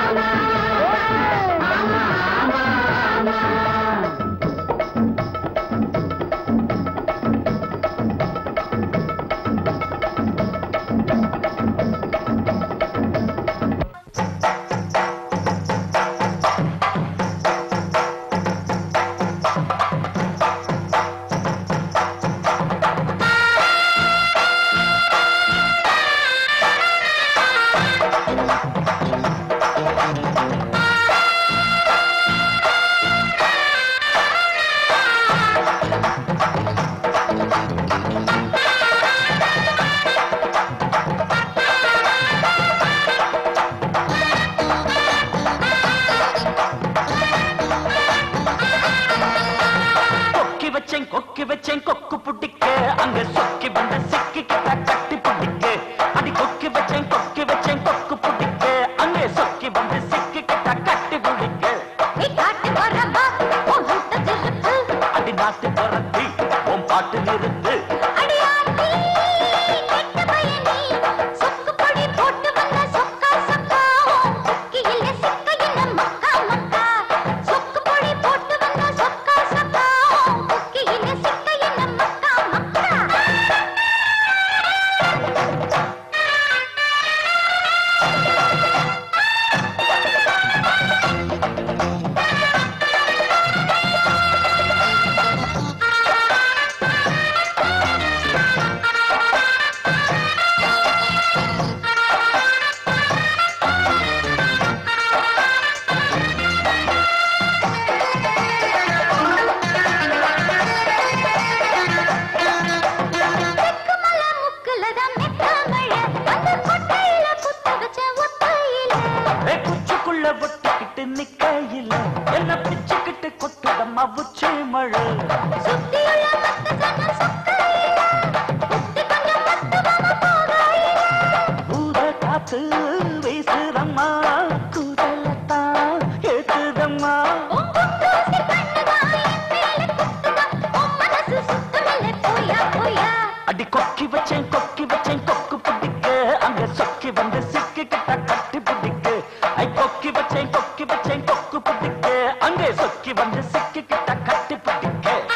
கொக்கி வச்சேன் கொக்கி வச்சேன் கொக்கு புட்டிக்க அங்க சொக்கி வந்து சிக்கி கிட்ட கட்டி புட்டிக்க அடி கொக்கி வச்சேன் கொக்கி வச்சேன் கொக்கு புட்டிக்க அங்க சொக்கி வந்து சிக்கி கிட்ட கட்டி புட்டிக்க நீ காட்டு வரவா உன் விட்ட திருப்பு அடி நாட்டு துரத்தி உன் பாட்டு நிறுத்து அடியாத்தி கெட்ட பயனி சொக்கு பொடி போட்டு வந்த சொக்கா சொக்கா கொக்கியில சிக்க என்ன மக்கா மக்கா சொக்கு பொடி போட்டு வந்த சொக்கா சொக்கா கொக்கியில சிக்க என்ன மக்கா மக்கா தெக்குமல முக்குல தான் மெத்த மழை அந்த கொட்டையில குத்த வச்ச ஒத்தையில ஏ குச்சுக்குள்ள ஒட்டிக்கிட்டு நிக்கையில என்ன பிச்சுக்கிட்டு கொட்டுதம்மா உச்சி மழை சுத்தியுள்ள மத்த சன சொக்கையில குத்தி கொஞ்சம் மத்துவம போகையில பூத காத்து வீசுதம்மா குதலத்தான் ஏத்துதம்மா உங்குண்டூசி கண்ணுதான் என் மேல குத்துதா உன் மனசு சுத்தமில்லை போயா போயா அடி கொக்கி வச்சேன் கொக்கி வச்சேன் கொக்கு பிடிக்க அங்க சொக்கி வந்து சிக்கி கிட்ட கட்டி பிடிக்க ஐ கொக்கி வச்சேன் கொக்கி வச்சேன் கொக்கு பிடிக்க அங்கே சொக்கி வந்து சிக்கி கிட்ட கட்டி பிடிக்க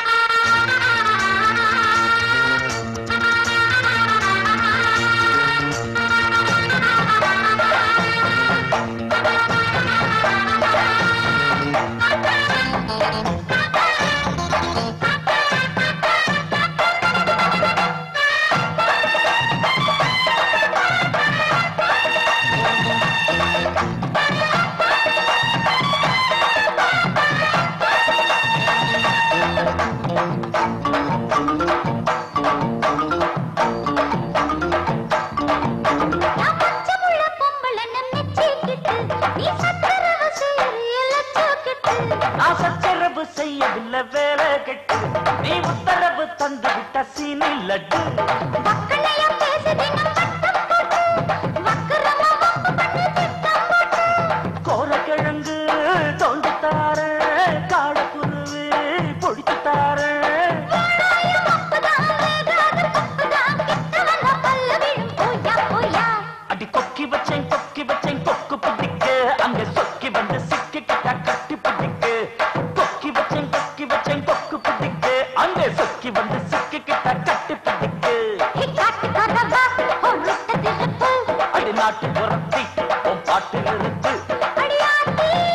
நான் பச்சைமுள்ள பொம்பளைன்னு மெச்சிக்கிட்டு, நீ சக்கரவ சீரியல தூக்கிட்டு. நான் சச்சரவு செய்யவில்லை வேலை கெட்டு நீ உத்தரவு தந்து விட்ட சீனி லட்டு வக்கனையம் பேசி தினம் வட்டம் போட்டு, வக்கரமா வம்பு பண்ணி திட்டம் போட்டு. கோரக்கிழங்கு தோண்டி தார காடக்குருவி பொடித்து தார வாடாயும் வம்புதான், வேகாத பப்புதான், கிட்ட வந்தா பல்லு விழும். போயா, போயா. அடி கொக்கி வச்சேன் கொக்கி வச்சேன் கொக்கு பிடிக்க அங்க சொக்கி வந்து சிக்கி கிட்ட கட்டி பிடிக்க கொக்கி வச்சேன் கொக்கி வச்சேன் கொக்கு பிடிக்க அங்க சொக்கி வந்து சிக்கி கிட்ட கட்டி பிடிக்க ஹே, காட்டுக்காரவா, ஒரு விட்ட திருப்பு. அடி நாட்டு புறத்தி உன் பாட்டு நிறுத்து அடியாத்தி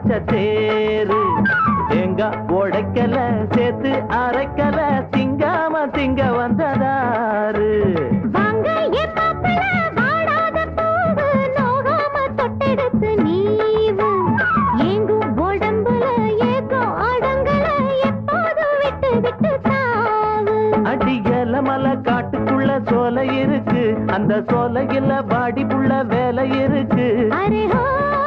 வச்ச தேரு தேங்காய் உடைக்கல சேர்த்து அரைக்கல திங்காம திங்க வந்ததாரு வாங்க என் மாப்பிள வாடாத பூவு நோகாம தொட்டெடுத்து நீவு ஏங்கும் உடம்புல ஏக்கம் அடங்கல எப்போதும் விட்டு விட்டு தாவு அடியல மலை காட்டுக்குள்ள சோலை இருக்கு அந்த சோலையில பாடி புள்ள வேலை இருக்கு அரே ஹோ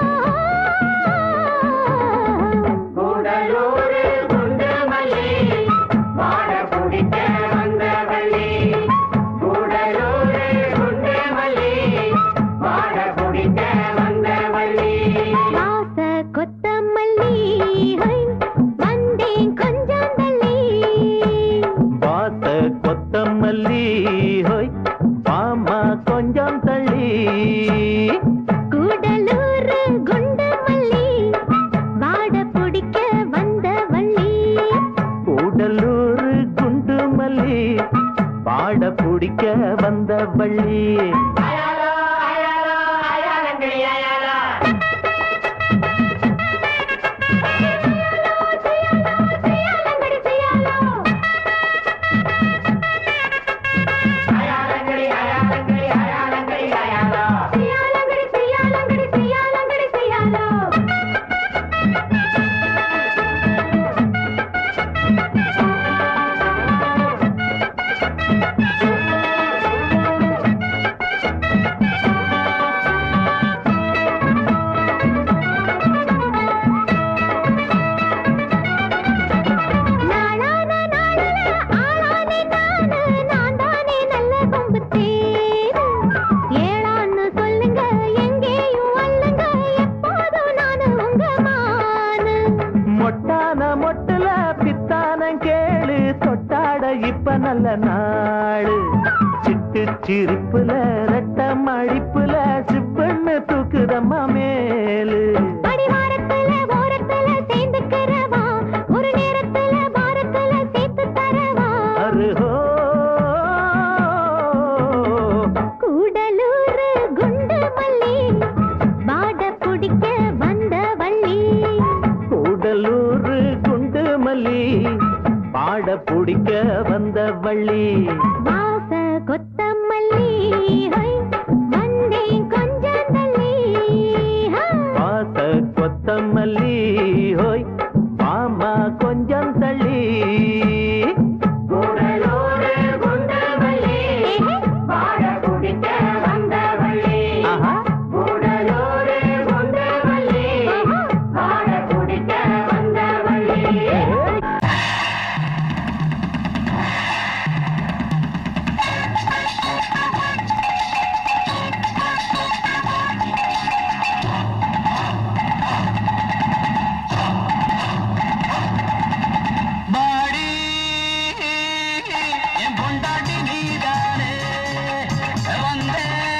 கூடலூரு குண்டுமல்லி மாட பிடிக்க வந்தவள்ளி கூடலூரு குண்டுமல்லி மாட பிடிக்க வந்தவள்ளி வாச கொத்தமல்லி ஹை, வந்தேன் கொஞ்சம் தள்ளி வாச கொத்தமல்லி ஹோய் பாமா கொஞ்சம் தள்ளி கூடலூர் குண்டு மல்லி வாட பிடிக்க வந்த வள்ளி கூடலூர் குண்டு மல்லி பாட பிடிக்க வந்த வள்ளி அயாலோ அயாலோ அயாலங்கடி அயாலோ செய்யாலங்கடி செய்யாலோ அயாலங்கடி அயாலங்கடி அயாலங்கடி அயாலோ செய்யாலங்கடி செய்யாலங்கடி செய்யாலங்கடி செய்யாலோ நாளான நாளல ஆளானே நானு நான் தானே நல்ல கொம்பு தேரு ஏளான்னு சொல்லுங்க எங்கேயும் அல்லங்க எப்போதும் நானு உங்க மானு மொட்டான மொட்டுல பித்தான கேளு தொட்டாட இப்ப நல்ல நாளு சிட்டு சிரிப்புல ரெட்ட மடிப்புல சிப்பண்ணு தூக்குதம்மா மேலு அடிவாரத்துல ஓரத்துல சேர்ந்துக்கிறவா ஒரு நேரத்துல வாரத்துல சேர்த்து தரவா அருஹோ கூடலூர் குண்டு மல்லி வாட பிடிக்க வந்த வள்ளி கூடலூர் குண்டு மல்லி பாட பிடிக்க வந்த வள்ளி வாச கொத்தமல்லி ஹை, வந்தேன் கொஞ்சம் தள்ளி ஹா. வாச கொத்தமல்லி ஹோய் மாமா கொஞ்சம் தள்ளி கூடலூரு குண்டுமல்லி ஏஹே. மாட பிடிக்க வந்தவள்ளி ஆஹா கூடலூரு குண்டுமல்லி ஆஹா. மாட பிடிக்க வந்தவள்ளி பாடி என் பொண்டாட்டி நீதானே வந்த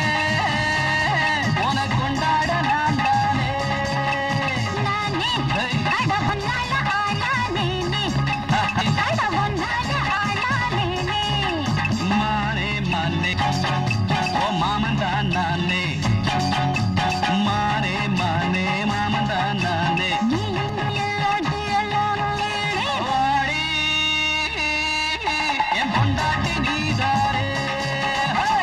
உனக்கு கொண்டாட நான் தானே நானே அட பொன்னால ஆளானேனே அட பொன்னால ஆளானேனே மானே மானே ஓ மாமன் தான் நானே மானே மானே மாமன் தான் நானே நீ எல்லாட்டி எல்லாம் நீனே வாடி என் பொண்டாட்டி நீதானே ஹே!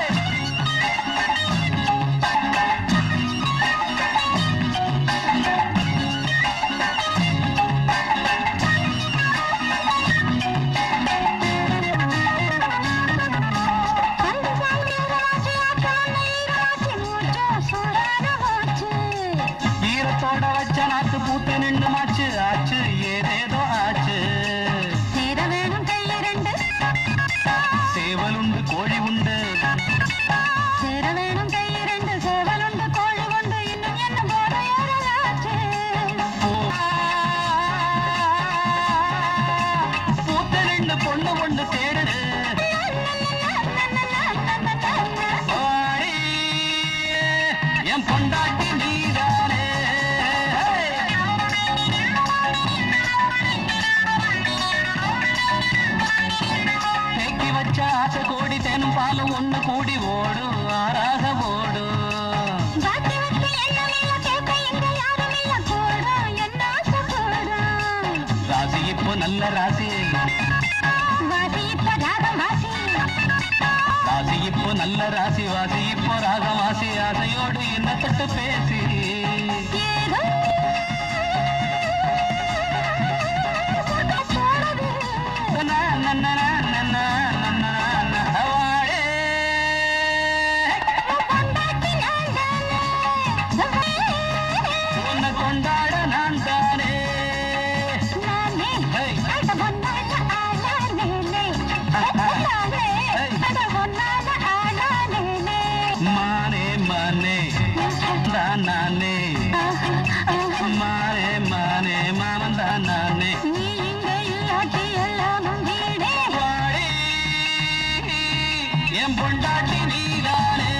ஈரத்தோட வச்ச நாத்து பூத்து நின்று மாச்சு ஆச்சு ஏதேதோ ஆச்சு சேவல் உண்டு கோழி உண்டு பூத்து நின்று பொண்ணு ஒண்ணு தேடுது வாடி, என் பொண்டாட்டி நீதானே தேக்கி வச்ச ஆசை கோடி தேனும் பாலும் ஒண்ணு கூடி ஓடும் ஆறாக ஓடும் என்ன நல்ல ராசி வாசி இப்ப ராகம் வாசி ராசி இப்போ நல்ல ராசி வாசி இப்போ ராகம் வாசி ஆசையோடு என்ன தொட்டு பேசி நன்னா, நன்னா, நன்னா, நன்னா, நன்னா, வாழே. உன்னை கொண்டாட நான் தானே ஹே. மானே மானே தான் நானே மானே மானே மாமன் தான் நானே வாடி, என் பொண்டாட்டி நீதானே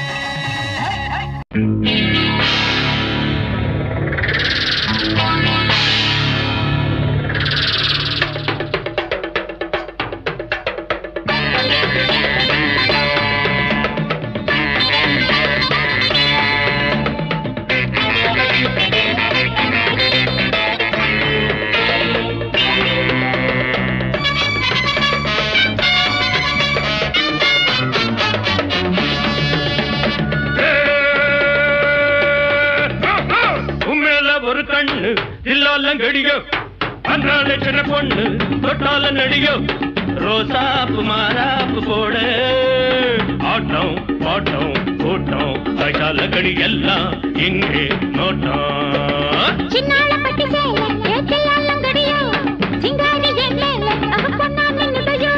உண்மையில ஒரு கண்ணு இல்லால கடியோ அன்றால சின்ன பொண்ணு தொட்டால நடிகோ ரோசாப்பு மாறாப்பு போட ஆட்டம் பாட்டம் கூட்டம் கைசால கடி எல்லாம் இங்கே நோட்டம் சின்னால பட்டி சேல ஏத்தையாலங்கடியோ சிங்காரி எல்லேல அகப்பண்ணா நின்னுதையோ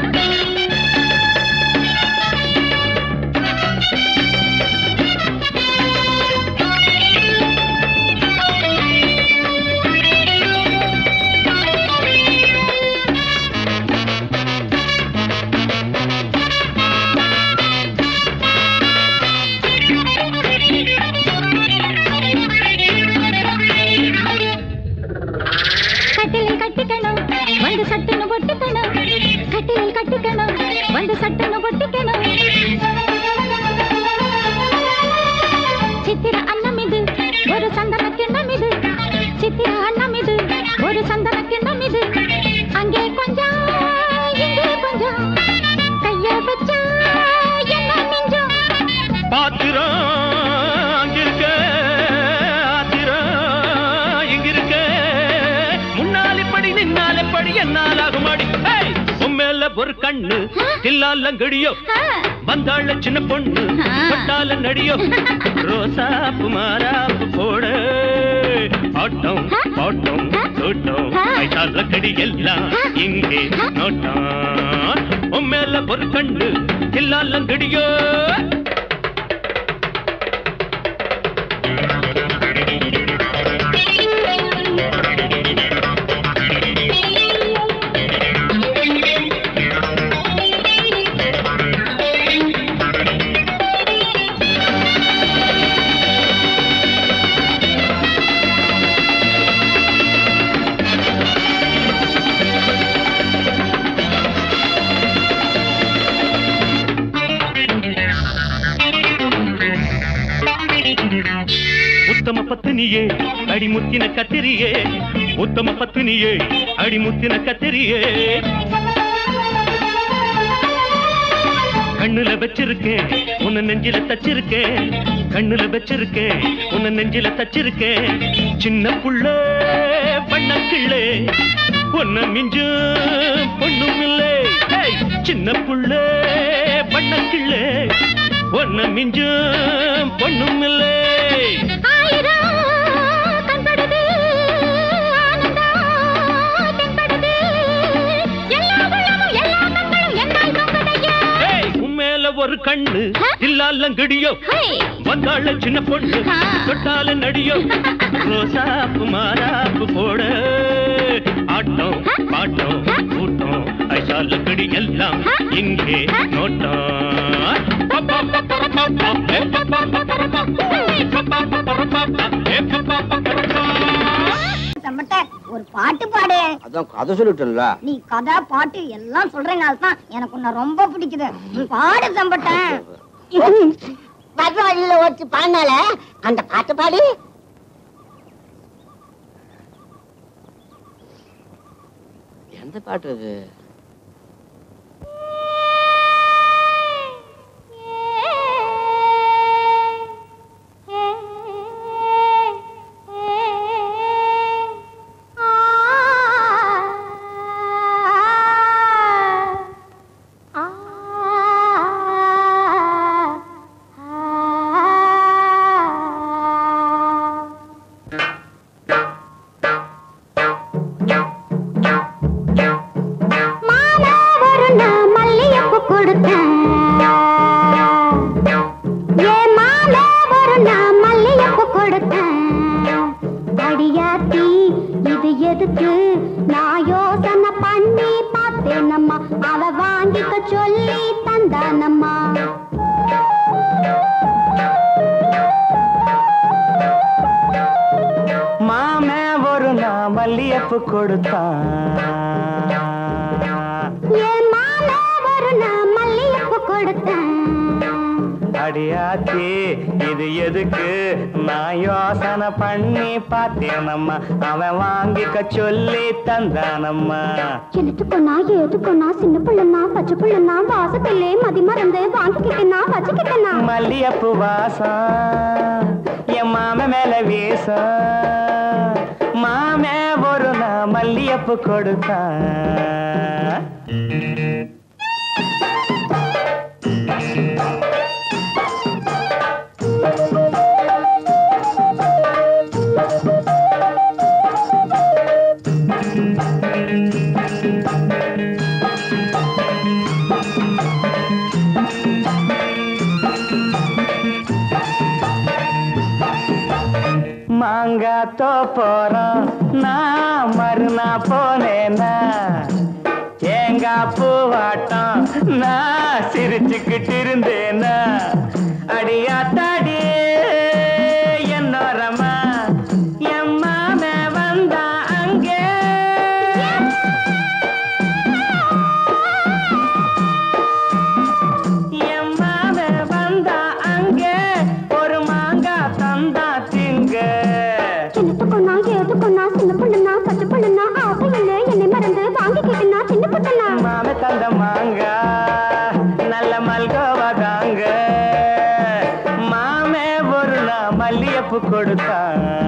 கட்டிலில் கட்டிக்கணும் வந்து சட்டுன்னு பொட்டிக்கணும் கட்டிலில் கட்டிக்கணும் வந்து சட்டுன்னு பொட்டிக்கணும் சித்திர அன்னம் இது ஒரு சந்தன கிண்ணம் இது சித்திர அன்னம் இது ஒரு சந்தன கிண்ணம் இது அங்கே கொஞ்சம் இங்கே கொஞ்சம் கைய வச்சா என்ன மிஞ்சும் பாத்திரம் அங்கிருக்க ஆத்திரம் இங்கிருக்க முன்னால் இப்படி நின்னால் எப்படி என்னால் ஆகுமாடி ஏய், உன் மேல ஒரு கண்ணு தில்லாலங்கடியோ வந்தாள சின்ன பொண்ணு தொட்டால நடியோ ரோசாப்பு மாறாப்பு போட ஆட்டம் பாட்டம் தோட்டம் கைத்தால கடி எல்லாம் இங்கே நோட்டம் உன் மேல ஒரு கண்ணு தில்லாலங்கடியோ உத்தம பத்தினியே அடிமுத்தின கத்திரியே உத்தம பத்தினியே அடிமுத்தின கத்திரியே கண்ணுல வச்சிருக்கேன் உன்னை நெஞ்சில தச்சிருக்கேன் கண்ணுல வச்சிருக்கேன் உன்னை நெஞ்சில தச்சிருக்கேன் சின்ன புள்ள பண்ணக்கிள்ளே உன்னை மிஞ்சு பொண்ணும் இல்லை ஏய், சின்ன புள்ள பண்ணக்கிள்ளே உன்னை மிஞ்சு பொண்ணும் இல்லை ஆயிரம் கண்படுது ஆனந்தம் தென்படுது எல்லா உள்ளமும் எல்லா கண்களும் என்னால் தொங்குதையா ஏய், உன் மேல ஒரு கண்ணு இல்லாலங்கடியோ வந்தாள சின்ன பொண்ணு தொட்டால நடியோ ரோசாப்பு மாறாப்பு போட ஆட்டம் பாட்டம் கூட்டம் ஐசால கடி எல்லாம் இங்கே சம்பட்ட ஒரு பாட்டு பாடு அதான் கதை சொல்லிட்டேன்ல நீ கதை பாட்டு எல்லாம் சொல்றனால தான் எனக்கு உன்னை ரொம்ப பிடிக்குது நீ பாடு சம்பட்டேன் வர்ற வழியில ஓட்டு பாடினால அந்த பாட்டு பாடி எந்த பாட்டு இது மாலை ஒரு நான் மல்லிகைப்பூ கொடுத்தேன் ஏன் மாலை ஒரு நான் மல்லிகைப்பூ கொடுத்தேன் அடியாத்தி இது எதுக்கு நான் யோசனை பண்ணி பார்த்தேனம்மா அவ வாங்கிக்க சொல்லி தந்தானம்மா மாமே ஒரு நான் மல்லியப்பு கொடுத்தான் ஏன் மாலை ஒரு நான் மல்லிகைப்பூ கொடுத்தேன் அடியாச்சி இது எதுக்கு நான் யோசனை பண்ணி பார்த்தேனம்மா அவன் வாங்கிக்க சொல்லி தந்தானம்மா எனத்துக்குன்னா ஏதுக்குன்னா சின்ன பிள்ளைனா பச்சை பிள்ளைனா வாசத்திலே மதி மறந்து வாங்கிக்கிட்டேனா வச்சுக்கிட்டேனா மல்லியப்பு வாசம் என் மாம மேல வீசம் மாமே ஒரு நான் மல்லியப்பு கொடுத்தான் மாங்கா போறோம் நான் மறுநா போனேனா தேங்காய் பூவாட்டம் நான் சிரிச்சுக்கிட்டு இருந்தேனா அடியாத்தாடி என்னோரமா என் மாமே வந்தா அங்கே என் மாமே வந்தா அங்கே ஒரு மாங்கா தந்தா திங்க எனத்துக்குன்னா ஏதுக்குன்னா சின்ன பிள்ளைனா பச்சை பிள்ளைனா ஆசையிலே என்னை மறந்து வாங்கிக்கிட்டேனா சின்ன பிள்ளைனா மாமே தந்த மாங்கா நல்ல மல்கோவா தாங்க மாமே ஒரு நான் மல்லியப்பு கொடுத்தா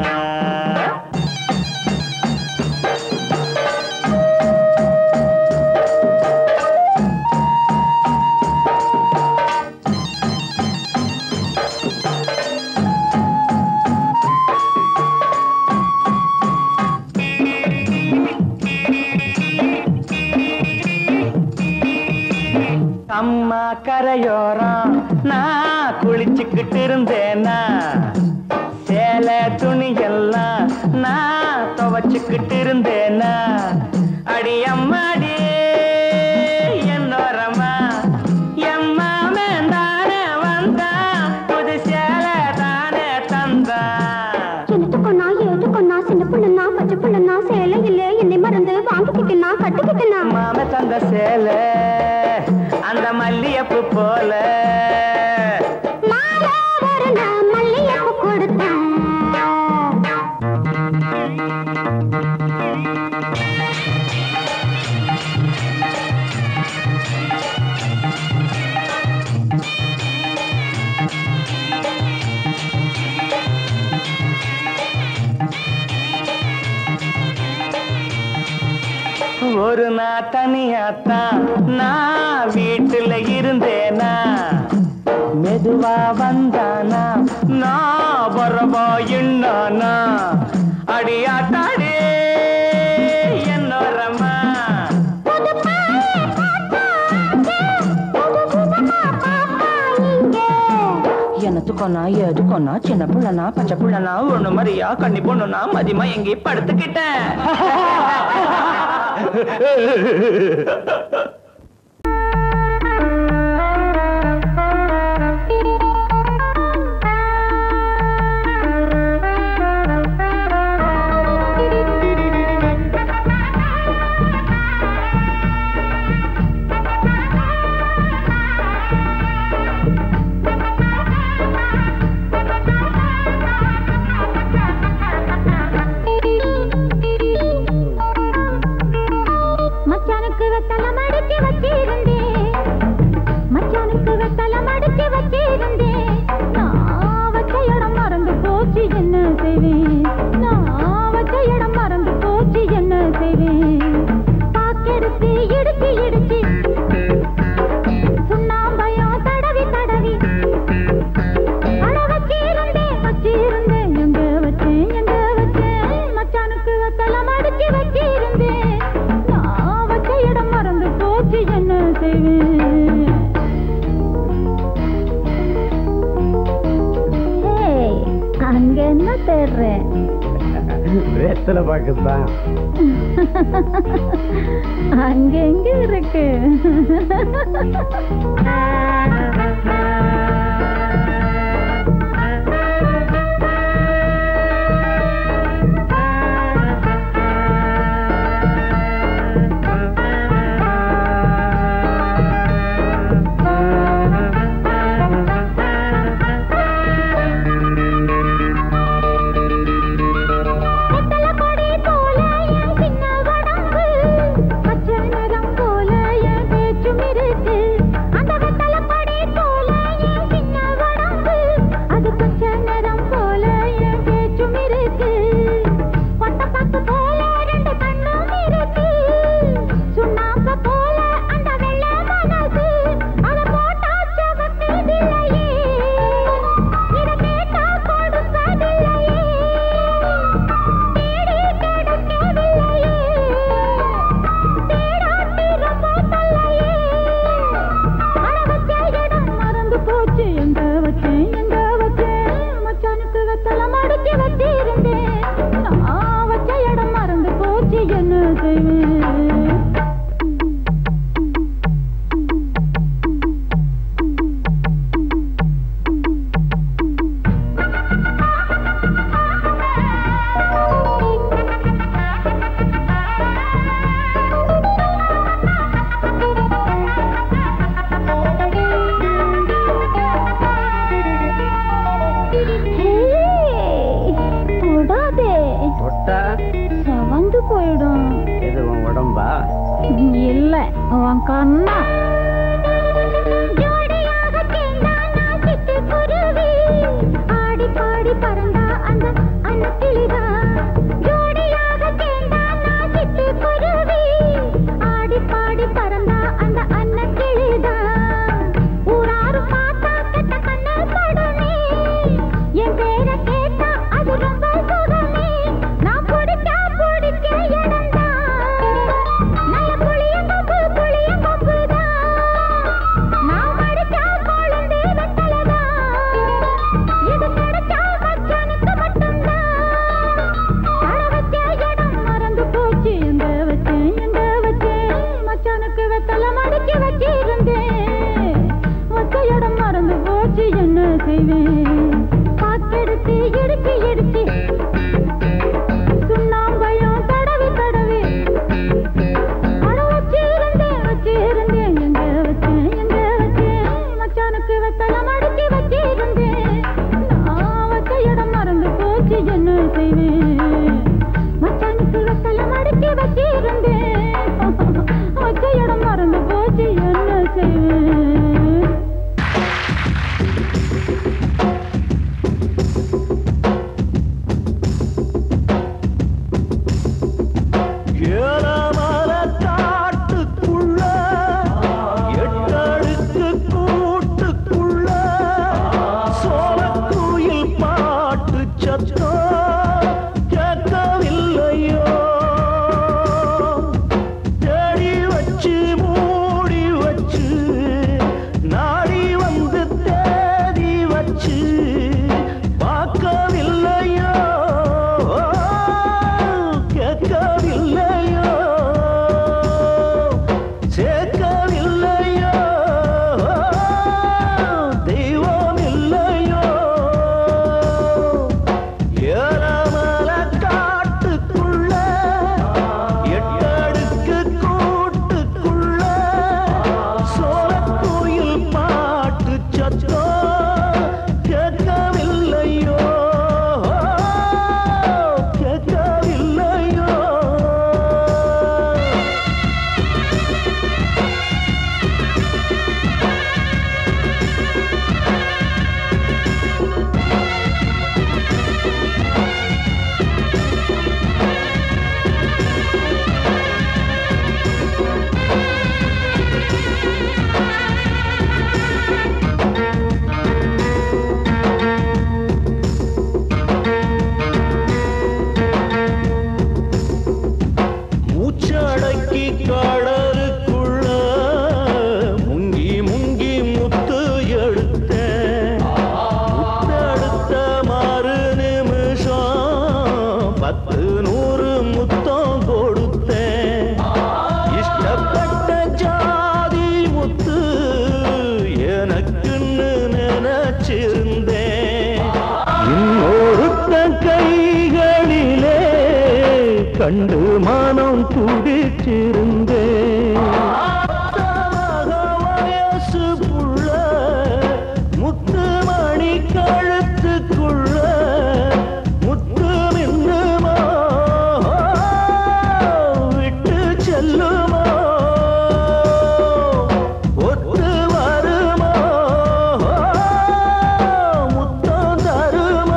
அம்மா கரையோரம் நான் குளிச்சுக்கிட்டு இருந்தேனா சேலை துணி எல்லாம் நான் துவச்சுக்கிட்டு இருந்தேனா அடி அம்மாடி என்னோரமா எம்மாமே தானே வந்தா புது சேலை தானே தந்தா எனத்துக்குன்னா ஏதுக்குன்னா சின்ன பிள்ளைனா பச்சை பிள்ளைனா சேலையிலே என்னை மறந்து வாங்கிக்கிட்டேனா கட்டிக்கிட்டேனா மாம தந்த சேலை அந்த மல்லியப்பு போல மாலை ஒரு நான் மல்லிகைப்பூ கொடுத்தேன் ஒரு நாள் தனியாத்தான் நான் வீட்டுல இருந்தேனா மெதுவா வந்தானா நான் வரவா என்னானா அடியாத்தாடே என்னோரமா எனத்துக்கொன்னா எதுக்கொன்னா சின்ன புள்ளனா பச்சை புள்ளனா ஒண்ணு மாதிரியா கண்ணி பொண்ணுனா மதியமா எங்கே படுத்துக்கிட்டேன் என்ன தேடுறேன் வேத்தல பாக்குதான் அங்க எங்க இருக்கு வெத்தலைக்கொடி போல என் சின்ன உடம்பு, பச்சை நிறம் போல என் பேச்சும் இருக்கு. அந்த வெத்தலைக்கொடி போல என் சின்ன உடம்பு, அது பச்சை நிறம் போல என் பேச்சும் இருக்கு. ஒட்டப்பாக்கு போல ரெண்டு கண்ணும் இருக்கு. சுண்ணாம்பு போல அந்த வெள்ளை மனசு, அதை போட்டா செவக்குதில்லையே. இதை கேட்டா கொடுப்பதில்லையே. தேடி கிடைக்கவில்லையே. தேடாட்டி ரொம்ப தொல்லையே. அட வச்ச இடம் மறந்து போச்சு எங்க வச்சேன் எங்க வச்சேன் மச்சானுக்கு வெத்தலை மடிச்சு வச்சிருந்தேன் நான் வச்ச இடம் மறந்து போச்சு என்ன செய்வேன் தொடாதே தொட்டா செவந்து போயிடும் எது உன் உடம்பா இல்ல உன் கண்ணா ஜோடியாக சேர்ந்தானா சிட்டுக்குருவி. ஆடி பாடி பறந்தா அந்த அன்னக்கிளிதா. ஜோடியாக சேர்ந்தானா சிட்டுக்குருவி. ஆடி பாடி பறந்தா அந்த அன்னக்கிளிதா. ஊராரும் பார்த்தா கெட்ட கண்ணு படுமே. என் பேரை கேட்டா அது ரொம்ப சுகமே. நான் பிடிச்சா பிடிச்ச இடம்தான். நல்ல புளியங்கொம்பு, புளியங்கொம்புதான். நான் மடிச்சா கொழுந்து வெத்தலைதான். இது கிடைச்சா மச்சான் கண்டு மானம் துடிச்சிருந்தேன் வயசு புள்ள முத்துமணி கழுத்துக்குள்ள முத்து மின்னுமா விட்டு செல்லுமா ஒத்து வருமா முத்தம் தருமா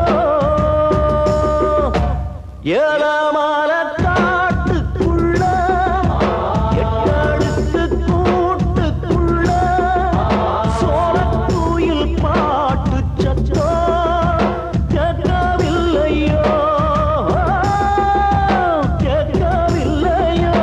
ஏழமால காட்டுக்குள்ள எட்டடுத்து கூட்டுக்குள்ள சோழக்குயில் பாட்டு சத்தம் கேட்கவில்லையோ கேட்கவில்லையோ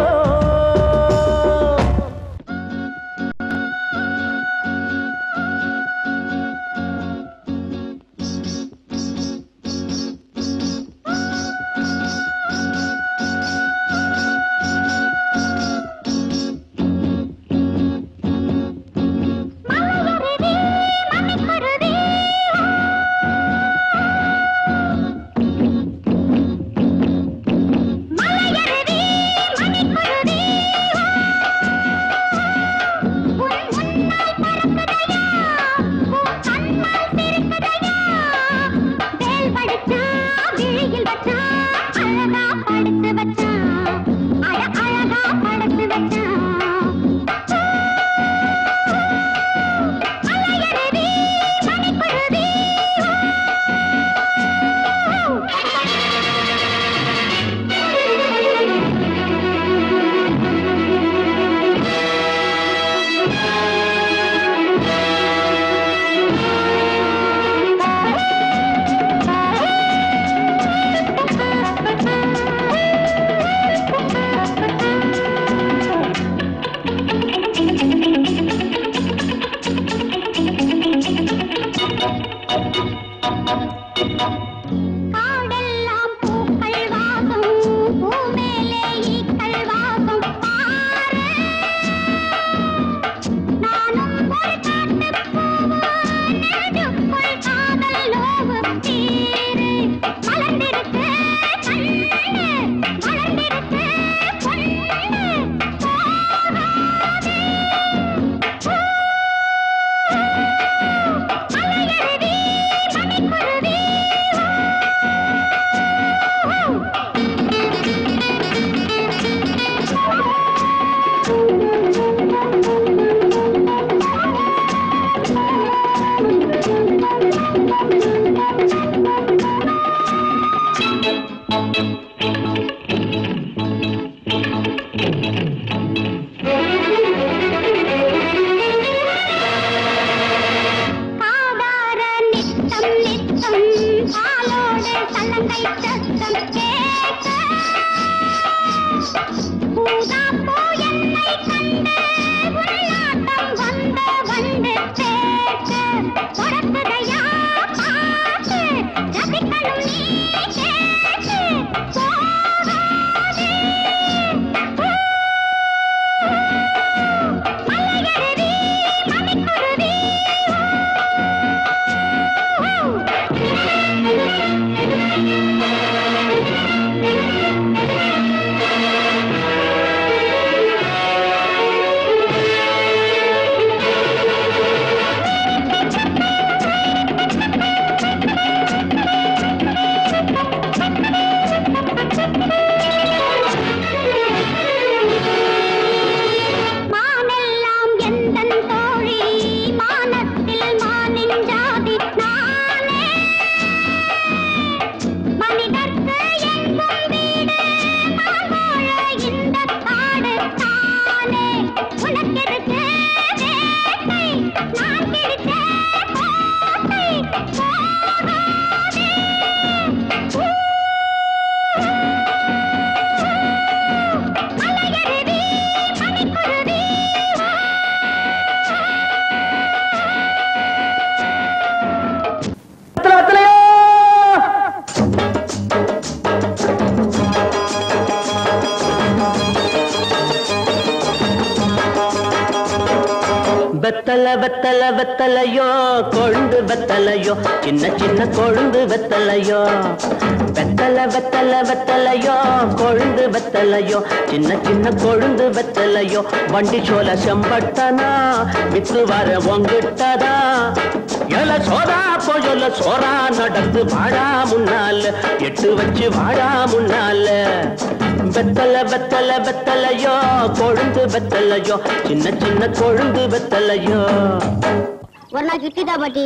காடெல்லாம் பூக்கள் வாசம் பூமேலே ஈக்கள் வாசம் பாரு நானும் ஒரு காட்டுப் பூவு நெஞ்சுக்குள் காதல் லோவு தீரு மலர்ந்திருக்கு கண்ணு மலர்ந்திருக்கு பொண்ணு போகாதே மலையருவி மணிக்குருவி காதார நித்தம் நித்தம் பாலோடு சலங்கை சத்தம் கேட்க பூதாப்பூ என்னை கண்டு உள்நாட்டம் வந்த வந்து கேட்க பொறக்குதையா பாட்டு ரசிக்கணும் நீ கேட்டு போகாதே மலையருவி மணிக்குருவி வெத்தல வெத்தலையோ கொழுந்து வெத்தலையோ சின்ன சின்ன கொழுந்து வெத்தலையோ வெத்தல வெத்தல வெத்தலையோ கொழுந்து வெத்தலையோ சின்ன சின்ன கொழுந்து வெத்தலையோ வண்டி சோல செம்பட்டனா வித்து வர உங்கிட்டதா எல சோதா போயொல்ல சோரா நடந்து வாடா முன்னால எட்டு வச்சு வாடா முன்னால வெத்தல வெத்தல வெத்தலையோ கொழுந்து வெத்தலையோ சின்ன சின்ன கொழுந்து வெத்தலையோ ஒரு நாள் கிட்டிதா பாட்டி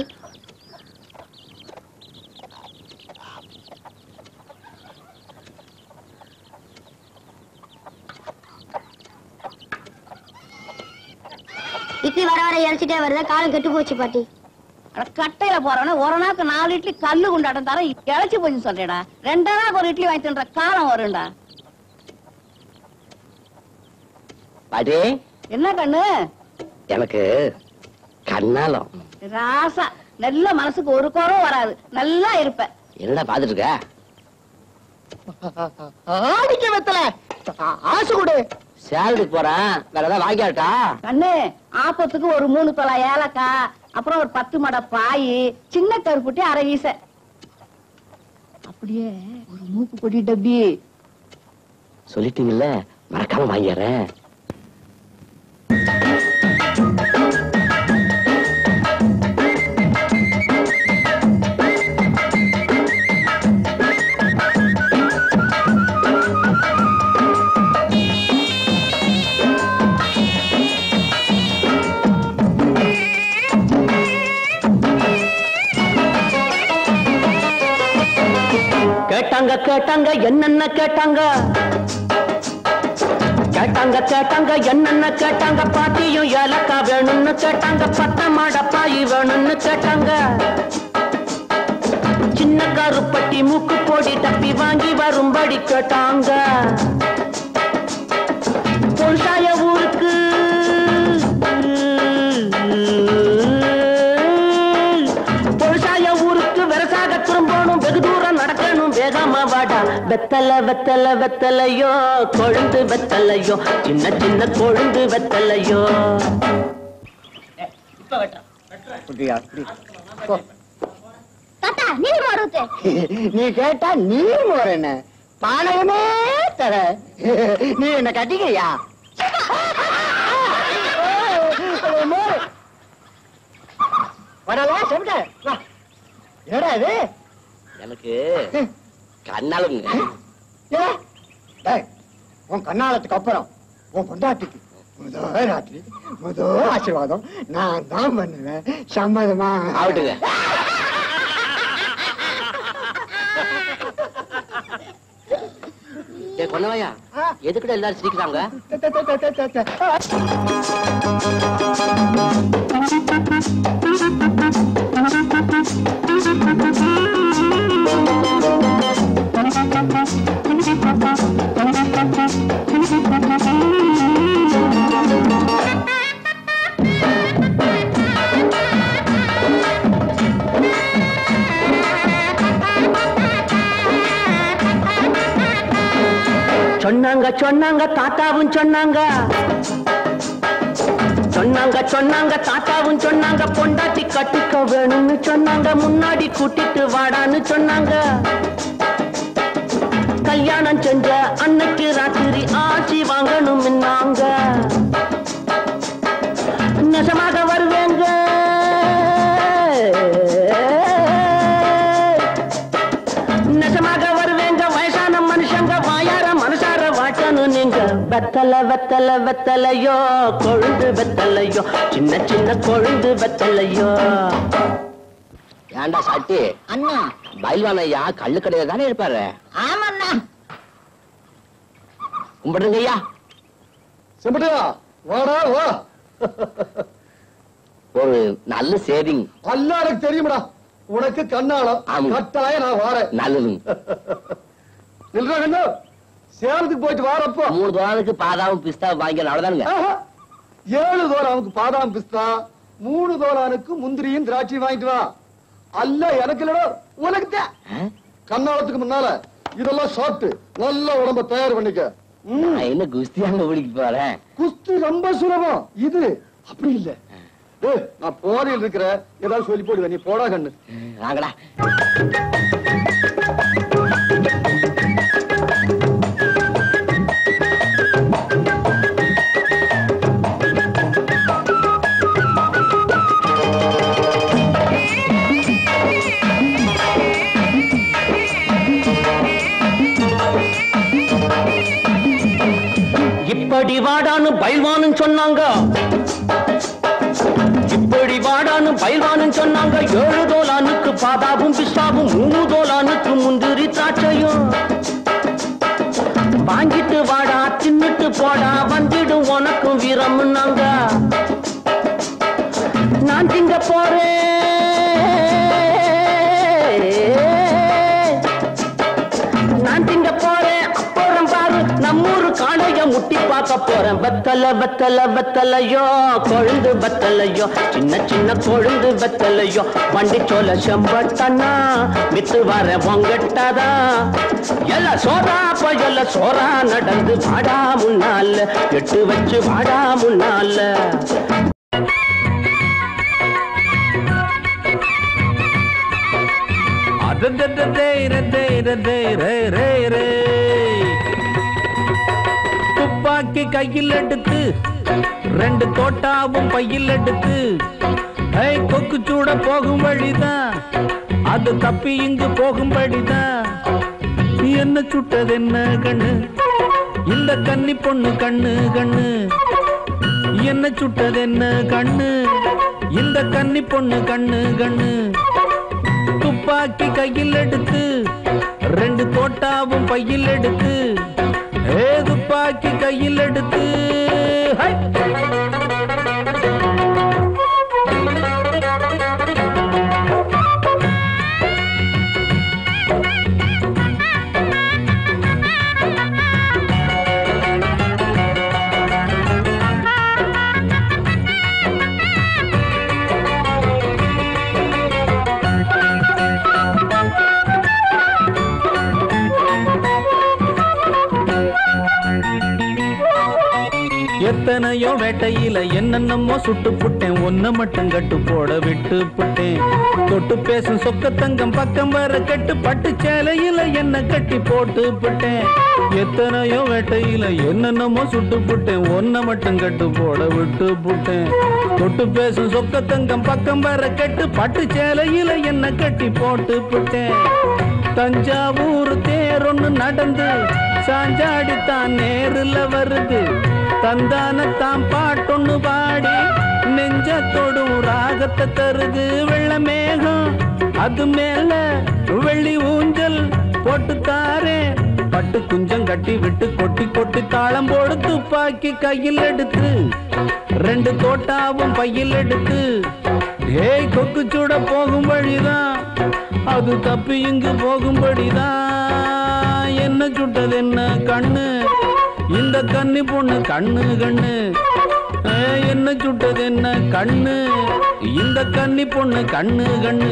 இட்லி வர வர இறைச்சிட்டே வருதா காலம் கெட்டு போச்சு பாட்டி அட, கட்டையில போறவன ஒரு நாக்கு நாலு இட்லி கல்லு குண்டாட்டம் தர இழைச்சு போச்சு சொல்றேடா ரெண்டா நாக்கு ஒரு இட்லி வாங்கி தின்ற காலம் வரும்டா பாட்டி என்ன கண்ணு எனக்கு கண்ணாலம் ராசா நல்ல மனசுக்கு ஒரு குறவும் வராது நல்லா இருப்ப என்னடா பாத்துட்டு இருக்க ஆடிக்க வெத்தல ஆசை கொடு சேலரிக்கு போறேன் வேற ஏதாவது வாங்கியாட்டா கண்ணு ஆப்பத்துக்கு ஒரு மூணு தொலை ஏலக்காய் அப்புறம் ஒரு பத்து மடை பாய் சின்ன கருப்புட்டி அரை வீச அப்படியே ஒரு மூக்கு பொடி டப்பி சொல்லிட்டீங்கல்ல மறக்காம வாங்கிடுறேன் கேட்டாங்க கேட்டாங்க என்னென்ன கேட்டாங்க கேட்டாங்க கேட்டாங்க என்னென்ன கேட்டாங்க பாட்டியும் ஏலக்கா வேணும்னு கேட்டாங்க பத்த மாடப்பாயி வேணும்னு கேட்டாங்க சின்ன கருப்பட்டி மூக்கு போடி தப்பி வாங்கி வரும்படி கேட்டாங்க பொன்சாய ஊருக்கு பொன்சாய ஊருக்கு வெரசாக திரும்பணும் வெகு தூரம் நடக்கணும் வேகமா வாடா வெத்தல வெத்தல வெத்தலையோ கொழுந்து வெத்தலையோ சின்ன சின்ன கொழுந்து வெத்தலையோ அப்படியா அப்படி. போ. தாத்தா நீர் மாறுத்து நீ கேட்டா நீ மோர் என்ன பானகமே தர நீ என்ன கட்டிக்கையா வரலாம் செவிட்ட வா என்னடா இது எனக்கு கண்ணாலங்க ஏ, டேய், உன் கண்ணாலத்துக்கு அப்புறம் உன் பொண்டாட்டிக்கு முதல் ராத்திரி முதல் ஆசீர்வாதம் நான் தான் பண்ணுவேன் சம்மதமா ஆகட்டுங்க ஏ கொன்னவாயா எதுக்குடா எல்லாரும் சிரிக்கிறாங்க சொன்னாங்க சொன்னாங்க தாத்தாவும் சொன்னாங்க சொன்னாங்க சொன்னாங்க தாத்தாவும் சொன்னாங்க பொண்டாட்டி கட்டிக்க வேணும்னு சொன்னாங்க முன்னாடி கூட்டிட்டு வாடான்னு சொன்னாங்க கல்யாணம் செஞ்ச அன்னைக்கு ராத்திரி ஆட்சி வாங்கணும் நாங்க நெசமாக வருவேங்க நெசமாக வருவேங்க வயசான மனுஷங்க வாயார மனசார வாட்டணும் நீங்க வெத்தல வெத்தல வெத்தலையோ கொழுந்து வெத்தலையோ சின்ன சின்ன கொழுந்து வெத்தலையோ ஏன்டா சாட்டி அண்ணா பயில்வான் ஐயா கள்ளு கடையில தானே இருப்பாரு ஆமாண்ணா கும்பிடுங்க ஐயா செம்பட்டியா வாடா வா ஒரு நல்ல சேவிங் எல்லாம் எனக்கு தெரியுமடா உனக்கு கண்ணாலம் ஆமா. கட்டாயம் நான் வாரேன் நல்லதுங்க இல்லடா கண்ணு சேலத்துக்கு போயிட்டு வாரப்போ மூணு தோழனுக்கு பாதாவும் பிஸ்தாவும் வாங்கி அவ்வளவுதானுங்க ஆஹா. ஏழு தோலானுக்கு பாதாம் பிஸ்தா மூணு தோலானுக்கு முந்திரியும் திராட்சையும் வாங்கிட்டு வா அல்ல எனக்கு இல்லடா உனக்கு தான் கண்ணாலத்துக்கு முன்னால இதெல்லாம் சாப்பிட்டு நல்ல உடம்ப தயார் பண்ணிக்க ம். நான் என்ன குஸ்தியாங்க ஊழிக்கு போறேன் குஸ்தி ரொம்ப சுலபம் இது அப்படி இல்ல ஏய், நான் போதையில் இருக்கிற ஏதாவது சொல்லி போடுவேன் நீ போடா கண்ணு வாங்கடா இப்படி வாடான்னு பயில்வான்னு சொன்னாங்க இப்படி வாடான்னு பயில்வான்னு சொன்னாங்க ஏழு தோலானுக்கு பாதாவும் பிஸ்தாவும் மூணு தோலானுக்கு முந்திரி திராட்சையும் வாங்கிட்டு வாடா தின்னுட்டு போடா வந்துடும் உனக்கும் வீரம்னாங்க நான் திங்க போறேன் நான் திங்க போறேன் அப்புறம் பாரு நம்மூரு காளைய முட்டி பார்க்க போறேன் வெத்தல வெத்தல வெத்தலையோ கொழுந்து வெத்தலையோ சின்ன சின்ன கொழுந்து வெத்தலையோ வண்டி சோல செம்பட்டனா வித்து வர பொங்கட்டாதா எல்லாம் சோறா பயல சோறா நடந்து வாடா முன்னால எட்டு வச்சு வாடா முன்னால துப்பாக்கி கையில் எடுத்து ரெண்டு தோட்டாவும் பையில் எடுத்து ஏய் கொக்கு சூட போகும் வழிதான் அது தப்பி இங்கு போகும்படிதான் என்ன சுட்டது என்ன கண்ணு இந்த கன்னி பொண்ணு கண்ணு கண்ணு என்ன சுட்டது என்ன கண்ணு இந்த கன்னி பொண்ணு கண்ணு கண்ணு துப்பாக்கி கையில் எடுத்து ரெண்டு தோட்டாவும் பையில் எடுத்து ஏ துப்பாக்கி கையில் எடுத்து ஹை! எத்தனையோ வேட்டையில என்னென்னமோ சுட்டு புட்டேன் ஒன்ன மட்டும் கட்டு போட விட்டு புட்டேன் தொட்டு பேசும் சொக்க தங்கம் பக்கம் வர கட்டு பட்டு சேலையில என்ன கட்டி போட்டு புட்டேன் எத்தனையோ வேட்டையில என்னென்னமோ சுட்டு புட்டேன் ஒன்ன மட்டும் கட்டு போட விட்டு புட்டேன் தொட்டு பேசும் சொக்க தங்கம் பக்கம் வர கட்டு பட்டு சேலையில என்ன கட்டி போட்டு புட்டேன் தஞ்சாவூர் தேரொன்னு நடந்து சாஞ்சாடி தான் நேருல வருது தந்தானத்தாம் பாட்டொன்னு பாடி நெஞ்ச தொடும் ராகத்தை தருது வெள்ள மேகம் அது மேல வெள்ளி ஊஞ்சல் போட்டு தாரே பட்டு குஞ்சம் கட்டி விட்டு கொட்டி கொட்டி தாளம் போடு துப்பாக்கி கையில் எடுத்து ரெண்டு தோட்டாவும் பையில் எடுத்து ஏய் கொக்கு சூட போகும் வழிதான் அது தப்பி இங்கு போகும்படிதான் என்ன சுட்டது என்ன கண்ணு இந்த கன்னி பொண்ணு கண்ணு கண்ணு ஏய், என்ன சுட்டது என்ன கண்ணு இந்த கன்னி பொண்ணு கண்ணு கண்ணு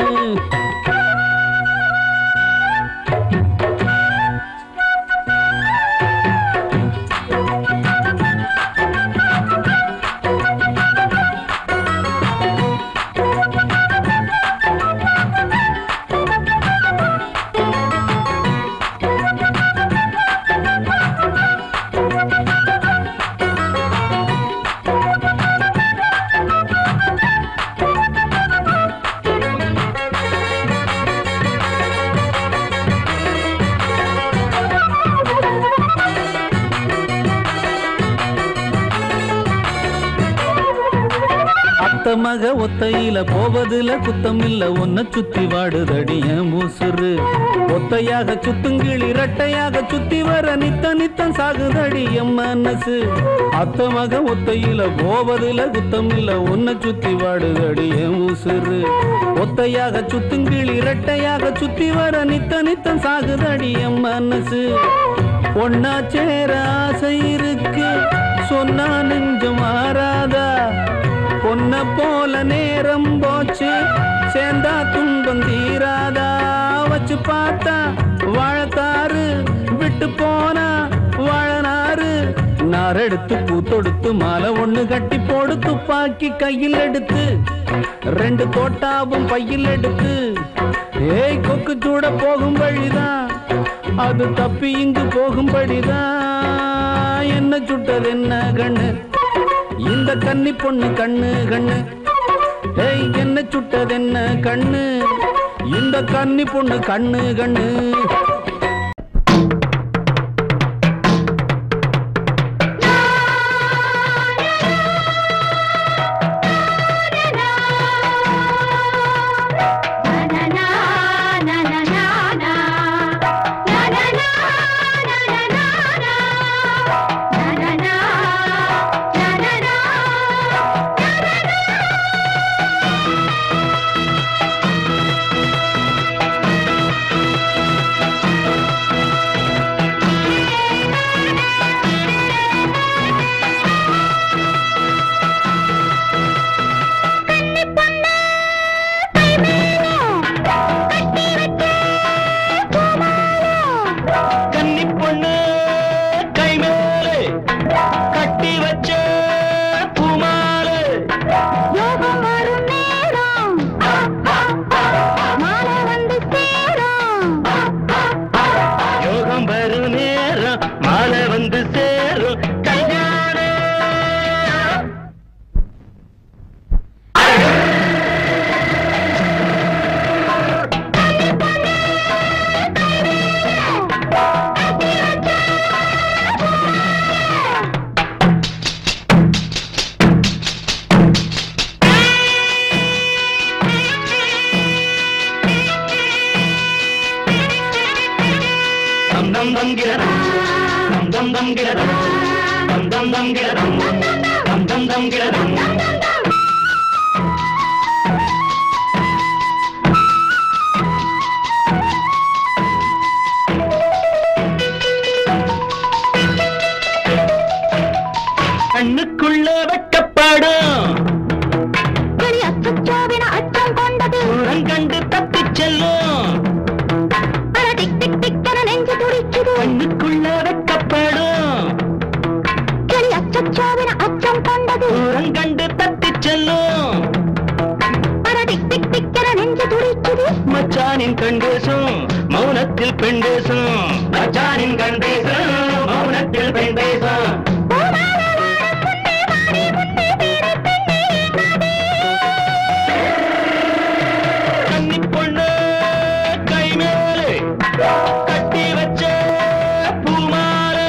அத்த மக ஒத்தையில போவதுல குத்தம் இல்ல ஒன்ன சுத்தி வாடுதடி என் மூசுரு ஒத்தையாக சுத்துங்கிளி இரட்டையாக சுத்தி வர நித்த நித்தம் சாகுதடி என் மனசு அத்த மக ஒத்தையில போவதுல குத்தம் இல்ல ஒன்ன சுத்தி வாடுதடி என் மூசுரு ஒத்தையாக சுத்துங்கிளி இரட்டையாக சுத்தி வர நித்த நித்தம் சாகுதடி என் மனசு ஒன்னா சேர ஆசை இருக்கு சொன்னா நெஞ்சம் மாறாதா பொன்ன போல நேரம் போச்சு சேர்ந்தா துன்பம் தீராதா வச்சு பார்த்தா வாழத்தாறு விட்டு போனா வாழனாரு நான் தார் எடுத்து பூ தொடுத்து மாலை ஒண்ணு கட்டி போடு துப்பாக்கி கையில் எடுத்து ரெண்டு தோட்டாவும் பையில் எடுத்து ஏய் கொக்கு சூட போகும் வழிதான் அது தப்பி இங்கு போகும்படிதான் என்ன சுட்டது என்ன கண்ணு இந்த கன்னி பொண்ணு கண்ணு கண்ணு ஏய் என்ன சுட்டது என்ன கண்ணு இந்த கன்னி பொண்ணு கண்ணு கண்ணு கன்னி பொண்ணு கை மேலே கட்டி வச்ச பூமாலை யோகம் வரும் நேரம் மாலை வந்து சேரும் யோகம் வரும் நேரம் மாலை வந்து சேரும் கல்யாணம் தம் தம் தம் கிரதம் தம் தம் தம் கிரதம் தம் தம் தம் கிரதம் தம் தம் தம் கிரதம் கண்ணுக்குள்ள வெட்டப்படும் கிளி அச்சச்சோவென அச்சம் கொண்டது தூரம் கண்டு தப்பிச் செல்லும் அட டிக் டிக் டிக் என நெஞ்சு துடிக்குது கண்ணுக்குள்ள வெட்டப்படும் கிளி அச்சச்சோவென அச்சம் கொண்டது தூரம் கண்டு தப்பிச் செல்லும் அட டிக் டிக் டிக் என நெஞ்சு துடிக்குது மச்சானின் கண் பேசும் மௌனத்தில் பெண் பேசும் மச்சானின் கண் பேசும் மௌனத்தில் பெண் பேசும் கன்னி பொண்ணு கை மேலே கட்டி வச்ச பூமாலை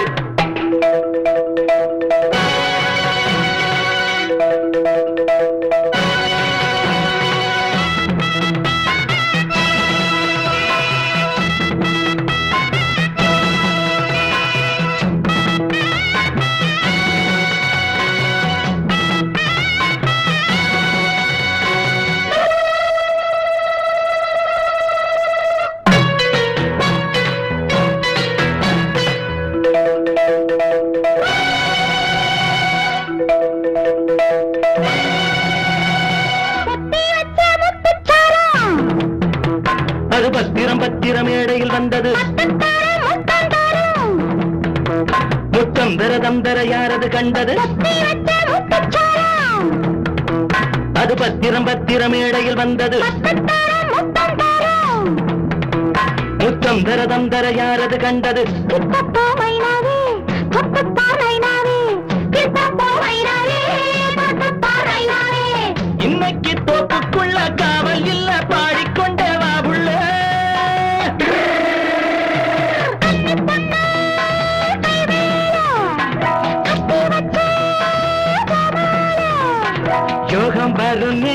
அது பத்திரம் பத்திரம் மேடையில் வந்தது முத்தம் தரதம் தர யாரது கண்டது அது பத்திரம் பத்திரம் மேடையில் வந்தது முத்தம் தரதம் தர யாரது கண்டது கிட்டப்போ மைனாவே தொட்டுப்பா மைனாவே கிட்டப்போ மைனாவே தொட்டுப்பா மைனாவே இன்னைக்கு தோப்புக்குள்ள காவல் இல்ல பாடிக்கொண்டே வா புள்ள யோகம் வரும்